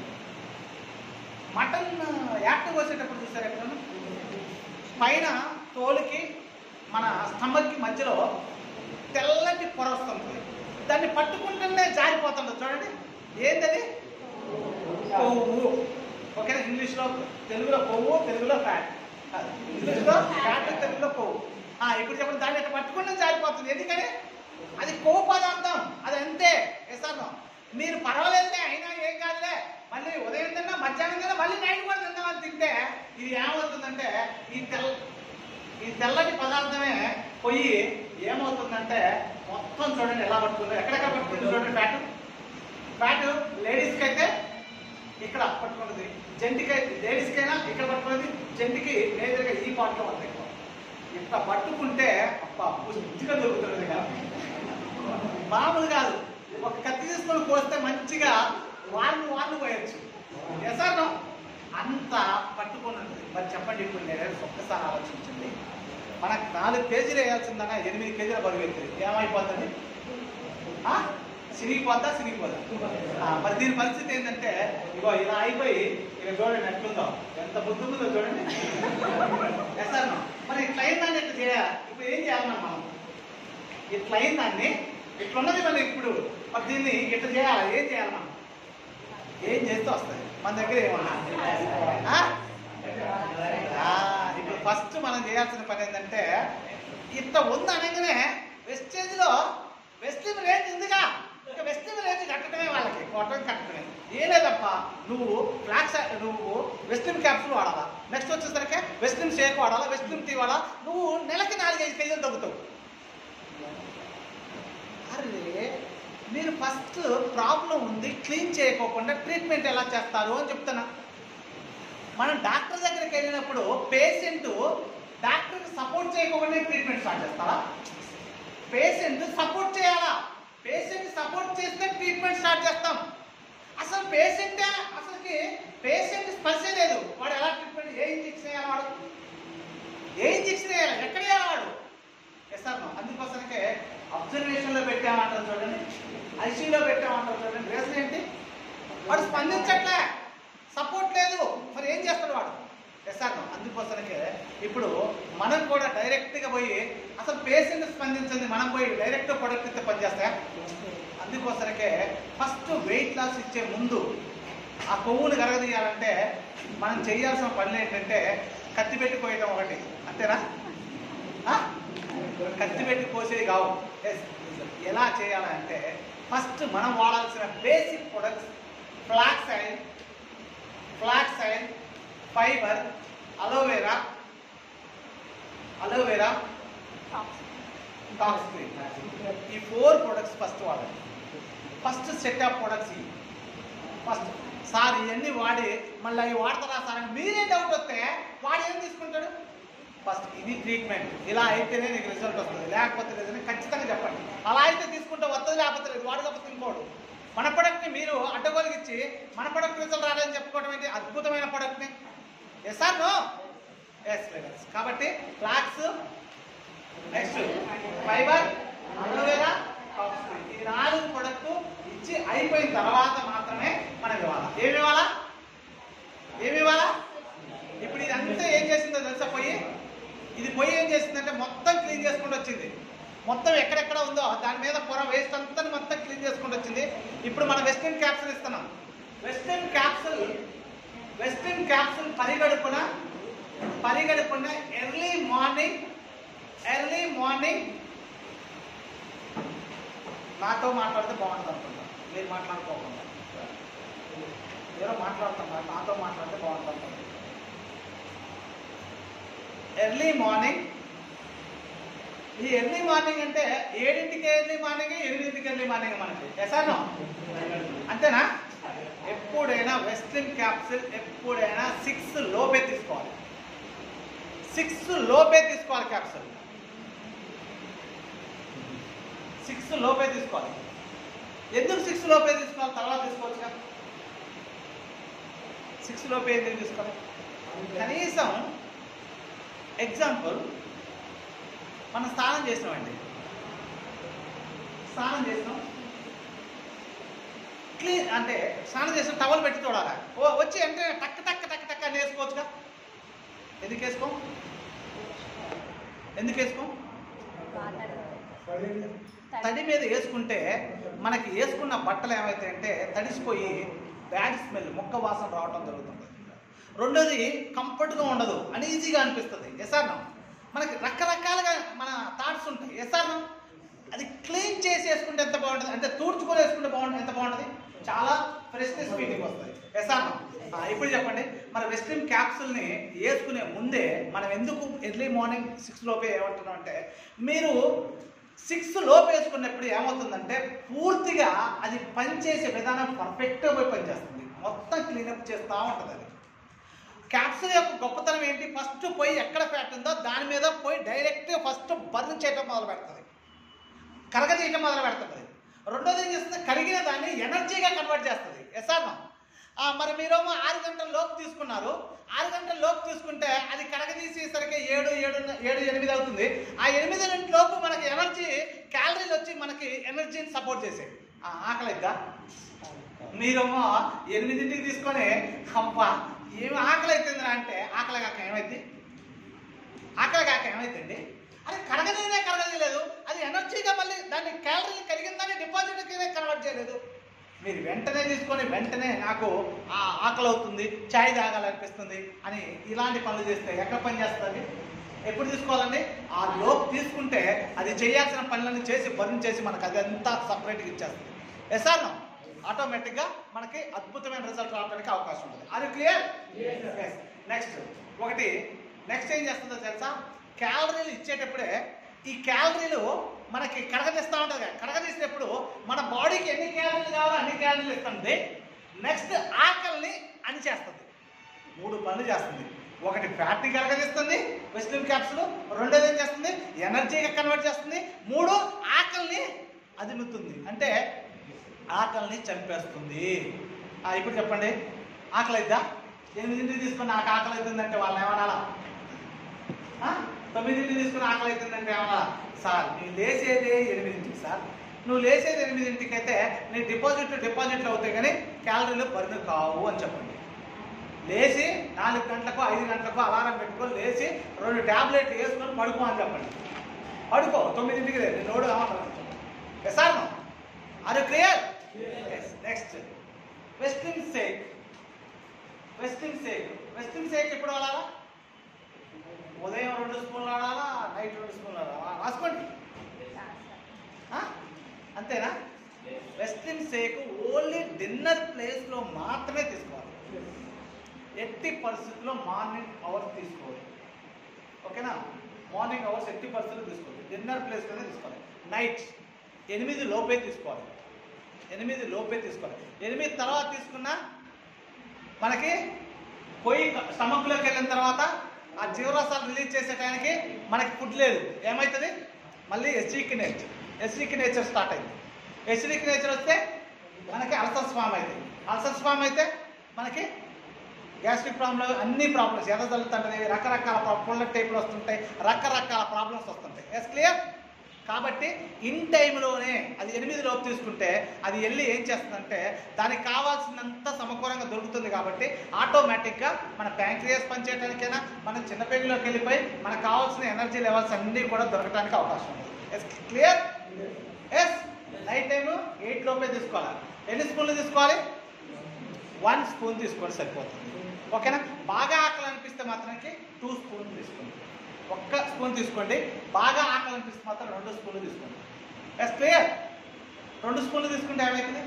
మటన్ యాక్ట్ కోసేటప్పుడు చూసారా ఎప్పుడన్నా పైన తోలుకి మన స్టమక్కి మధ్యలో తెల్లటి పొర వస్తుంది దాన్ని పట్టుకుంటేనే జారిపోతుంది చూడండి ఏంటది కొవ్వు ఓకేనా ఇంగ్లీష్లో తెలుగులో కొవ్వు తెలుగులో ఫ్యాట్ ఇంగ్లీష్లో ఫ్యాట్ తెలుగులో కొవ్వు ఆ, ఇప్పుడు చెప్పండి దాన్ని ఇట్లా పట్టుకుంటే జారిపోతుంది ఎందుకని అది కొవ్వు పదార్థం అది అంతే వేస్తాను మీరు పర్వాలేదులే అయినా ఏం కాదులే మళ్ళీ ఉదయం తిన్నా మధ్యాహ్నం తిన్నా మళ్ళీ నైట్ కూడా తిందామని తింటే ఇది ఏమవుతుందంటే ఈ తెల్ల ఈ తెల్లటి పదార్థమే పోయి ఏమవుతుందంటే మొత్తం చూడండి ఎలా పట్టుకుందో ఎక్కడెక్కడ పట్టుకుంది చూడండి ఫ్యాట్ ఫ్యాట్ లేడీస్కి అయితే ఇక్కడ పట్టుకున్నది జంటికి లేడీస్కి అయినా ఇక్కడ పట్టుకున్నది జంటికి మేజర్గా ఈ పార్ట్లో ఉంది ఎక్కువ ఇట్లా పట్టుకుంటే అప్ప పుష్టిగా దొరుకుతుంది కదా మామూలు కాదు ఒక కత్తి తీసుకొని కోస్తే మంచిగా వాళ్ళు వాళ్ళు పోయొచ్చు ఎసారు అంత పట్టుకున్నది మరి చెప్పండి ఇప్పుడు నేను ఒక్కసారి ఆలోచించండి మనకు నాలుగు కేజీలు వేయాల్సిందన్నా ఎనిమిది కేజీల బరువు ఎత్తుంది ఏమైపోతుంది ఆ? సిరిగిపోద్దా సిరిగిపోదా ఆ, మరి దీని పరిస్థితి ఏంటంటే ఇగో ఇలా అయిపోయి ఇక చూడండి ఎట్లుందో ఎంత బుద్ధుందో చూడండి ఎసార్ మరి ఇట్లా అయిన దాన్ని ఇట్లా చేయాలి ఇప్పుడు ఏం చేయాలన్నా మనం ఇట్లా అయిన దాన్ని ఇట్లున్నది మనం ఇప్పుడు మరి దీన్ని ఇట్లా చేయాలి ఏం చేయాలి మనం ఏం చేస్తే వస్తుంది మన దగ్గర ఏమన్నా ఆ? ఆ, ఇప్పుడు ఫస్ట్ మనం చేయాల్సిన పని ఏంటంటే ఇంత ఉంది అనగానే వెస్టేజ్లో వెస్టిమ్ రేంజ్ ఉందిగా ఇక వెస్టిమ్ రేంజ్ కట్టడమే వాళ్ళకి కొట్టడం కట్టడమే ఏనే తప్ప నువ్వు ఫ్లాక్స్ నువ్వు వెస్టిమ్ క్యాప్సూల్ వాడాలా నెక్స్ట్ వచ్చేసరికి వెస్టిమ్ షేక్ వాడాలా వెస్టిమ్ టీ వాడాలా నువ్వు నెలకి నాలుగైదు కేజీలు తగ్గుతావు అరే మీరు ఫస్ట్ ప్రాబ్లం ఉంది క్లీన్ చేయకోకుండా ట్రీట్మెంట్ ఎలా చేస్తారు అని చెప్తున్నా మనం డాక్టర్ దగ్గరికి వెళ్ళినప్పుడు పేషెంట్ డాక్టర్కి సపోర్ట్ చేయకుండా ట్రీట్మెంట్ స్టార్ట్ చేస్తారా పేషెంట్ సపోర్ట్ చేయాలా పేషెంట్ సపోర్ట్ చేస్తే ట్రీట్మెంట్ స్టార్ట్ చేస్తాం అసలు పేషెంట్ అసలుకి పేషెంట్ స్పర్శే లేదు వాడు ఎలా ట్రీట్మెంట్ ఏ ఇంజెక్షన్ వేయాలి వాడు ఏ ఇంజెక్షన్ వేయాలి ఎక్కడ వేయాలి వాడు ఎస్ సార్ అందుకోసమే అబ్జర్వేషన్లో పెట్టామంటారు చూడండి ఐసీయూలో పెట్టామంటారు చూడండి రీజన్ ఏంటి వాడు స్పందించట్లే సపోర్ట్ లేదు మరి ఏం చేస్తాడు వాడు ఎస్ సార్ అందుకోసమే ఇప్పుడు మనం కూడా డైరెక్ట్గా పోయి అసలు పేషెంట్ స్పందించింది మనం పోయి డైరెక్ట్ ప్రొడక్ట్ ఇస్తే పనిచేస్తాయా అందుకోసమే ఫస్ట్ వెయిట్ లాస్ ఇచ్చే ముందు ఆ కొవ్వుని కరగదీయాలంటే మనం చేయాల్సిన పనులు ఏంటంటే కత్తి పెట్టి కోయటం ఒకటి అంతేనా ఆ? కత్తి పెట్టి కోసేది కావు Yes. ఎలా చేయాలంటే ఫస్ట్ మనం వాడాల్సిన basic products flax oil flax oil fibre aloe vera aloe vera టాక్స్ క్రీమ్ ఈ ఫోర్ ప్రొడక్ట్స్ ఫస్ట్ వాడండి ఫస్ట్ సెట్ ఆఫ్ ప్రొడక్ట్స్ ఇవి ఫస్ట్ సార్ ఇవన్నీ వాడి మళ్ళీ అవి వాడతారా సార్ అని మీరే డౌట్ వస్తే వాడు ఏం తీసుకుంటాడు ఫస్ట్ ఇది ట్రీట్మెంట్ ఇలా అయితేనే నీకు రిజల్ట్ వస్తుంది లేకపోతే లేదని ఖచ్చితంగా చెప్పండి అలా అయితే తీసుకుంటే వస్తుంది లేకపోతే లేదు వాడు కాకపోతే ఇంకోడు మన ప్రొడక్ట్ని మీరు అడ్డగోలుకి ఇచ్చి మన ప్రొడక్ట్ రిజల్ట్ రాలేదని చెప్పుకోవడం ఏంటి అద్భుతమైన ప్రొడక్ట్ని ఎస్ సార్ నో ఎస్ లేదర్స్ కాబట్టి ఫ్లాక్స్ నెక్స్ట్ ఫైబర్ అలోవెరా ఈ నాలుగు ప్రొడక్ట్ ఇచ్చి అయిపోయిన తర్వాత మాత్రమే మనం ఇవ్వాలా ఏమి ఇవ్వాలా ఏమి ఇవ్వాలా ఇప్పుడు ఇదంతా ఏం చేసిందో తెలుసా పొయ్యి ఇది పొయ్యి ఏం చేసిందంటే మొత్తం క్లీన్ చేసుకుంటూ వచ్చింది మొత్తం ఎక్కడెక్కడ ఉందో దాని మీద పొర వేస్ట్ అంతా మొత్తం క్లీన్ చేసుకుంటూ వచ్చింది ఇప్పుడు మనం వెస్టర్న్ క్యాప్సూల్ ఇస్తున్నాం వెస్టర్న్ క్యాప్సూల్ వెస్టర్న్ క్యాప్సూల్ పరిగడుపున పరిగడుపున ఎర్లీ మార్నింగ్ ఎర్లీ మార్నింగ్ నాతో మాట్లాడితే బాగుంటుంది అనుకుంటా మీరు మాట్లాడుకోకుండా ఎవరో మాట్లాడుతున్నారు నాతో మాట్లాడితే బాగుంటుంది అనుకుంటా ఎర్లీ మార్నింగ్ ఈ ఎర్లీ మార్నింగ్ అంటే ఏడింటికి ఎర్లీ మార్నింగ్ ఎనిమిదింటికి ఎర్లీ మార్నింగ్ మనకి ఎసానో అంతేనా ఎప్పుడైనా వెస్ట్రన్ క్యాప్సిల్ ఎప్పుడైనా సిక్స్ లోపే తీసుకోవాలి సిక్స్ లోపే తీసుకోవాలి క్యాప్సిల్ సిక్స్ లోపే తీసుకోవాలి ఎందుకు సిక్స్ లోపే తీసుకోవాలి తర్వాత తీసుకోవచ్చుగా సిక్స్ లోపే ఎందుకు తీసుకోవాలి కనీసం ఎగ్జాంపుల్ మనం స్నానం చేసినామండి స్నానం చేసినాం క్లీన్ అంటే స్నానం చేసిన టవల్ పెట్టి చూడాలా ఓ వచ్చి అంటే టక్ టక్ టక్ టక్ అని వేసుకోవచ్చుగా ఎందుకు వేసుకో ఎందుకు వేసుకో తడి మీద వేసుకుంటే మనకి వేసుకున్న బట్టలు ఏమైతాయంటే తడిసిపోయి బ్యాడ్ స్మెల్ మొక్క వాసన రావటం జరుగుతుంది రెండోది కంఫర్ట్గా ఉండదు అన్ఈజీగా అనిపిస్తుంది ఎస్ఆర్ మనకి రకరకాలుగా మన థాట్స్ ఉంటాయి ఎస్ఆర్ అది క్లీన్ చేసి వేసుకుంటే ఎంత బాగుంటుంది అంటే తూడ్చుకొని వేసుకుంటే బాగుంటుంది ఎంత బాగుంటుంది చాలా ఫ్రెష్నెస్ ఫీలింగ్ వస్తుంది ఎస్ఆర్ ఇప్పుడు చెప్పండి మన వెస్ట్రిన్ క్యాప్సూల్ని వేసుకునే ముందే మనం ఎందుకు ఎర్లీ మార్నింగ్ సిక్స్ లోపే ఏమంటున్నాం అంటే మీరు సిక్స్ లోపు వేసుకున్నప్పుడు ఏమవుతుందంటే పూర్తిగా అది పనిచేసే విధానం పర్ఫెక్ట్గా పోయి పనిచేస్తుంది మొత్తం క్లీనప్ చేస్తూ ఉంటుంది అది క్యాప్సూల్ యొక్క గొప్పతనం ఏంటి ఫస్ట్ పోయి ఎక్కడ ఫ్యాట్ ఉందో దాని మీద పోయి డైరెక్ట్ ఫస్ట్ బర్న్ చేయటం మొదలు పెడుతుంది కరగజేయటం మొదలు పెడుతుంది రెండోది ఏం చేస్తుంది కరిగిన దాన్ని ఎనర్జీగా కన్వర్ట్ చేస్తుంది ఎస్ఆర్ మరి మీరేమో ఆరు గంటల లోపు తీసుకున్నారు ఆరు గంటల లోపు తీసుకుంటే అది కరగదీసేసరికి ఏడు ఏడు ఏడు ఎనిమిది అవుతుంది ఆ ఎనిమిది గంటల లోపు మనకి ఎనర్జీ క్యాలరీలు వచ్చి మనకి ఎనర్జీని సపోర్ట్ చేసేది ఆ, ఆకలి ఇద్దా మీరేమో ఎనిమిదింటికి తీసుకొని కంప ఏమి ఆకలి అవుతుందిరా అంటే ఆకలి కాక ఏమైంది ఆకలి కాక ఏమైందండి అది కరగదేనే కరగలేదు అది ఎనర్జీగా మళ్ళీ దాన్ని క్యాలరీలు కరిగిందని డిపాజిట్కి కన్వర్ట్ చేయలేదు మీరు వెంటనే తీసుకొని వెంటనే నాకు ఆ ఆకలి అవుతుంది ఛాయ్ తాగాలనిపిస్తుంది అని ఇలాంటి పనులు చేస్తే ఎక్కడ పని చేస్తుంది ఎప్పుడు తీసుకోవాలండి ఆ లోపు తీసుకుంటే అది చేయాల్సిన పనులన్నీ చేసి బర్న్ చేసి మనకు అది అంతా సపరేట్గా ఇచ్చేస్తుంది ఎస్ఆర్ ఆటోమేటిక్గా మనకి అద్భుతమైన రిజల్ట్ రావడానికి అవకాశం ఉంటుంది అది క్లియర్ నెక్స్ట్ ఒకటి నెక్స్ట్ ఏం చేస్తుందో తెలుసా క్యాలరీలు ఇచ్చేటప్పుడే ఈ క్యాలరీలు మనకి కడగదీస్తూ ఉంటుంది కదా కడగదీసినప్పుడు మన బాడీకి ఎన్ని క్యాలరీలు కావాలో అన్ని క్యాలరీలు ఇస్తుంది నెక్స్ట్ ఆకలిని అణిచేస్తుంది మూడు పనులు చేస్తుంది ఒకటి ఫ్యాట్ని కలగజేస్తుంది వెస్టిన్ క్యాప్సులు రెండోది ఏం చేస్తుంది ఎనర్జీగా కన్వర్ట్ చేస్తుంది మూడు ఆకలిని అదిముతుంది అంటే ఆకలిని చంపేస్తుంది ఆ, ఇప్పుడు చెప్పండి ఆకలి అయిద్దా ఎనిమిదింటికి తీసుకుని నాకు ఆకలి అవుతుందంటే వాళ్ళని ఏమనాలా ఆ? తొమ్మిదింటికి తీసుకుని ఆకలి అవుతుందంటే ఏమన్నా సార్ నువ్వు లేచేది ఎనిమిదింటికి సార్ నువ్వు లేచేది ఎనిమిదింటికి అయితే నీ డిపాజిట్లు డిపాజిట్లు అవుతాయి కానీ క్యాలరీలు బర్న్ కావు అని చెప్పండి లేచి నాలుగు గంటలకు ఐదు గంటలకు అలారం పెట్టుకొని లేచి రెండు ట్యాబ్లెట్లు వేసుకొని పడుకో అని చెప్పండి పడుకో తొమ్మిదింటికి లేదు నేను నోడు కావాలి sir are clear next vesting shake vesting shake vesting shake ఎప్పుడు వాడాలా ఉదయం రెండు స్పూన్లు ఆడాలా నైట్ రెండు స్పూన్లు ఆడాలా రాసుకోండి ఆ? అంతేనా వెస్టింగ్ షేక్ ఓన్లీ డిన్నర్ ప్లేస్లో మాత్రమే తీసుకోవాలి ఎట్టి పరిస్థితుల్లో మార్నింగ్ అవర్స్ తీసుకోవాలి ఓకేనా మార్నింగ్ అవర్స్ ఎట్టి పరిస్థితుల్లో తీసుకోవాలి డిన్నర్ ప్లేస్లోనే తీసుకోవాలి నైట్ ఎనిమిది లోపే తీసుకోవాలి ఎనిమిది లోపే తీసుకోవాలి ఎనిమిది తర్వాత తీసుకున్నా మనకి పోయి స్టమక్లోకి వెళ్ళిన తర్వాత ఆ జీవరసాలు రిలీజ్ చేసే టైంకి మనకి ఫుడ్ లేదు ఏమవుతుంది మళ్ళీ acidic nature acidic nature start అయింది ఎస్జిక్ నేచర్ వస్తే మనకి అల్సర్స్ ఫామ్ అయింది అల్సర్స్ ఫామ్ అయితే మనకి గ్యాస్ట్రిక్ ప్రాబ్లం అన్ని ప్రాబ్లమ్స్ ఎర్ర జల్లుతుంటుంది రకరకాల ప్రా- పుల్ల టైపులు వస్తుంటాయి రకరకాల ప్రాబ్లమ్స్ వస్తుంటాయి ఎస్ క్లియర్ కాబట్టి ఇన్ టైంలోనే అది ఎనిమిది లోపు తీసుకుంటే అది వెళ్ళి ఏం చేస్తుందంటే దానికి కావాల్సినంత సమకూరంగా దొరుకుతుంది కాబట్టి ఆటోమేటిక్గా మన ప్యాంక్రియాస్ పనిచేయడానికైనా మన చిన్నపేగులోకి వెళ్ళిపోయి మనకు కావాల్సిన ఎనర్జీ లెవెల్స్ అన్నీ కూడా దొరకడానికి అవకాశం ఉంది yes clear yes night time eight లోపే తీసుకోవాలి ఎన్ని స్పూన్లు తీసుకోవాలి వన్ స్పూన్ తీసుకోండి సరిపోతుంది ఓకేనా బాగా ఆకలి అనిపిస్తే మాత్రానికి టూ స్పూన్ తీసుకోండి ఒక్క స్పూన్ తీసుకోండి బాగా ఆకలి అనిపిస్తే మాత్రం రెండు స్పూన్లు తీసుకోండి ఎస్ క్లియర్ రెండు స్పూన్లు తీసుకుంటే ఏమవుతుంది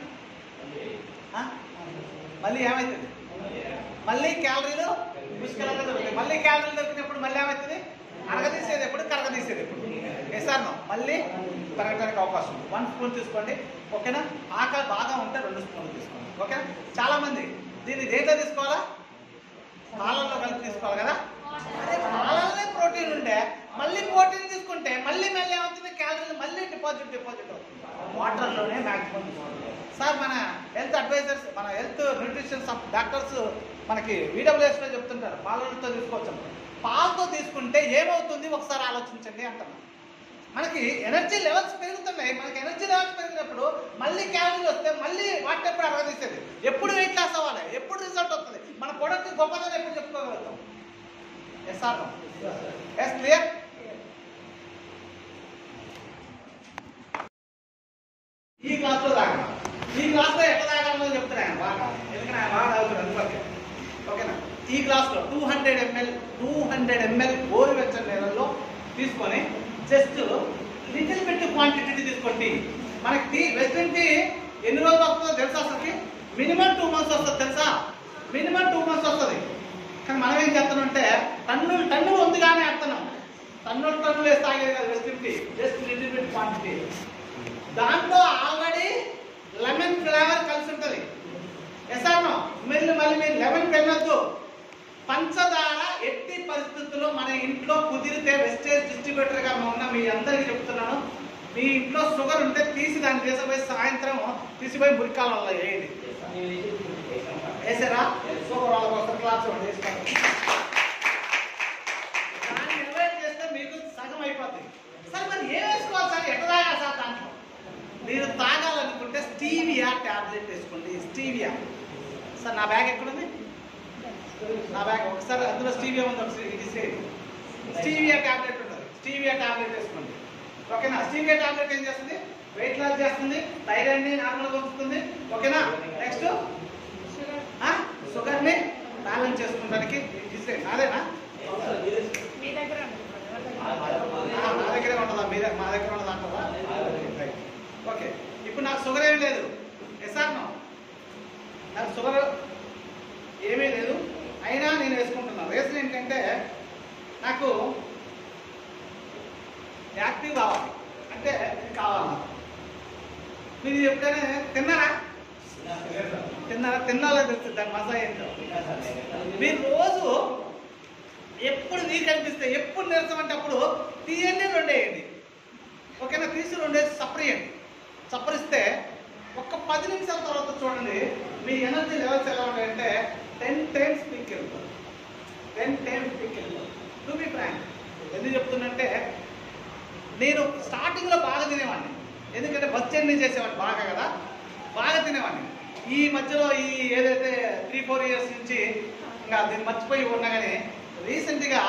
ఆ? మళ్ళీ ఏమవుతుంది మళ్ళీ క్యాలరీలు పుష్కలంగా దొరుకుతాయి మళ్ళీ క్యాలరీలు దొరికినప్పుడు మళ్ళీ ఏమవుతుంది అరగదీసేది ఎప్పుడు కరగదీసేది ఎప్పుడు ఎసార్నో మళ్ళీ పెరగడానికి అవకాశం ఉంది వన్ స్పూన్ తీసుకోండి ఓకేనా ఆకలి బాగా ఉంటే రెండు స్పూన్లు తీసుకోండి ఓకేనా చాలా మంది దీన్ని దేంట్లో తీసుకోవాలా పాలల్లో కలిపి తీసుకోవాలి కదా అదే పాలల్లే ప్రోటీన్ ఉంటే మళ్ళీ ప్రోటీన్ తీసుకుంటే మళ్ళీ మళ్ళీ ఏమవుతుంది క్యాలరీలు మళ్ళీ డిపాజిట్ డిపాజిట్ అవుతుంది వాటర్లోనే మ్యాక్సిమం తీసుకోవాలి సార్ మన హెల్త్ అడ్వైజర్స్ మన హెల్త్ న్యూట్రిషన్ డాక్టర్స్ మనకి వీడబ్ల్యూఎస్లో చెప్తుంటారు పాలతో తీసుకోవచ్చు అంటారు. పాలతో తీసుకుంటే ఏమవుతుంది ఒకసారి ఆలోచించండి అంటున్నాను మనకి ఎనర్జీ లెవెల్స్ పెరుగుతున్నాయి మనకి ఎనర్జీ లెవెల్స్ పెరిగినప్పుడు మళ్ళీ క్యాలరీలు వస్తే మళ్ళీ వాటి ఎప్పుడు అరగదీసేది ఎప్పుడు వెయిట్ లాస్ అవ్వాలి ఎప్పుడు రిజల్ట్ వస్తుంది మన ప్రొడక్ట్ గొప్పదని ఎప్పుడు చెప్పుకోగలుగుతాం ఎస్ ఆర్ ఎస్ క్లియర్ ఈ క్లాస్ లో తాగడం ఈ క్లాస్ లో ఎట్లా తాగాలో చెప్తాను ఆయన బాగా ఎందుకంటే ఆయన బాగా తాగుతాడు అందుకే ఓకేనా ఈ క్లాస్ లో two hundred ml two hundred ml గోరువెచ్చని నీళ్ళలో తీసుకొని జస్ట్ లిటిల్ బిట్ క్వాంటిటీ తీసుకోండి మనకి టీ వెస్ట్రన్ టీ ఎన్ని రోజులు వస్తుందో తెలుసా అసలుకి మినిమం టూ మంత్స్ వస్తుంది తెలుసా మినిమం టూ మంత్స్ వస్తుంది కానీ మనం ఏం చేస్తున్నామంటే టన్నులు టన్నులు ఉందిగానే వేస్తున్నాం టన్నులు టన్నులు వేసి తాగేది కాదు western tea just little bit quantity దాంట్లో ఆల్రెడీ లెమన్ ఫ్లేవర్ కలిసి ఉంటుంది ఎసానో మళ్ళీ మళ్ళీ మీరు లెమన్ పెనొద్దు పంచదార ఎట్టి పరిస్థితుల్లో మన ఇంట్లో కుదిరితే వెస్టేజ్ డిస్ట్రిబ్యూటర్ గా ఉన్న మీ అందరికీ చెప్తున్నాను మీ ఇంట్లో షుగర్ ఉంటే తీసి దాన్ని తీసుకుపోయి సాయంత్రం తీసిపోయి మురికాలలో వేయండి వేసారా షుగర్ వాళ్ళ కోసం క్లాస్ వేసుకోండి దాన్ని అవాయిడ్ చేస్తే మీకు సగం అయిపోతుంది సార్ మరి ఏం వేసుకోవాలి సార్ ఎట్లా తాగాలి సార్ దాంట్లో మీరు తాగాలనుకుంటే స్టీవియా టాబ్లెట్ వేసుకోండి స్టీవియా సార్ నా బ్యాగ్ ఎక్కడుంది నా బ్యాగ్ ఒకసారి అందులో స్టీవియా ఉంది ఒకసారి ఇది సేమ్ స్టీవియా టాబ్లెట్ ఉంటుంది స్టీవియా టాబ్లెట్ వేసుకోండి ఓకేనా స్టీవియా టాబ్లెట్ ఏం చేస్తుంది వెయిట్ లాస్ చేస్తుంది థైరాయిడ్ ని నార్మల్గా ఉంచుతుంది ఓకేనా నెక్స్ట్ షుగర్ ని బ్యాలెన్స్ చేసుకోవడానికి ఇది సేమ్ అదేనా మీ దగ్గర ఉంది. ఆ, మా దగ్గరే ఉంటుందా మీ దగ్గర మా దగ్గర ఉండదా అంటారా రైట్. ఓకే ఇప్పుడు నాకు షుగర్ ఏమీ లేదు ఎస్ ఆర్ నో నాకు షుగర్ ఏమీ లేదు అయినా నేను వేసుకుంటున్నాను రీజన్ ఏంటంటే నాకు యాక్టివ్ కావాలి అంటే ఇది కావాలి మీరు ఎప్పుడైనా తిన్నారా తిన్నారా తిన్నాలో తెలుస్తుంది దాని మజా ఏంటో మీరు రోజు ఎప్పుడు నీకు అనిపిస్తే ఎప్పుడు నీరసం అంటే అప్పుడు తీయండి రెండేయండి ఓకేనా తీసి రెండేసి సపరేయండి సపరిస్తే ఒక పది నిమిషాల తర్వాత చూడండి మీ ఎనర్జీ లెవెల్స్ ఎలా ఉంటాయంటే టెన్ టైమ్స్ పీక్ వెళ్తారు టెన్ టైమ్స్ పీక్ వెళ్తారు టు బి ఫ్రాంక్ ఎందుకు చెప్తున్నంటే నేను స్టార్టింగ్లో బాగా తినేవాడిని ఎందుకంటే బస్ జర్నీ చేసేవాడిని బాగా కదా బాగా తినేవాడిని ఈ మధ్యలో ఈ ఏదైతే త్రీ ఫోర్ ఇయర్స్ నుంచి ఇంకా దీన్ని మర్చిపోయి ఉన్నా కానీ రీసెంట్గా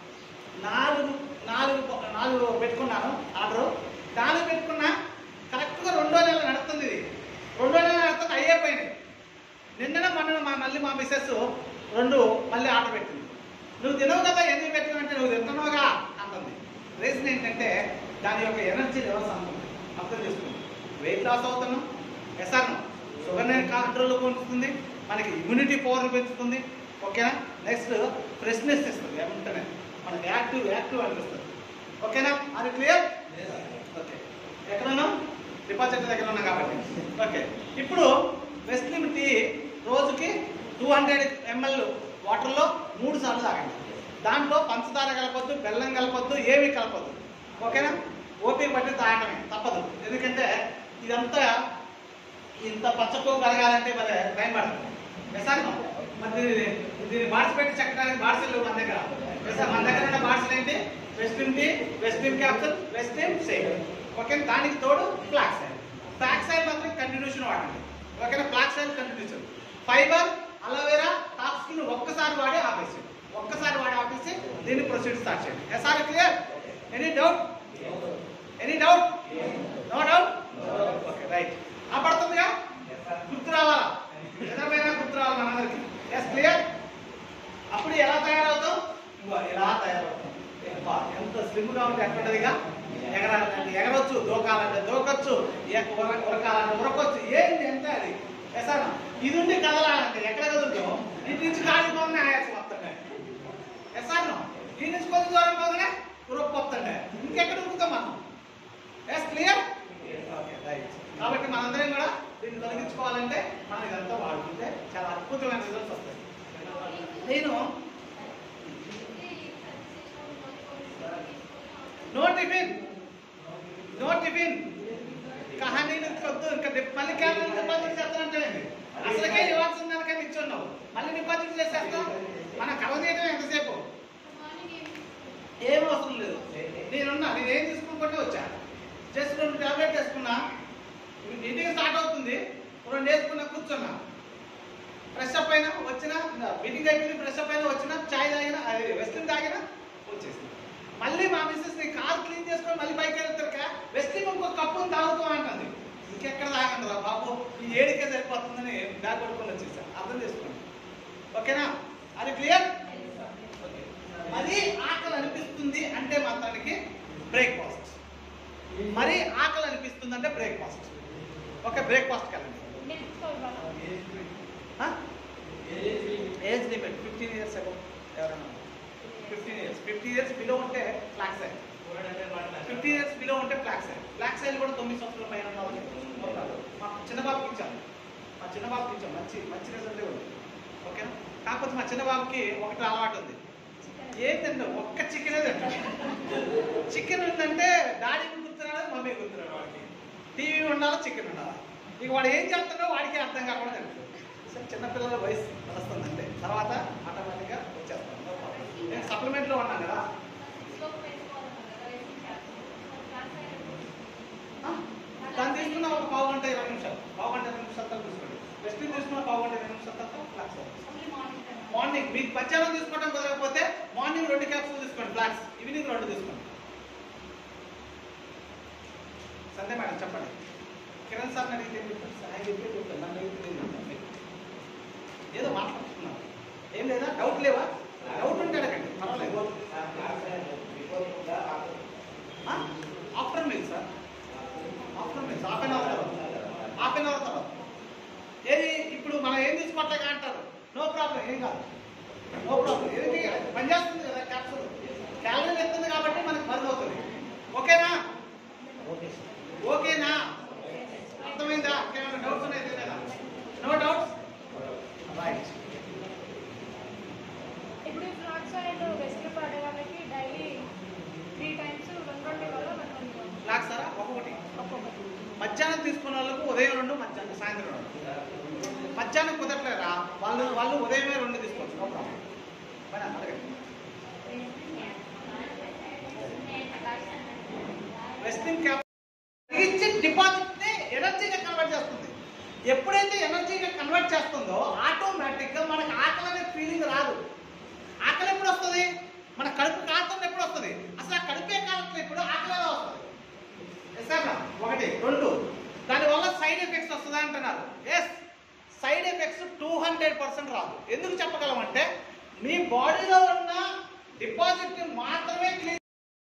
నాలుగు నాలుగు నాలుగు పెట్టుకున్నాను ఆర్డర్ నాలుగు పెట్టుకున్నా కరెక్ట్గా రెండో నెల నడుస్తుంది ఇది రెండో నెల నడుస్తుంది అయ్యేపోయినాయి నిన్న మొన్న మా మళ్ళీ మా మిస్సెస్ రెండు మళ్ళీ ఆర్డర్ పెట్టింది నువ్వు తినవు కదా ఎందుకు పెట్టినంటే నువ్వు తింటున్నావుగా అంటుంది రీజన్ ఏంటంటే దాని యొక్క ఎనర్జీ లెవెల్స్ అంటుంది అర్థం చేసుకుంది వెయిట్ లాస్ అవుతున్నాం ఎస్ఆర్ షుగర్ కంట్రోల్ ఉంచుతుంది మనకి ఇమ్యూనిటీ పవర్ పెంచుతుంది ఓకేనా నెక్స్ట్ ఫ్రెష్నెస్ ఇస్తుంది ఏమంటేనే మనకి యాక్టివ్ యాక్టివ్ అనిపిస్తుంది ఓకేనా అది క్లియర్ ఓకే ఎక్కడ ఉన్నాం డిపాజిట్ దగ్గర ఉన్నాం కాబట్టి ఓకే ఇప్పుడు వెస్లిమ్ టీ రోజుకి టూ హండ్రెడ్ ఎంఎల్ వాటర్లో మూడు సార్లు తాగండి దాంట్లో పంచదార కలపొద్దు బెల్లం కలపొద్దు ఏమీ కలపొద్దు ఓకేనా ఓపిక పట్టి తాగటమే తప్పదు ఎందుకంటే ఇదంతా ఇంత పచ్చకో కలగాలంటే మరి టైం పడుతుంది ఎసారి మరి దీన్ని దీన్ని బాడ్స్ పెట్టి చెక్కడానికి బాడ్స్ లేవు మన దగ్గర ఎసారి మన దగ్గర ఉన్న బాడ్స్ ఏంటి Westin tea Westin capsule Westin same okay దానికి తోడు ఫ్లాక్స్ ఆయిల్ ఫ్లాక్స్ ఆయిల్ మాత్రం కంటిన్యూషన్ వాడండి ఓకేనా flax oil continuation fibre aloe vera top skin ఒక్కసారి వాడి ఆపేసి ఒక్కసారి వాడి ఆపేసి దీన్ని ప్రొసీడ్ స్టార్ట్ చేయండి ఎసారి clear any doubt any doubt no doubt okay right ఆ పడుతుందిగా గుర్తు రావాలా నిజమైన గుర్తు రావాలి మనందరికి ఎస్ క్లియర్ అప్పుడు ఎలా తయారవుతాం ఇంకో ఇలా తయారవుతాం అబ్బా, ఎంత స్లిమ్ గా ఉంటే ఎక్కడదిగా ఎగరాలంటే ఎగరొచ్చు దూకాలంటే దూకొచ్చు ఎ- ఉర- ఉరకాలంటే ఉరకొచ్చు ఏంటి అంటే అది ఎసాన ఇది ఉండి కదలాలంటే ఎక్కడ కదులుతాం ఇటు నుంచి కాలిపోగానే ఆయాసం వస్తుండే ఎసాను ఈ నుంచి కొంచెం దూరం పోగానే ఉరక్కు వస్తుండే ఇంకెక్కడ ఉరుకుతాం మనం ఎస్ క్లియర్ ఓకే రైట్ కాబట్టి మనందరం కూడా దీన్ని తొలగించుకోవాలంటే మనం ఇదంతా వాడుకుంటే చాలా అద్భుతమైన రిజల్ట్స్ వస్తాయి నేను నో టిఫిన్ నో టిఫిన్ కహానీ వద్దు ఇంకా డిప్- మళ్ళీ క్యాలరీ డిపాజిట్ చేస్తానంటే అసలుకే ఇవ్వాల్సిన దానికే ఇచ్చున్నావు మళ్ళీ డిపాజిట్ చేసేస్తాం మన కవ చేయడం ఎంతసేపు ఏం అవసరం లేదు నేనున్నా నేను ఏం తీసుకుంటే వచ్చా జస్ట్ రెండు టాబ్లెట్ వేసుకున్నా మీటింగ్ స్టార్ట్ అవుతుంది రెండు వేసుకున్నా కూర్చున్నా ఫ్రెష్ అప్ అయినా వచ్చినా మీటింగ్ అయిపోయింది ఫ్రెష్ అప్ అయినా వచ్చినా చాయ్ తాగినా అది వెస్టిన్ తాగినా వచ్చేసింది మళ్ళీ మా మిస్సెస్ ని కార్ క్లీన్ చేసుకొని మళ్ళీ బైక్ వెళ్తారు వెస్టిన్ ఇంకో కప్పు తాగుతూ అంటుంది ఇంకెక్కడ తాగండి రా బాబు ఈ ఏడికే సరిపోతుందని బ్యాగ్ పట్టుకొని వచ్చేసా అర్థం చేసుకోండి ఓకేనా అది క్లియర్ మరి ఆకలి అనిపిస్తుంది అంటే మాత్రానికి బ్రేక్ఫాస్ట్ మరి ఆకలి అనిపిస్తుంది అంటే బ్రేక్ఫాస్ట్ ఓకే బ్రేక్ఫాస్ట్కి వెళ్ళండి age limit fifteen years above ఎవరైనా fifteen years fifty years below ఉంటే ఫ్లాక్స్ అయ్యి ఫిఫ్టీ ఇయర్స్ బిలో ఉంటే ఫ్లాక్స్ అయ్యి ఫ్లాక్స్ అయ్యి కూడా తొమ్మిది సంవత్సరాల పైన ఉన్న వాళ్ళకి ఉంటారు. మా చిన్న బాబుకి ఇచ్చాం మా చిన్న బాబుకి ఇచ్చాం మంచి మంచి రిజల్ట్ ఉంది ఓకేనా కాకపోతే మా చిన్న బాబుకి ఒకటి అలవాటు ఉంది ఏంటంటే ఒక్క చికెనే తింటాడు చికెన్ ఉందంటే డాడీ గుర్తున్నాడు మమ్మీ గుర్తున్నాడు వాడికి టీవీ ఉండాలా చికెన్ ఉండాలా ఇక వాడు ఏం చేస్తాడో వాడికి అర్థం కాకుండా తింటాడు సరే చిన్నపిల్లల వయసు వస్తుందంటే తర్వాత ఆటోమేటిక్గా వచ్చేస్తాం నేను సప్లిమెంట్లో ఉన్నాను కదా ఆ? దాన్ని తీసుకున్న ఒక పావు గంట ఇరవై నిమిషాలు పావు గంట ఇరవై నిమిషాలు తర్వాత తీసుకోండి వెస్ట్ తీసుకున్న పావు గంట ఇరవై నిమిషాల తర్వాత ఫ్లాక్స్ మార్నింగ్ మీకు మధ్యాహ్నం తీసుకోవడం కుదరకపోతే మార్నింగ్ రెండు క్యాప్సూల్ తీసుకోండి ఫ్లాక్స్ ఈవినింగ్ రెండు తీసుకోండి సందే మేడం చెప్పండి కిరణ్ సార్ అడిగితే ఏం చెప్తారు సార్ ఆయన చెప్పే చెప్తాను నన్ను అడిగితే నేను చెప్తాను మీకు. ఏదో మాట్లాడుతున్నాను ఏం లేదా డౌట్ లేవా డౌట్ ఉంటే అడగండి పర్వాలేదు after meal sir after meals half an hour తర్వాత హాఫ్ అన్ అవర్ తర్వాత ఏది ఇప్పుడు మనం ఏం తీసుకోవట్లేక అంటారు నో ప్రాబ్లం ఏం కాదు నో ప్రాబ్లం ఏది పనిచేస్తుంది కదా క్యాప్సూల్ క్యాలరీ ఎత్తుంది కాబట్టి మనకి బర్న్ అవుతుంది ఓకేనా ఓకేనా అర్థమైందా ఏమైనా డౌట్స్ ఉన్నాయి లేదా నో డౌట్స్ ఉదయం రెండు మధ్యాహ్నం సాయంత్రం రెండు మధ్యాహ్నం కుదరట్లేరా వాళ్ళు వాళ్ళు ఉదయమే రెండు తీసుకోవచ్చు నో ప్రాబ్లం మేడం అడగండి రెస్టింగ్ క్యాప్ ఇచ్చి డిపాజిట్ ని ఎనర్జీగా కన్వర్ట్ చేస్తుంది ఎప్పుడైతే ఎనర్జీగా కన్వర్ట్ చేస్తుందో ఆటోమేటిక్ గా మనకు ఆకలి అనే ఫీలింగ్ రాదు ఆకలి ఎప్పుడు వస్తుంది మన కడుపు కాలుతుంది ఎప్పుడు వస్తుంది అసలు ఆ కడుపే కాలుతుంది ఇప్పుడు ఆకలి ఎలా వస్తుంది ఎస్ఆర్నా ఒకటి రెండు దానివల్ల సైడ్ ఎఫెక్ట్స్ వస్తుందా అంటున్నారు yes side effects two hundred percent రాదు ఎందుకు చెప్పగలమంటే మీ బాడీలో ఉన్న డిపాజిట్ మాత్రమే క్లియర్